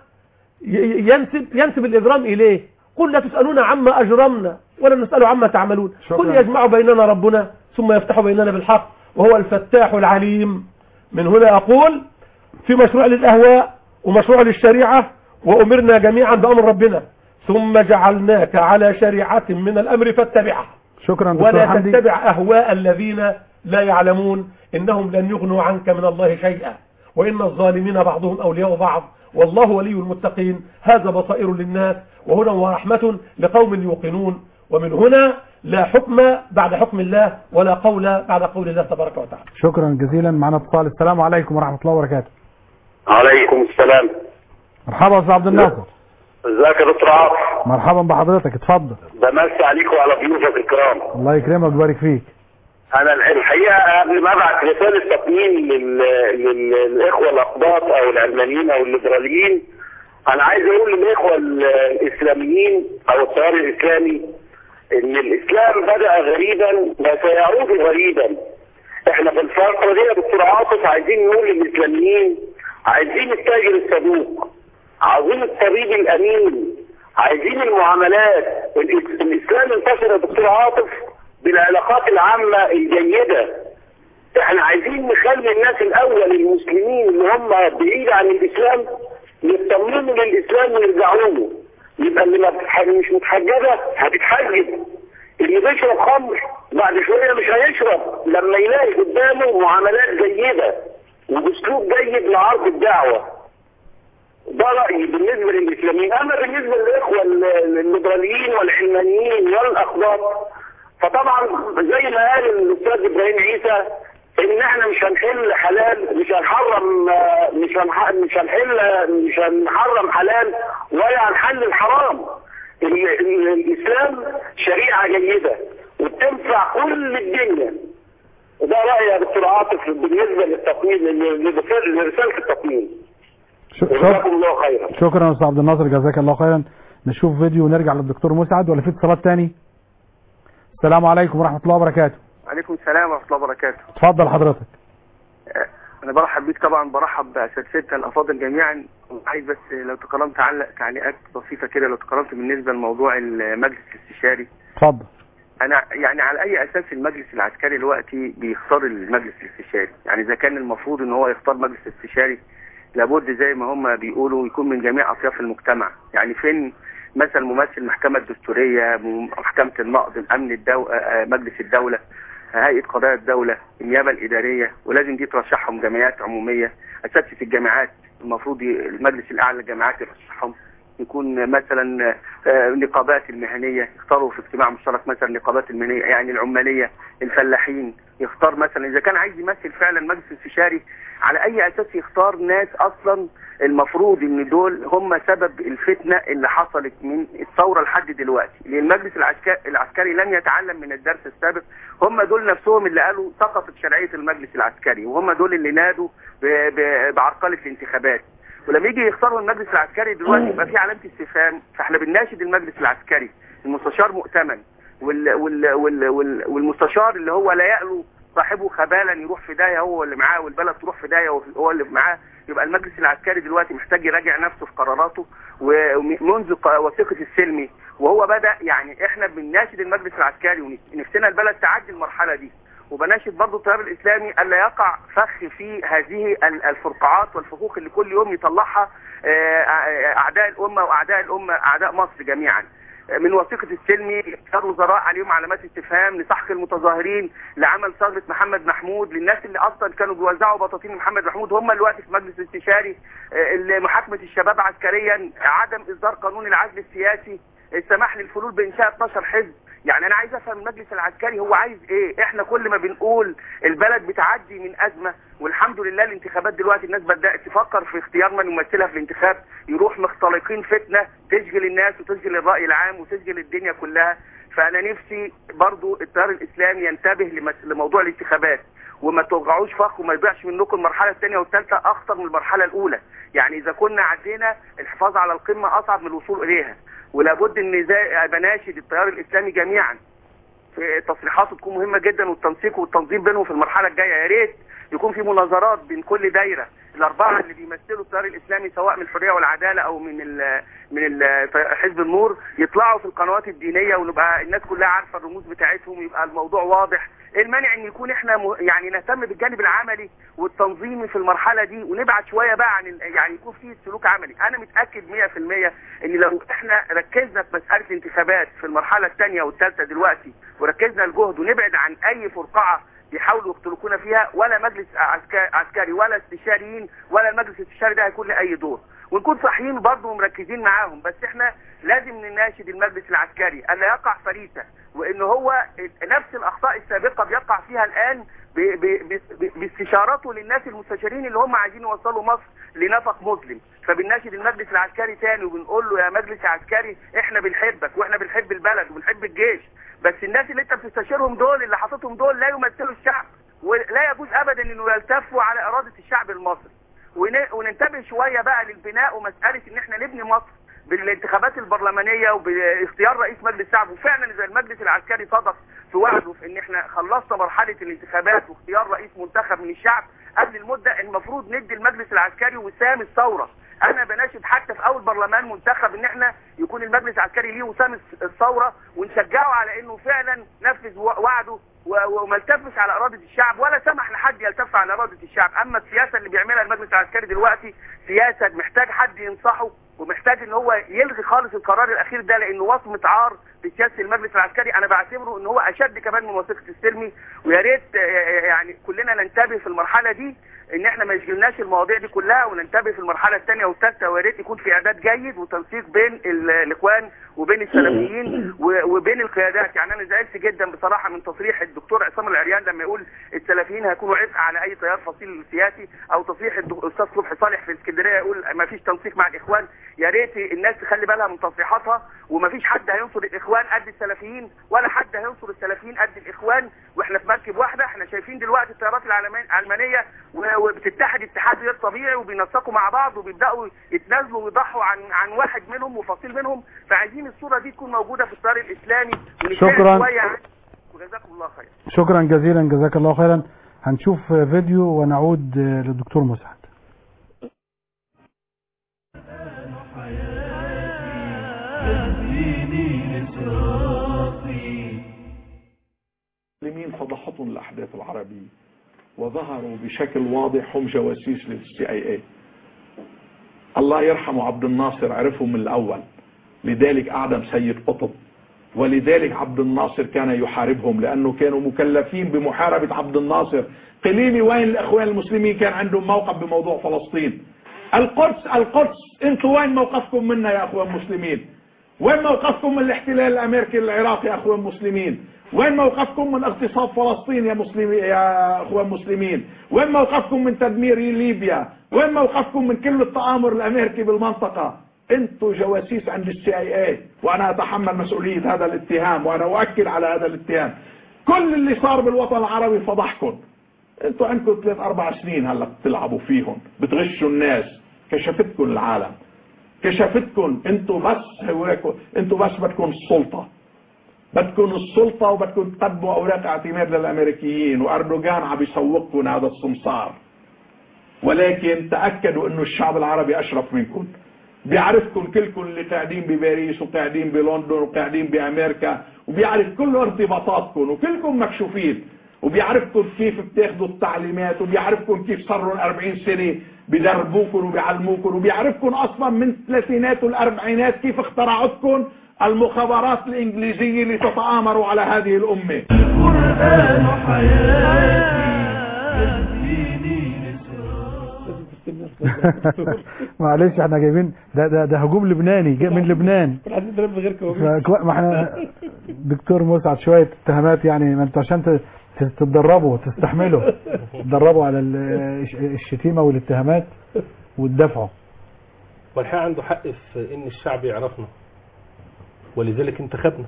ينسب, ينسب الإجرام إليه قل لا تسألون عما أجرمنا ولا نسأل عما تعملون قل يجمع بيننا ربنا ثم يفتح بيننا بالحق وهو الفتاح العليم من هنا أقول في مشروع للأهواء ومشروع للشريعة وأمرنا جميعا بأمر ربنا ثم جعلناك على شريعة من الأمر فاتبعها شكرا دكتور ولا حمدي تتبع أهواء الذين لا يعلمون إنهم لن يغنوا عنك من الله شيئا وإن الظالمين بعضهم أولياء بعض والله ولي المتقين هذا بصائر للناس وهدى ورحمة لقوم يوقنون ومن هنا لا حكم بعد حكم الله ولا قول بعد قول الله تبارك وتعالى شكرا جزيلا معنا اتصال السلام عليكم ورحمة الله وبركاته عليكم السلام مرحبا يا استاذ عبد الناصر ازيك يا دكتور عاطف مرحبا بحضرتك اتفضل بمسي عليك وعلى ضيوفك الكرام الله يكرمك ويبارك فيك انا الحقيقه قبل ما ابعت رساله تقييم لل... لل... للاخوه الاقباط او العلمانيين او الليبراليين انا عايز اقول للاخوه ال- الاسلاميين او التيار الاسلامي ان الاسلام بدا غريبا وسيعود غريبا احنا في الفتره دي يا دكتور عاطف عايزين نقول للاسلاميين عايزين التاجر الصدوق عايزين الطبيب الامين عايزين المعاملات الإس- الاسلام انتشر يا دكتور عاطف بالعلاقات العامه الجيده احنا عايزين نخلي الناس الاول المسلمين اللي هم بعيد عن الاسلام يطمنوا للاسلام ويرجعوا له يبقى اللي ما بتح- مش متحجبه هتتحجب اللي بيشرب خمر بعد شويه مش هيشرب لما يلاقي قدامه معاملات جيده وباسلوب جيد لعرض الدعوه ده رايي بالنسبه للاسلاميين اما بالنسبه للاخوه ال- الليبراليين والعلمانيين والاخبار فطبعا زي ما قال الاستاذ ابراهيم عيسى ان احنا مش هنحل حلال مش هنحرم آه، مش هنح- مش هنحل مش هنحرم حلال ولا هنحلل حرام ال- ال- الاسلام شريعه جيده وبتنفع كل الدنيا وده رايي يا دكتور عاطف بالنسبه للتقييم لرساله لرسالة التقييم ش- جزاكم شك- الله خيرا شكرا يا استاذ عبد الناصر جزاك الله خيرا نشوف فيديو ونرجع للدكتور مسعد ولا في اتصالات تاني السلام عليكم ورحمة الله وبركاته عليكم السلام ورحمة الله وبركاته اتفضل حضرتك أنا برحب بيك طبعا برحب بأساتذتنا الأفاضل جميعا وعايز بس لو تكرمت تعلق تعليقات بسيطة كده لو تكرمت بالنسبة لموضوع المجلس الاستشاري اتفضل أنا يعني على أي أساس المجلس العسكري دلوقتي بيختار المجلس الاستشاري يعني إذا كان المفروض إن هو يختار مجلس استشاري لابد زي ما هم بيقولوا يكون من جميع أطياف المجتمع يعني فين مثلا ممثل المحكمة الدستورية م- محكمة النقض الأمن الدو... آه، آه، مجلس الدولة هيئة قضايا الدولة النيابة الإدارية ولازم دي ترشحهم جمعيات عمومية أساتذة الجامعات المفروض ي- المجلس الأعلى للجامعات يرشحهم يكون مثلا آه، نقابات المهنية يختاروا في اجتماع مشترك مثلا نقابات المهنية يعني العمالية الفلاحين يختار مثلا إذا كان عايز يمثل فعلا مجلس استشاري على أي أساس يختار ناس أصلا المفروض ان دول هم سبب الفتنة اللي حصلت من الثورة لحد دلوقتي لان المجلس العسكري, العسكري لم يتعلم من الدرس السابق هم دول نفسهم اللي قالوا سقطت شرعية المجلس العسكري وهم دول اللي نادوا ب- ب- بعرقلة الانتخابات ولما يجي يختاروا المجلس العسكري دلوقتي يبقى في علامة استفهام فاحنا بنناشد المجلس العسكري المستشار مؤتمن وال وال وال وال والمستشار اللي هو لا يألو صاحبه خبالا يروح في داهيه هو اللي معاه والبلد تروح في داهيه وهو اللي معاه يبقى المجلس العسكري دلوقتي محتاج يراجع نفسه في قراراته ومنذ ق- وثيقه السلمي وهو بدا يعني احنا بنناشد المجلس العسكري ونفسنا البلد تعدي المرحله دي وبناشد برضه التيار الاسلامي الا يقع فخ في هذه ال- الفرقعات والفخوخ اللي كل يوم يطلعها آه، آه، اعداء الامه واعداء الامه اعداء مصر جميعا من وثيقة السلمي اختيار وزراء عليهم علامات استفهام لسحق المتظاهرين لعمل ثغرة محمد محمود للناس اللي اصلا كانوا بيوزعوا بطاطين محمد محمود هم اللي وقت في مجلس الاستشاري آه، اللي محاكمة الشباب عسكريا عدم اصدار قانون العزل السياسي السماح للفلول بانشاء 12 حزب يعني انا عايز افهم المجلس العسكري هو عايز ايه احنا كل ما بنقول البلد بتعدي من ازمه والحمد لله الانتخابات دلوقتي الناس بدات تفكر في اختيار من يمثلها في الانتخاب يروح مختلقين فتنه تشغل الناس وتشغل الراي العام وتشغل الدنيا كلها فانا نفسي برضو التيار الاسلامي ينتبه لمس- لموضوع الانتخابات وما توقعوش فخ وما يضيعش منكم المرحله الثانيه والثالثه اخطر من المرحله الاولى يعني اذا كنا عدينا الحفاظ على القمه اصعب من الوصول اليها ولابد ان زي بناشد التيار الاسلامي جميعا في تصريحاته تكون مهمه جدا والتنسيق والتنظيم بينهم في المرحله الجايه يا ريت يكون في مناظرات بين كل دايره الاربعه اللي بيمثلوا التيار الاسلامي سواء من الحريه والعداله او من ال من ال حزب النور يطلعوا في القنوات الدينيه ونبقى الناس كلها عارفه الرموز بتاعتهم يبقى الموضوع واضح ايه المانع ان يكون احنا م... يعني نهتم بالجانب العملي والتنظيمي في المرحله دي ونبعد شويه بقى عن ال... يعني يكون في سلوك عملي انا متاكد 100% ان لو احنا ركزنا في مساله الانتخابات في المرحله الثانيه والثالثه دلوقتي وركزنا الجهد ونبعد عن اي فرقعه بيحاولوا يختلقونا فيها ولا مجلس عسكري, عسكري ولا استشاريين ولا المجلس الاستشاري ده هيكون له اي دور ونكون صاحيين برضه ومركزين معاهم بس احنا لازم نناشد المجلس العسكري الا يقع فريسه وان هو نفس الاخطاء السابقه بيقع فيها الان ب- ب- ب- باستشارته للناس المستشارين اللي هم عايزين يوصلوا مصر لنفق مسلم فبنناشد المجلس العسكري تاني وبنقول له يا مجلس عسكري احنا بنحبك واحنا بنحب البلد وبنحب الجيش بس الناس اللي انت بتستشيرهم دول اللي حاططهم دول لا يمثلوا الشعب ولا يجوز ابدا انه يلتفوا على اراده الشعب المصري ون- وننتبه شويه بقى للبناء ومساله ان احنا نبني مصر بالانتخابات البرلمانيه وباختيار رئيس مجلس الشعب وفعلا اذا المجلس العسكري صدق في وعده في ان احنا خلصنا مرحله الانتخابات واختيار رئيس منتخب من الشعب قبل المده المفروض ندي المجلس العسكري وسام الثوره انا بناشد حتى في اول برلمان منتخب ان احنا يكون المجلس العسكري ليه وسام الثوره ونشجعه على انه فعلا نفذ وعده و- وما التفش على اراده الشعب ولا سمح لحد يلتف على اراده الشعب اما السياسه اللي بيعملها المجلس العسكري دلوقتي سياسه محتاج حد ينصحه ومحتاج ان هو يلغي خالص القرار الاخير ده لانه وصمه عار في سياسه المجلس العسكري انا بعتبره ان هو اشد كمان من وثيقه السلمي ويا ريت آه، يعني كلنا ننتبه في المرحله دي ان احنا ما يشغلناش المواضيع دي كلها وننتبه في المرحله الثانيه والثالثه ويا ريت يكون في اعداد جيد وتنسيق بين ال- الاخوان وبين السلفيين و- وبين القيادات يعني انا زعلت جدا بصراحه من تصريح الدكتور عصام العريان لما يقول السلفيين هيكونوا عبء على اي تيار فصيل سياسي او تصريح الدك- الاستاذ صبحي صالح في اسكندريه يقول ما فيش تنسيق مع الاخوان يا ريت الناس تخلي بالها من تصريحاتها وما فيش حد هينصر الاخوان قد السلفيين ولا حد هينصر السلفيين قد الاخوان واحنا في مركب واحده احنا شايفين دلوقتي التيارات العالمي- العلمانيه و- وبتتحد اتحاد غير طبيعي وبينسقوا مع بعض وبيبداوا يتنازلوا ويضحوا عن عن واحد منهم وفصيل منهم فعايزين الصوره دي تكون موجوده في التيار الاسلامي ونشتغل شكراً. شويه عن- وجزاكم الله خير شكرا جزيلا جزاك الله خيرا هنشوف فيديو ونعود للدكتور مسعد المسلمين فضحتهم الأحداث العربية وظهروا بشكل واضح هم جواسيس للسي اي اي الله يرحمه عبد الناصر عرفهم من الأول لذلك أعدم سيد قطب ولذلك عبد الناصر كان يحاربهم لأنه كانوا مكلفين بمحاربة عبد الناصر قليلي وين الأخوان المسلمين كان عندهم موقف بموضوع فلسطين القدس القدس انتوا وين موقفكم منا يا أخوان المسلمين وين موقفكم من الاحتلال الامريكي للعراق يا اخوان المسلمين وين موقفكم من اغتصاب فلسطين يا مسلمين يا اخوان المسلمين وين موقفكم من تدمير ليبيا وين موقفكم من كل التآمر الامريكي بالمنطقة انتوا جواسيس عند السي اي اي وانا اتحمل مسؤولية هذا الاتهام وانا اؤكد على هذا الاتهام كل اللي صار بالوطن العربي فضحكم انتوا عندكم ثلاث اربع سنين هلا بتلعبوا فيهم بتغشوا الناس كشفتكم العالم كشفتكم انتوا بس هواكم انتوا بس بدكم السلطة بدكم السلطة وبدكم تقدموا اوراق اعتماد للامريكيين واردوغان عم يسوقكم هذا السمسار ولكن تأكدوا انه الشعب العربي اشرف منكم بيعرفكم كلكم اللي قاعدين بباريس وقاعدين بلندن وقاعدين بامريكا وبيعرف كل ارتباطاتكم وكلكم مكشوفين وبيعرفكم كيف بتاخذوا التعليمات وبيعرفكم كيف صار لهم 40 سنه بدربوكم وبيعلموكم وبيعرفكم اصلا من الثلاثينات والاربعينات كيف اخترعتكم المخابرات الإنجليزية لتتآمروا على هذه الأمة القرآن حياتي يهديني معلش احنا جايبين ده ده ده هجوم لبناني جاي من لبنان عايزين نضرب غير فكو- ما احنا دكتور مسعد شويه اتهامات يعني ما انتوا عشان ت- ت- تتدربوا تستحملوا تتدربوا على ال- الش- الشتيمه والاتهامات وتدافعوا والحقيقة عنده حق في ان الشعب يعرفنا ولذلك انتخبنا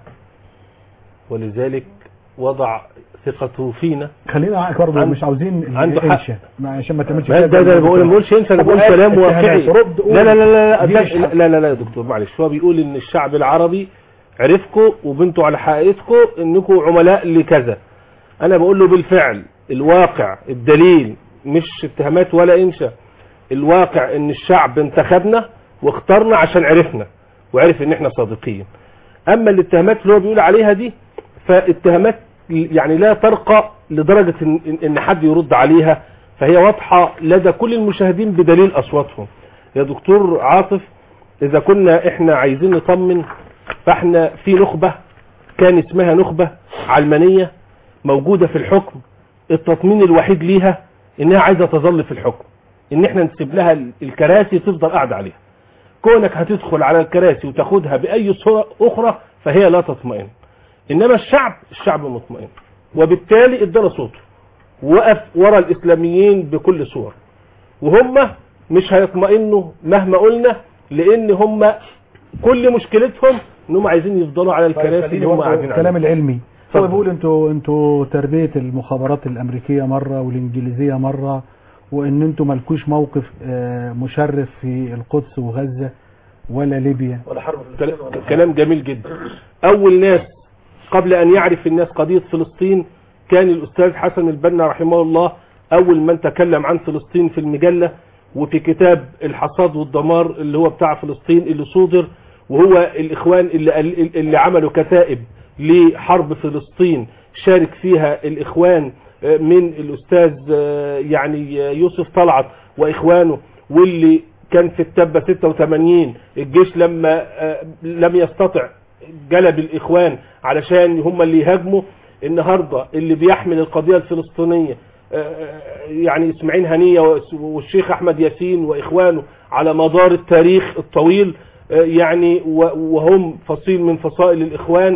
ولذلك وضع ثقته فينا خلينا معاك برضه عند- مش عاوزين عنده حق. انشا ما- عشان ما تعملش ما ده ده بقول ما بقولش انت انا بقول أبو كلام آدم واقعي اتهامات. رد قول. لا لا لا لا دي لا مش حق. لا لا لا يا دكتور معلش هو بيقول ان الشعب العربي عرفكم وبنتوا على حقيقتكم انكم عملاء لكذا انا بقول له بالفعل الواقع الدليل مش اتهامات ولا انشا الواقع ان الشعب انتخبنا واختارنا عشان عرفنا وعرف ان احنا صادقين اما الاتهامات اللي هو بيقول عليها دي فاتهامات يعني لا ترقى لدرجة ان, إن- إن حد يرد عليها فهي واضحة لدى كل المشاهدين بدليل اصواتهم يا دكتور عاطف اذا كنا احنا عايزين نطمن فاحنا في نخبة كان اسمها نخبة علمانية موجودة في الحكم التطمين الوحيد ليها انها عايزة تظل في الحكم ان احنا نسيب لها ال- الكراسي تفضل قاعدة عليها كونك هتدخل على الكراسي وتاخدها باي صورة اخرى فهي لا تطمئن انما الشعب الشعب مطمئن وبالتالي ادانا صوته وقف ورا الاسلاميين بكل صور وهم مش هيطمئنوا مهما قلنا لان هم كل مشكلتهم انهم عايزين يفضلوا على الكراسي اللي هم قاعدين الكلام عليها العلمي هو اتفضل. بيقول انتوا انتوا تربيه المخابرات الامريكيه مره والانجليزيه مره وان انتوا مالكوش موقف آه، مشرف في القدس وغزه ولا ليبيا ولا حرب كلام- كلام جميل جدا اول ناس قبل ان يعرف الناس قضية فلسطين كان الاستاذ حسن البنا رحمه الله اول من تكلم عن فلسطين في المجلة وفي كتاب الحصاد والدمار اللي هو بتاع فلسطين اللي صودر وهو الاخوان اللي, اللي عملوا كتائب لحرب فلسطين شارك فيها الاخوان آه، من الاستاذ آه، يعني آه، يوسف طلعت واخوانه واللي كان في التبة 86 الجيش لما آه، لم يستطع جلب الاخوان علشان هم اللي يهاجموا النهاردة اللي بيحمل القضية الفلسطينية آه، آه، يعني اسماعيل هنية والس- والشيخ احمد ياسين واخوانه على مدار التاريخ الطويل آه، يعني و- وهم فصيل من فصائل الاخوان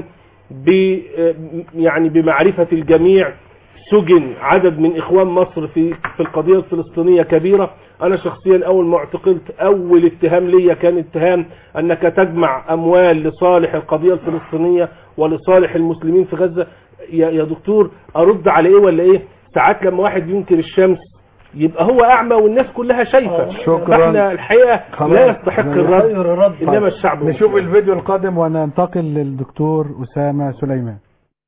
ب آه، يعني بمعرفة الجميع سجن عدد من اخوان مصر في في القضيه الفلسطينيه كبيره انا شخصيا اول ما اعتقلت اول اتهام ليا كان اتهام انك تجمع اموال لصالح القضيه الفلسطينيه ولصالح المسلمين في غزه يا يا دكتور ارد على ايه ولا ايه ساعات لما واحد ينكر الشمس يبقى هو اعمى والناس كلها شايفه شكراً. فاحنا الحقيقه خلاص. لا يستحق خير الرد انما الشعب نشوف مسلم. الفيديو القادم وننتقل للدكتور أسامة سليمان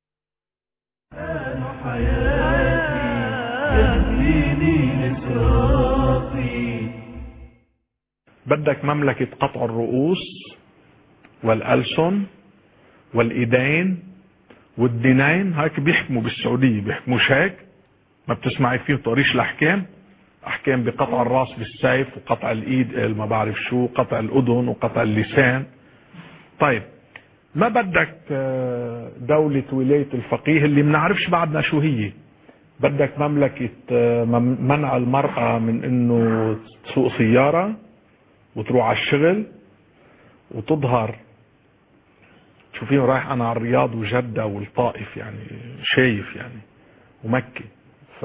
يهديني لصراطي بدك مملكة قطع الرؤوس والألسن والإيدين والدينين هيك بيحكموا بالسعودية بيحكموش هيك ما بتسمعي فيه طريش الأحكام أحكام بقطع الراس بالسيف وقطع الإيد آه، ما بعرف شو قطع الأذن وقطع اللسان طيب ما بدك آه، دولة ولاية الفقيه اللي بنعرفش بعدنا شو هي بدك مملكة آه، مم- منع المرأة من انه تسوق سيارة وتروح على الشغل وتظهر شوفين رايح انا على الرياض وجدة والطائف يعني شايف يعني ومكة ف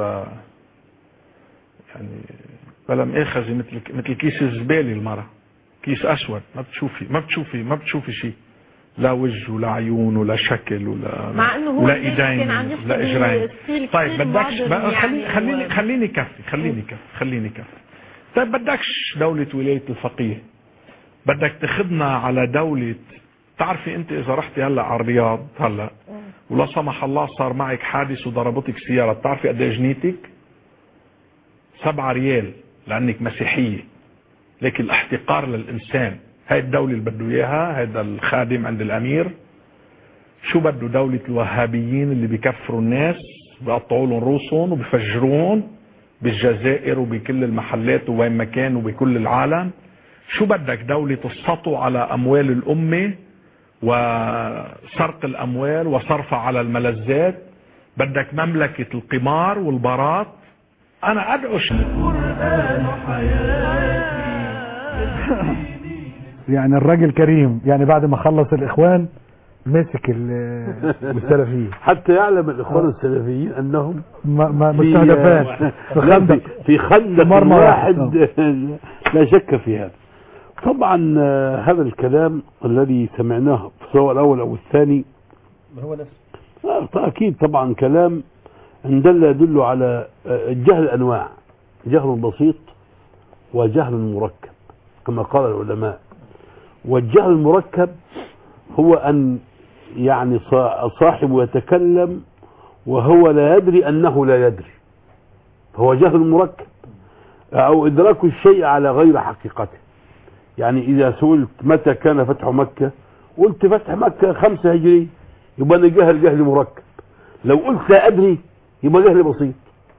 يعني بلا مؤاخذة مثل مثل كيس الزبالة المرأة كيس اسود ما بتشوفي ما بتشوفي ما بتشوفي شيء لا وجه ولا عيون ولا شكل ولا مع إنه هو ولا الناس ايدين كان عم يحكي ولا اجرين بستيل طيب كتير بدكش modern بقى خليني يعني خليني و- خليني كفي خليني كفي خليني كفي طيب بدكش دولة ولاية الفقيه بدك تاخدنا على دولة تعرفي انت اذا رحتي هلا على الرياض هلا ولا سمح الله صار معك حادث وضربتك سيارة بتعرفي قد ايه جنيتك سبعة ريال لانك مسيحية لكن الاحتقار للانسان هاي الدولة اللي بده اياها هذا الخادم عند الامير شو بده دولة الوهابيين اللي بيكفروا الناس بيقطعوا لهم رؤوسهم وبيفجرون بالجزائر وبكل المحلات ووين ما كان وبكل العالم شو بدك دولة السطو على أموال الأمة وسرق الأموال وصرفها على الملذات بدك مملكة القمار والبارات أنا أدعو يعني الراجل كريم يعني بعد ما خلص الاخوان مسك ال- السلفيين حتى يعلم الاخوان السلفيين انهم ما- ما- في- مستهدفات في لا، خندق في- في خندق مرمى واحد واحد. لا شك في هذا طبعا آه، هذا الكلام الذي سمعناه سواء الاول او الثاني هو نفسه آه، اكيد طبعا كلام ان دل يدل على آه، الجهل انواع جهل بسيط وجهل مركب كما قال العلماء والجهل المركب هو ان يعني صا- صاحب يتكلم وهو لا يدري انه لا يدري هو جهل مركب او ادراك الشيء على غير حقيقته يعني اذا سئلت متى كان فتح مكة قلت فتح مكة خمسة هجري يبقى انا جهل جهل مركب لو قلت لا ادري يبقى جهل بسيط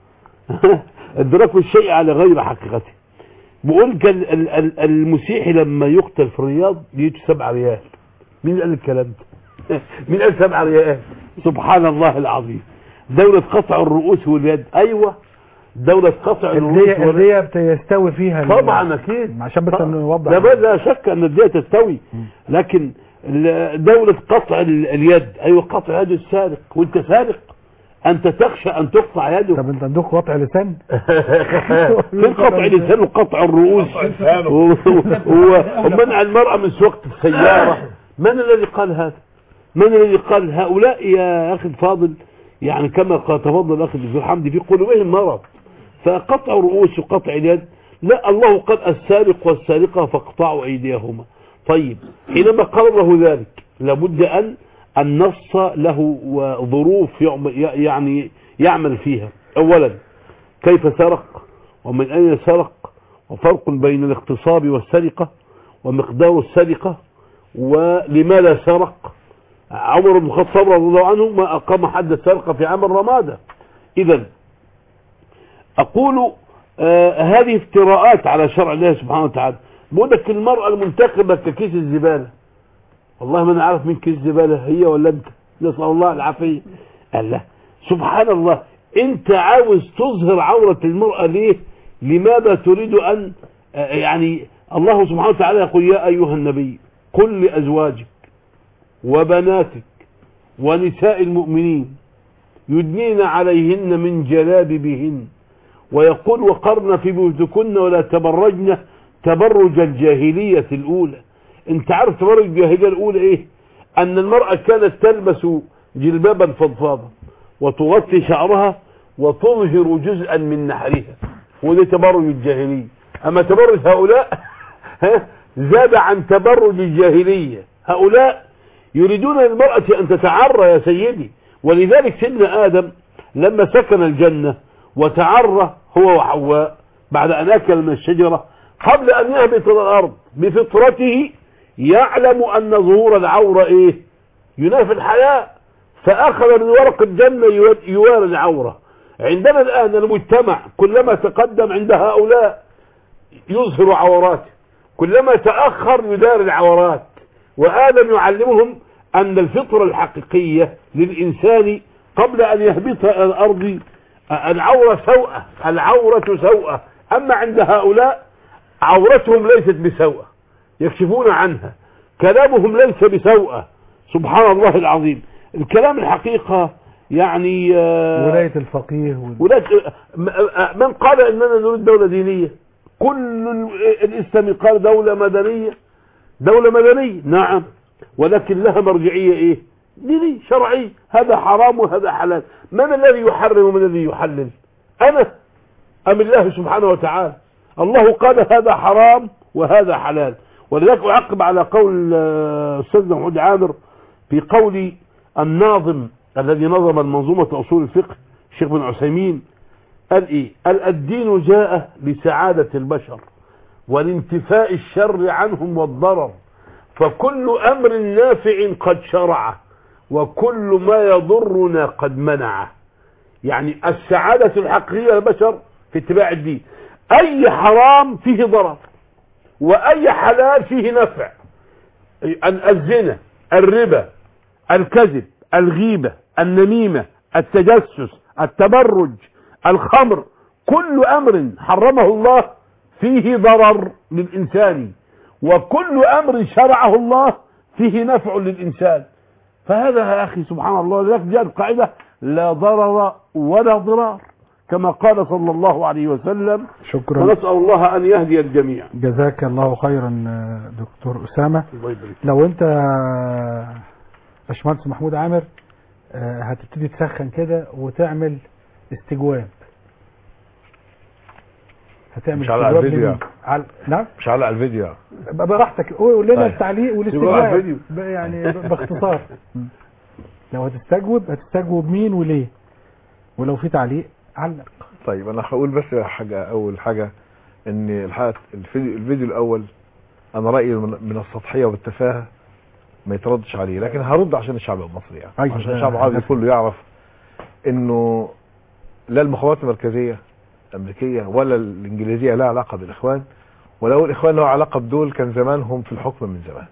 ادراك الشيء على غير حقيقته بقول كان ال- ال- المسيحي لما يقتل في الرياض يجي سبع ريال مين قال الكلام ده مين قال سبع ريال سبحان الله العظيم دولة قطع الرؤوس واليد ايوه دولة قطع الرؤوس الدية الدية بتستوي فيها ال- طبعا اكيد عشان بس نوضح لا بد- لا شك ان الدية تستوي لكن ال- دولة قطع ال- اليد ايوه قطع يد السارق وانت سارق انت تخشى ان تقطع يده طب انت عندك قطع لسان فين قطع لسان وقطع الرؤوس و- و- ومنع المرأة من سواقة السيارة من الذي قال هذا من الذي قال هؤلاء يا أخي الفاضل يعني كما قال تفضل أخي الدكتور حمدي في قلوبهم مرض فقطع رؤوس وقطع اليد لا الله قال السارق والسارقة فاقطعوا أيديهما طيب حينما قال له ذلك لابد أن النص له ظروف يعم- يعني يعمل فيها أولا كيف سرق ومن أين سرق وفرق بين الاغتصاب والسرقة ومقدار السرقة ولماذا سرق عمر بن الخطاب رضي الله عنه ما أقام حد السرقة في عام الرمادة إذا أقول آه هذه افتراءات على شرع الله سبحانه وتعالى بقول لك المرأة المنتخبة ككيس الزبالة والله ما انا عارف مين كيس الزبالة هي ولا انت نسأل الله العافية قال لا سبحان الله انت عاوز تظهر عورة المرأة ليه لماذا تريد ان آه، يعني الله سبحانه وتعالى يقول يا ايها النبي قل لازواجك وبناتك ونساء المؤمنين يدنين عليهن من جلابيبهن ويقول وقرن في بيوتكن ولا تبرجن تبرج الجاهلية الأولى انت عارف تبرج الجاهلية الأولى ايه أن المرأة كانت تلبس جلبابا فضفاضا وتغطي شعرها وتظهر جزءا من نحرها وده تبرج الجاهلية أما تبرج هؤلاء ها زاد عن تبرج الجاهلية هؤلاء يريدون للمرأة أن تتعرى يا سيدي ولذلك سيدنا آدم لما سكن الجنة وتعرى هو وحواء بعد أن أكل من الشجرة قبل أن يهبط إلى الأرض بفطرته يعلم أن ظهور العورة إيه ينافي الحياء فأخذ من ورق الجنة يو- يواري العورة عندنا الآن المجتمع كلما تقدم عند هؤلاء يظهر عوراته كلما تأخر يدار العورات وآدم يعلمهم أن الفطرة الحقيقية للإنسان قبل أن يهبط إلى الأرض العورة سوءة العورة سوءة أما عند هؤلاء عورتهم ليست بسوءة يكشفون عنها كلامهم ليس بسوءة سبحان الله العظيم الكلام الحقيقة يعني آه، ولاية الفقيه وال... ولاية م- آه، من قال اننا نريد دولة دينية كل ال- الاسلام قال دولة مدنية دولة مدنية نعم ولكن لها مرجعية ايه دينية شرعية هذا حرام وهذا حلال من الذي يحرم ومن الذي يحلل انا ام الله سبحانه وتعالى الله قال هذا حرام وهذا حلال ولذلك اعقب على قول آه، استاذنا محمود عامر في قول الناظم الذي نظم المنظومة أصول الفقه الشيخ بن عثيمين قال إيه قال الدين جاء لسعادة البشر والانتفاء الشر عنهم والضرر فكل أمر نافع قد شرعه وكل ما يضرنا قد منعه يعني السعادة الحقيقية للبشر في اتباع الدين أي حرام فيه ضرر وأي حلال فيه نفع أن الزنا الربا الكذب الغيبة النميمة التجسس التبرج الخمر كل أمر حرمه الله فيه ضرر للإنسان وكل أمر شرعه الله فيه نفع للإنسان فهذا يا أخي سبحان الله لذلك جاء القاعدة لا ضرر ولا ضرار كما قال صلى الله عليه وسلم شكرا ونسأل الله أن يهدي الجميع جزاك الله خيرا آه، دكتور أسامة الله يبارك لو انت آه، باشمهندس محمود عامر آه، هتبتدي تسخن كده وتعمل استجواب هتعمل مش على استجواب الفيديو لمين؟ على نعم مش علق الفيديو بقى براحتك قول لنا طيب. التعليق سيبوها على والاستجواب الفيديو. ب- يعني ب- باختصار لو هتستجوب هتستجوب مين وليه ولو في تعليق علق طيب انا هقول بس حاجه اول حاجه ان الحقيقه الفيديو, الفيديو الاول انا رايي من من السطحيه والتفاهه ما يتردش عليه لكن هرد عشان الشعب المصري يعني أيوة، عشان ده- الشعب العربي ده- كله يعرف انه لا المخابرات المركزيه الامريكيه ولا الانجليزيه لها علاقه بالاخوان ولو الاخوان له علاقه بدول كان زمانهم في الحكم من زمان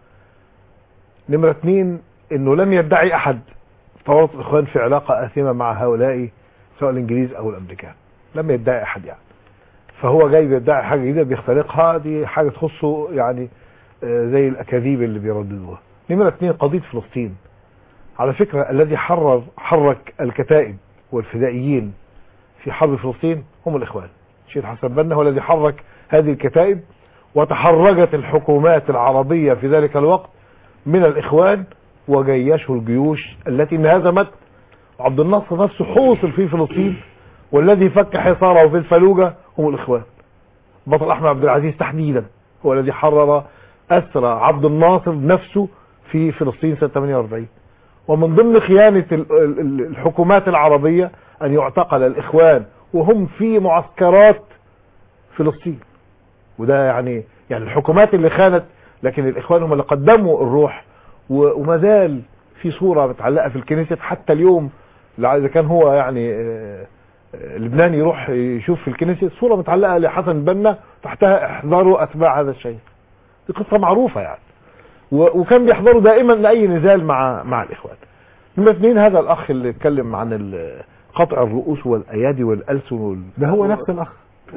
نمره اثنين انه لم يدعي احد تورط الاخوان في علاقه اثمه مع هؤلاء سواء الانجليز او الامريكان لم يدعي احد يعني فهو جاي بيدعي حاجه جديده بيخترقها دي حاجه تخصه يعني آه، زي الاكاذيب اللي بيرددوها نمره اثنين قضيه فلسطين على فكره الذي حرر حرك الكتائب والفدائيين في حرب فلسطين هم الاخوان شيخ حسن بنا هو الذي حرك هذه الكتائب وتحرجت الحكومات العربيه في ذلك الوقت من الاخوان وجيشه الجيوش التي انهزمت عبد الناصر نفسه حوصل في فلسطين والذي فك حصاره في الفلوجة هم الإخوان بطل أحمد عبد العزيز تحديدا هو الذي حرر أسرى عبد الناصر نفسه في فلسطين سنة 48 ومن ضمن خيانة ال- ال- ال- الحكومات العربية أن يعتقل الإخوان وهم في معسكرات فلسطين وده يعني يعني الحكومات اللي خانت لكن الإخوان هم اللي قدموا الروح و- وما زال في صورة متعلقة في الكنيسة حتى اليوم لع- إذا كان هو يعني آه، آه، لبناني يروح يشوف في الكنيسة صورة متعلقة لحسن بنا تحتها احذروا أتباع هذا الشيء دي قصة معروفة يعني و- وكان بيحضروا دائما لأي نزال مع مع الإخوان نمرة اثنين هذا الأخ اللي اتكلم عن ال- قطع الرؤوس والأيادي والألسن وال... ده هو نفس الأخ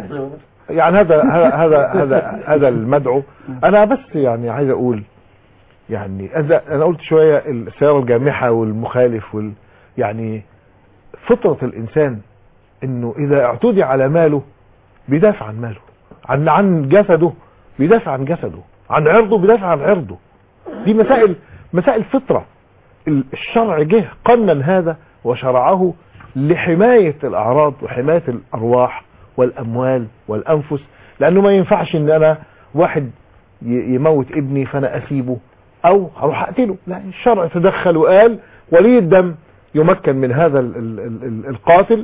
يعني هذا هذا هذا هذا هذا المدعو انا بس يعني عايز اقول يعني انا انا قلت شويه السياره الجامحه والمخالف وال يعني فطره الانسان انه اذا اعتدي على ماله بيدافع عن ماله عن عن جسده بيدافع عن جسده عن عرضه بيدافع عن عرضه دي مسائل مسائل فطره ال- الشرع جه قنن هذا وشرعه لحمايه الاعراض وحمايه الارواح والاموال والانفس لانه ما ينفعش ان انا واحد ي- يموت ابني فانا اسيبه او هروح اقتله لا الشرع تدخل وقال ولي الدم يمكن من هذا ال- ال- ال- ال- القاتل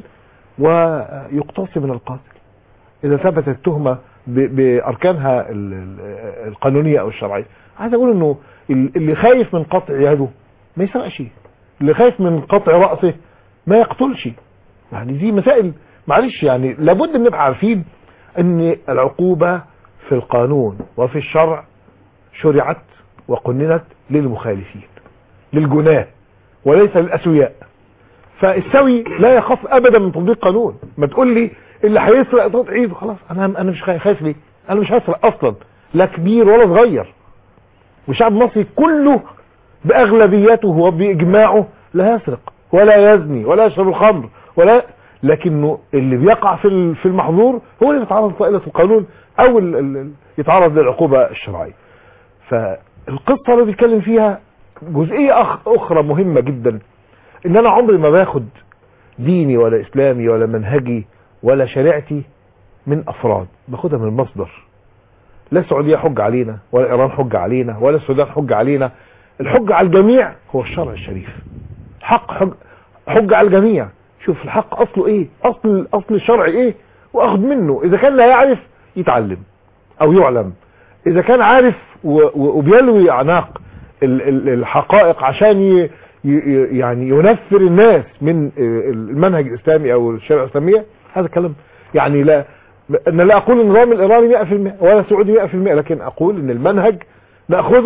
ويقتص من القاتل اذا ثبتت التهمه ب- باركانها ال- ال- القانونيه او الشرعيه عايز اقول انه ال- اللي خايف من قطع يده ما يسرقش اللي خايف من قطع راسه ما يقتلش يعني دي مسائل معلش يعني لابد ان نبقى عارفين ان العقوبة في القانون وفي الشرع شرعت وقننت للمخالفين للجناه وليس للأسوياء فالسوي لا يخاف ابدا من تطبيق قانون ما تقول لي اللي هيسرق تقطع ايده خلاص انا انا مش خايف خايف ليه انا مش هسرق اصلا لا كبير ولا صغير والشعب المصري كله باغلبيته وباجماعه لا يسرق ولا يزني ولا يشرب الخمر ولا لكنه اللي بيقع في ال- في المحظور هو اللي يتعرض لطائله القانون او ال- ال- يتعرض للعقوبه الشرعيه فالقصه اللي بيتكلم فيها جزئيه أخ اخرى مهمه جدا ان انا عمري ما باخد ديني ولا اسلامي ولا منهجي ولا شريعتي من افراد باخدها من المصدر لا السعوديه حج علينا ولا ايران حج علينا ولا السودان حج علينا الحج على الجميع هو الشرع الشريف حق حج, حج على الجميع شوف الحق اصله ايه اصل اصل الشرع ايه واخد منه اذا كان لا يعرف يتعلم او يعلم اذا كان عارف و- و- وبيلوي اعناق ال- ال- الحقائق عشان ي- ي- يعني ينفر الناس من المنهج الاسلامي او الشريعه الاسلاميه هذا كلام يعني لا انا لا اقول النظام الايراني 100% ولا السعودي 100% لكن اقول ان المنهج ناخذه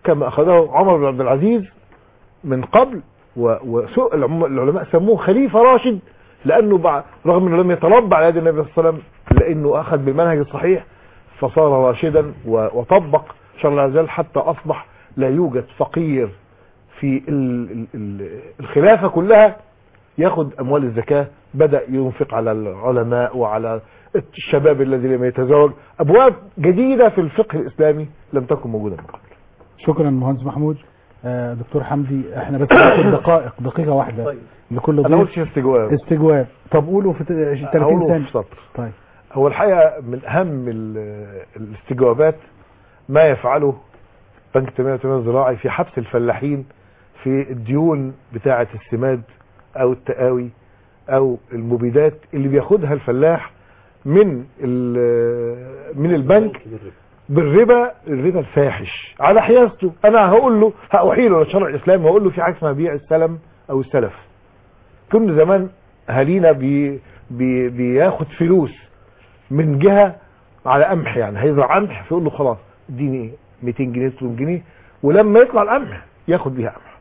كما اخذه عمر بن عبد العزيز من قبل و- وسوء العم- العلماء سموه خليفه راشد لانه بعد رغم انه لم يتربى على يد النبي صلى الله عليه وسلم لانه اخذ بالمنهج الصحيح فصار راشدا و- وطبق شرع الله عز وجل حتى اصبح لا يوجد فقير في ال- ال- ال- الخلافه كلها ياخد اموال الزكاه بدا ينفق على العلماء وعلى الشباب الذي لم يتزوج ابواب جديده في الفقه الاسلامي لم تكن موجوده من قبل شكرا مهندس محمود آه، دكتور حمدي احنا بس ناخد دقائق دقيقة واحدة طيب. لكل انا ضيف قلتش استجواب استجواب طب قولوا في 30 هقوله ثانية في سطر طيب هو الحقيقه من اهم ال- الاستجوابات ما يفعله بنك التنميه والتنميه الزراعي في حبس الفلاحين في الديون بتاعه السماد او التقاوي او المبيدات اللي بياخدها الفلاح من ال- من البنك بالربا الربا الفاحش على حيازته انا هقول له هأحيله للشرع الاسلامي وهقول له في حاجه اسمها بيع السلم او السلف كنا زمان اهالينا بي بي بياخد فلوس من جهه على قمح يعني هيزرع قمح فيقول له خلاص اديني 200 جنيه 300 جنيه ولما يطلع القمح ياخد بيها قمح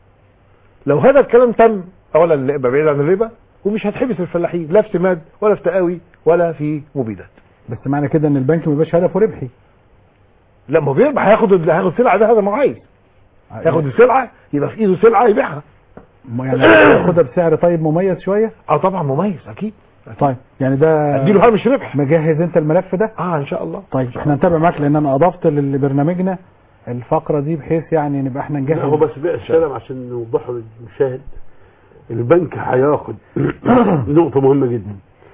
لو هذا الكلام تم اولا لا يبقى بعيد عن الربا ومش هتحبس الفلاحين لا في سماد ولا في تقاوي ولا في مبيدات بس معنى كده ان البنك ما يبقاش هدفه ربحي لا ما هو بيربح هياخد هياخد السلعه ده هذا ما هو عايز ياخد السلعه يبقى في ايده سلعه يبيعها يعني ياخدها بسعر طيب مميز شويه اه طبعا مميز اكيد طيب يعني ده اديله هامش ربح مجهز انت الملف ده اه ان شاء الله طيب احنا نتابع معاك لان انا اضفت لبرنامجنا الفقرة دي بحيث يعني نبقى احنا نجهز لا هو بس بيع السلم عشان نوضحه للمشاهد البنك هياخد نقطة مهمة جدا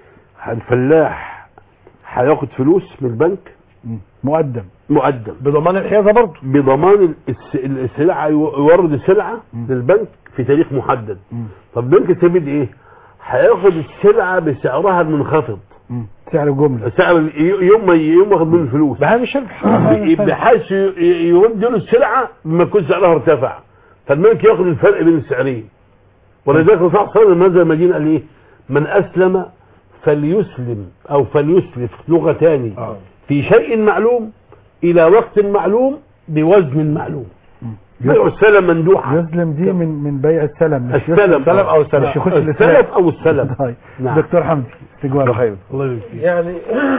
الفلاح هياخد فلوس من البنك مقدم مقدم بضمان الحيازة برضه بضمان الس- السلعة يورد السلعة للبنك في تاريخ محدد طب بنك التمويل ايه هياخد السلعة بسعرها المنخفض سعر الجملة سعر ال- يوم ما يوم ما ياخد منه الفلوس بهامش ربح بحيث ي- ي- يرد له السلعة لما يكون سعرها ارتفع فالبنك ياخد الفرق بين السعرين ولذلك الرسول صلى الله عليه وسلم نزل المدينة قال ايه من اسلم فليسلم او فليسلف لغتان في شيء معلوم الى وقت معلوم بوزن معلوم بيع السلم مندوحة يسلم دي من من بيع السلم مش السلم يسلم أو السلم. مش يخش السلم الاسلام أو السلم. طيب نعم. دكتور حمدي استجواب خير الله يبارك فيك. يعني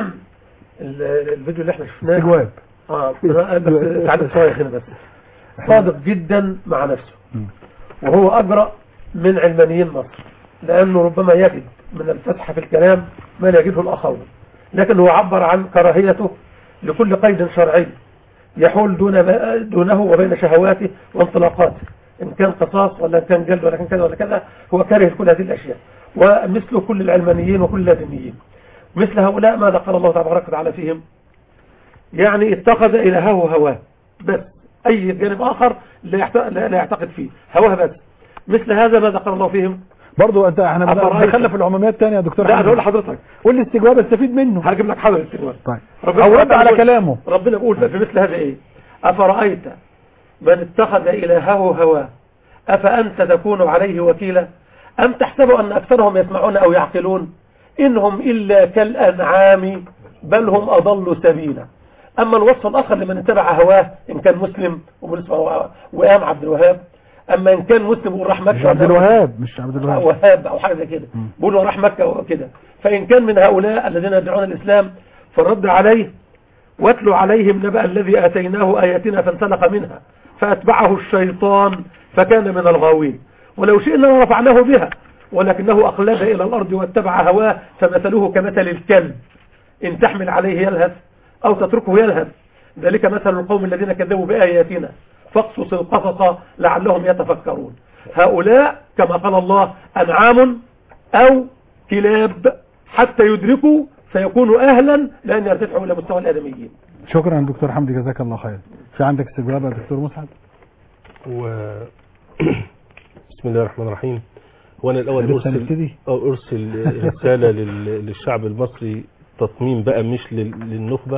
ال- الفيديو اللي احنا شفناه استجواب اه بس تعدد شويه هنا بس صادق جدا مع نفسه وهو اجرأ من علمانيين مصر لانه ربما يجد من الفتح في الكلام ما لا يجده الاخرون لكن هو عبر عن كراهيته لكل قيد شرعي يحول دون دونه وبين شهواته وانطلاقاته ان كان قصاص ولا إن كان جلد ولا كان كذا ولا كذا هو كاره كل هذه الاشياء ومثله كل العلمانيين وكل اللادينيين مثل هؤلاء ماذا قال الله تبارك وتعالى فيهم يعني اتخذ إلهه هواه بس أي جانب آخر لا يعت- لا لا يعتقد فيه هواه بس مثل هذا ماذا قال الله فيهم برضو انت احنا أفرأيت- دخلنا في العمومات تانية يا دكتور لا أنا حمدي. أقول لحضرتك قول لي استجواب استفيد منه هجيب لك حاجة الاستجواب طيب ربنا او رد على يقول- كلامه ربنا يقول في مثل هذا إيه أفرأيت من اتخذ إلهه هواه أفأنت تكون عليه وكيلا أم تحسب أن أكثرهم يسمعون أو يعقلون إنهم إلا كالأنعام بل هم أضل سبيلا أما الوصف الآخر لمن اتبع هواه إن كان مسلم ومسلم وقام عبد الوهاب أما إن كان مسلم وراح راح مش مكة عبد الوهاب مش عبد الوهاب وهاب أو حاجة زي كده بيقولوا راح مكة وكده فإن كان من هؤلاء الذين يدعون الإسلام فالرد عليه واتلو عليهم نبأ الذي آتيناه آياتنا فانسلخ منها فأتبعه الشيطان فكان من الغاوين ولو شئنا لرفعناه بها ولكنه أخلد إلى الأرض واتبع هواه فمثله كمثل الكلب إن تحمل عليه يلهث أو تتركه يلهث ذلك مثل القوم الذين كذبوا بآياتنا فاقصص القصص لعلهم يتفكرون هؤلاء كما قال الله أنعام أو كلاب حتى يدركوا فيكونوا أهلا لأن يرتفعوا إلى مستوى الآدميين شكرا دكتور حمدي جزاك الله خير في عندك استجواب يا دكتور مسعد و بسم الله الرحمن الرحيم وانا الاول لسه ارسل نبتدي؟ او ارسل رساله لل- للشعب المصري تطمين بقى مش لل- للنخبه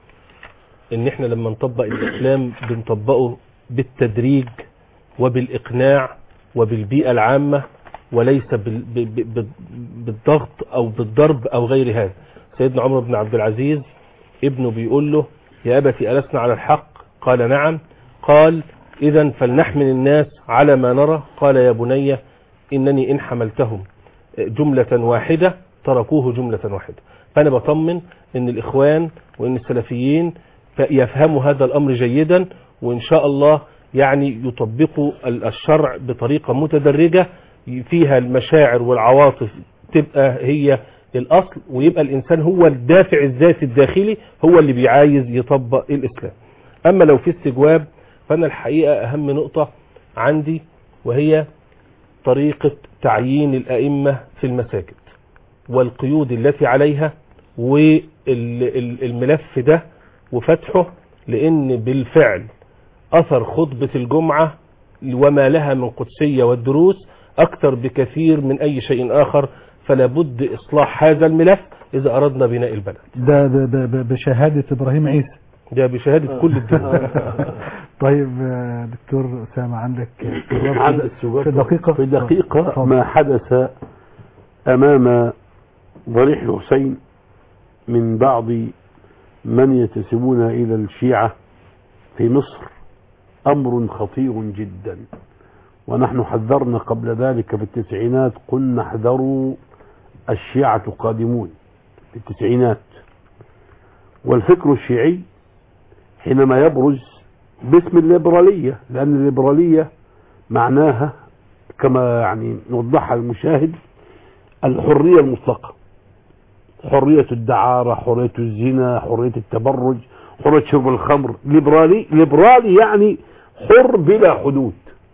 ان احنا لما نطبق الاسلام بنطبقه بالتدريج وبالاقناع وبالبيئه العامه وليس بال- ب- ب- ب- بالضغط او بالضرب او غير هذا سيدنا عمر بن عبد العزيز ابنه بيقول له يا ابتي ألسنا على الحق قال نعم قال إذا فلنحمل الناس على ما نرى قال يا بني إنني إن حملتهم جملة واحدة تركوه جملة واحدة فأنا بطمن إن الإخوان وإن السلفيين يفهموا هذا الأمر جيدا وإن شاء الله يعني يطبقوا الشرع بطريقة متدرجة فيها المشاعر والعواطف تبقى هي الأصل ويبقى الإنسان هو الدافع الذاتي الداخلي هو اللي بيعايز يطبق الإسلام أما لو في استجواب فأنا الحقيقة أهم نقطة عندي وهي طريقة تعيين الأئمة في المساجد والقيود التي عليها والملف ده وفتحه لأن بالفعل أثر خطبة الجمعة وما لها من قدسية والدروس أكثر بكثير من أي شيء آخر فلا بد إصلاح هذا الملف إذا أردنا بناء البلد ده ب- ب- ب- بشهادة إبراهيم عيسى ده بشهادة كل الدول طيب آه، دكتور أسامة عندك استجواب عند في- السجود في دقيقة في دقيقة اتفضل. ما حدث أمام ضريح الحسين من بعض من ينتسبون إلى الشيعة في مصر أمر خطير جدا ونحن حذرنا قبل ذلك في التسعينات قلنا احذروا الشيعة قادمون في التسعينات والفكر الشيعي حينما يبرز باسم الليبرالية لأن الليبرالية معناها كما يعني نوضحها للمشاهد الحرية المطلقة حرية الدعارة حرية الزنا حرية التبرج حرية شرب الخمر ليبرالي ليبرالي يعني حر بلا حدود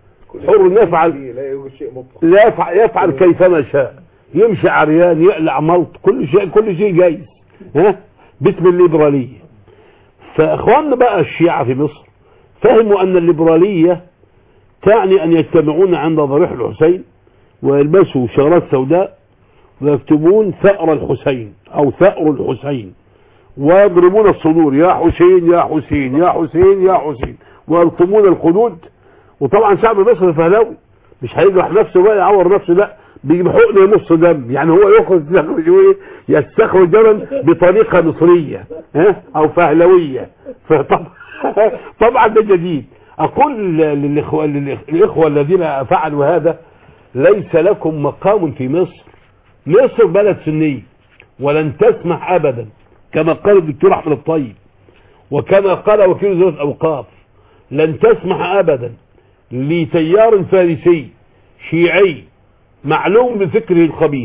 حر يفعل لا يوجد شيء مطلق لا يفعل, يفعل كيفما شاء يمشي عريان يقلع ملط كل شيء كل شيء جايز ها باسم الليبرالية فاخواننا بقى الشيعة في مصر فهموا ان الليبرالية تعني ان يجتمعون عند ضريح الحسين ويلبسوا شارات سوداء ويكتبون ثأر الحسين او ثأر الحسين ويضربون الصدور يا حسين يا حسين يا حسين يا حسين ويلطمون الخدود وطبعا شعب مصر فهلاوي مش هيجرح نفسه بقى يعور نفسه لا بيجيب حقن يمص دم يعني هو يخرج يستخرج ايه يستخرج دما بطريقه مصريه ها او فهلويه فطبعا طبعا ده جديد اقول للاخوه للاخوه الذين فعلوا هذا ليس لكم مقام في مصر مصر بلد سنيه ولن تسمح ابدا كما قال الدكتور احمد الطيب وكما قال وكيل وزاره الاوقاف لن تسمح ابدا لتيار فارسي شيعي معلوم بفكره الخبيث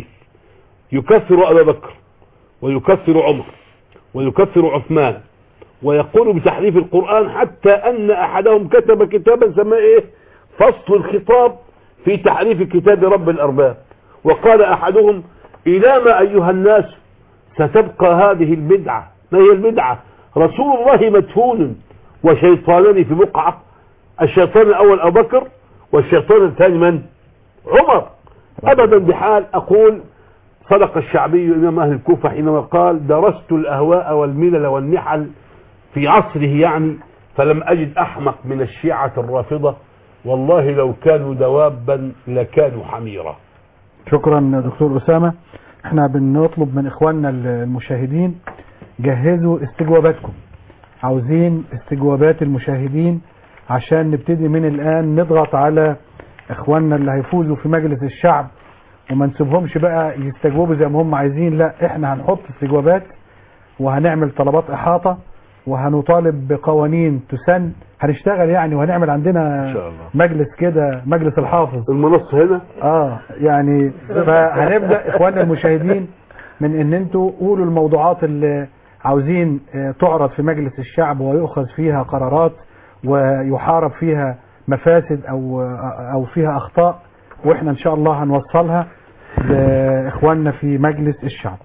يكفر ابا بكر ويكفر عمر ويكفر عثمان ويقول بتحريف القرآن حتى ان احدهم كتب كتابا سماه ايه فصل الخطاب في تحريف كتاب رب الارباب وقال احدهم الى ما ايها الناس ستبقى هذه البدعة ما هي البدعة رسول الله مدفون وشيطانان في بقعة الشيطان الاول ابو بكر والشيطان الثاني من عمر ابدا بحال اقول صدق الشعبي امام اهل الكوفة حينما قال درست الاهواء والملل والنحل في عصره يعني فلم اجد احمق من الشيعة الرافضة والله لو كانوا دوابا لكانوا حميرا شكرا دكتور أسامة احنا بنطلب من اخواننا المشاهدين جهزوا استجواباتكم عاوزين استجوابات المشاهدين عشان نبتدي من الان نضغط على اخواننا اللي هيفوزوا في مجلس الشعب وما نسيبهمش بقى يستجوبوا زي ما هم عايزين لا احنا هنحط استجوابات وهنعمل طلبات احاطة وهنطالب بقوانين تسن هنشتغل يعني وهنعمل عندنا إن شاء الله. مجلس كده مجلس الحافظ المنصة هنا اه يعني فهنبدا اخواننا المشاهدين من ان انتوا قولوا الموضوعات اللي عاوزين آه، تعرض في مجلس الشعب ويؤخذ فيها قرارات ويحارب فيها مفاسد او آه، او فيها اخطاء واحنا ان شاء الله هنوصلها لاخواننا في مجلس الشعب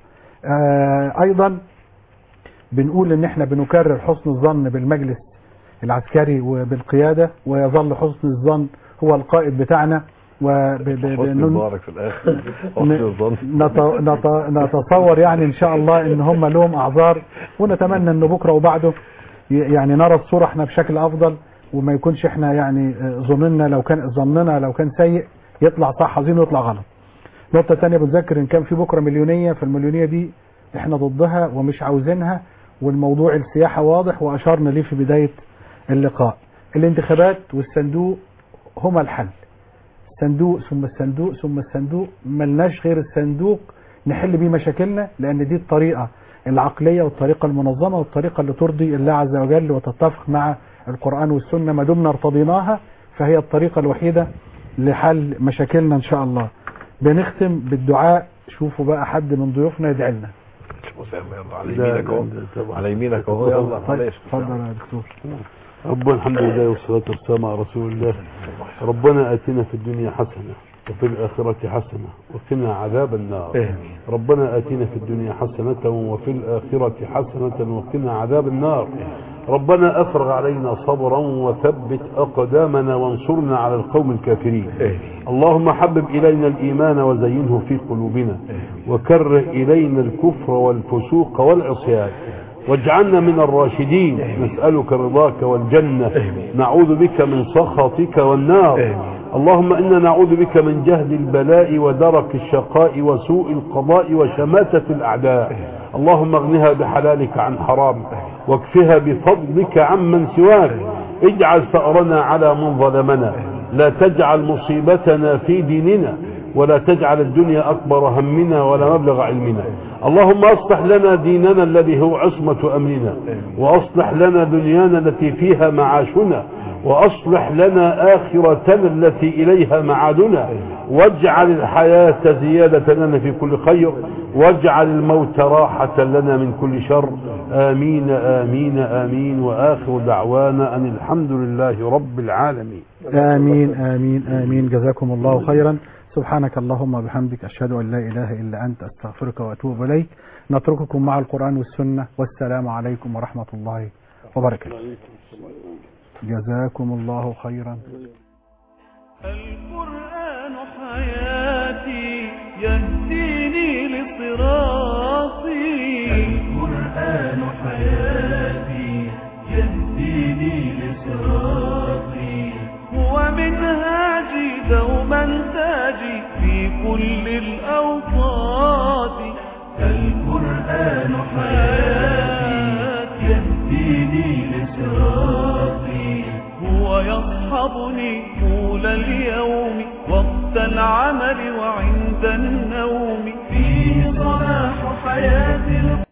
آه، ايضا بنقول ان احنا بنكرر حسن الظن بالمجلس العسكري وبالقيادة ويظل حسن الظن هو القائد بتاعنا حسن مبارك في الاخر حسن الظن نتصور يعني ان شاء الله ان هم لهم اعذار ونتمنى ان بكره وبعده ي- يعني نرى الصورة احنا بشكل افضل وما يكونش احنا يعني آه، ظننا لو كان ظننا لو كان سيء يطلع صح حزين ويطلع غلط نقطة تانية بنذكر ان كان في بكرة مليونية فالمليونية دي احنا ضدها ومش عاوزينها والموضوع السياحة واضح واشرنا ليه في بداية اللقاء الانتخابات والصندوق هما الحل صندوق ثم الصندوق ثم الصندوق ملناش غير الصندوق نحل بيه مشاكلنا لان دي الطريقة العقلية والطريقة المنظمة والطريقة اللي ترضي الله عز وجل وتتفق مع القرآن والسنة ما دمنا ارتضيناها فهي الطريقة الوحيدة لحل مشاكلنا ان شاء الله بنختم بالدعاء شوفوا بقى حد من ضيوفنا يدعي لنا على يمينك اهو على يمينك اهو يلا معلش اتفضل يا دكتور ربنا الحمد لله والصلاة والسلام على رسول الله ربنا آتنا في الدنيا حسنة وفي الآخرة حسنة وقنا عذاب النار ربنا آتنا في الدنيا حسنة وفي الآخرة حسنة وقنا عذاب النار ربنا أفرغ علينا صبرا وثبت أقدامنا وانصرنا على القوم الكافرين اللهم حبب إلينا الإيمان وزينه في قلوبنا وكره إلينا الكفر والفسوق والعصيان واجعلنا من الراشدين نسألك رضاك والجنة نعوذ بك من سخطك والنار اللهم إنا نعوذ بك من جهد البلاء ودرك الشقاء وسوء القضاء وشماتة الأعداء اللهم اغنها بحلالك عن حرامك واكفها بفضلك عمن سواك اجعل ثأرنا على من ظلمنا لا تجعل مصيبتنا في ديننا ولا تجعل الدنيا أكبر همنا ولا مبلغ علمنا اللهم أصلح لنا ديننا الذي هو عصمة أمرنا وأصلح لنا دنيانا التي فيها معاشنا وأصلح لنا آخرتنا التي إليها معادنا واجعل الحياة زيادة لنا في كل خير واجعل الموت راحة لنا من كل شر آمين آمين آمين وآخر دعوانا أن الحمد لله رب العالمين آمين آمين آمين جزاكم الله خيرا سبحانك اللهم وبحمدك أشهد أن لا إله إلا أنت أستغفرك وأتوب إليك نترككم مع القرآن والسنة والسلام عليكم ورحمة الله وبركاته جزاكم الله خيرا القرآن حياتي يهديني لصراطي القرآن حياتي يهديني لصراطي هو منهاجي دوما تاجي في كل الأوقات القرآن حياتي يهديني لصراطي هو يصحبني طول اليوم وقت العمل وعند النوم فيه صلاح حياتي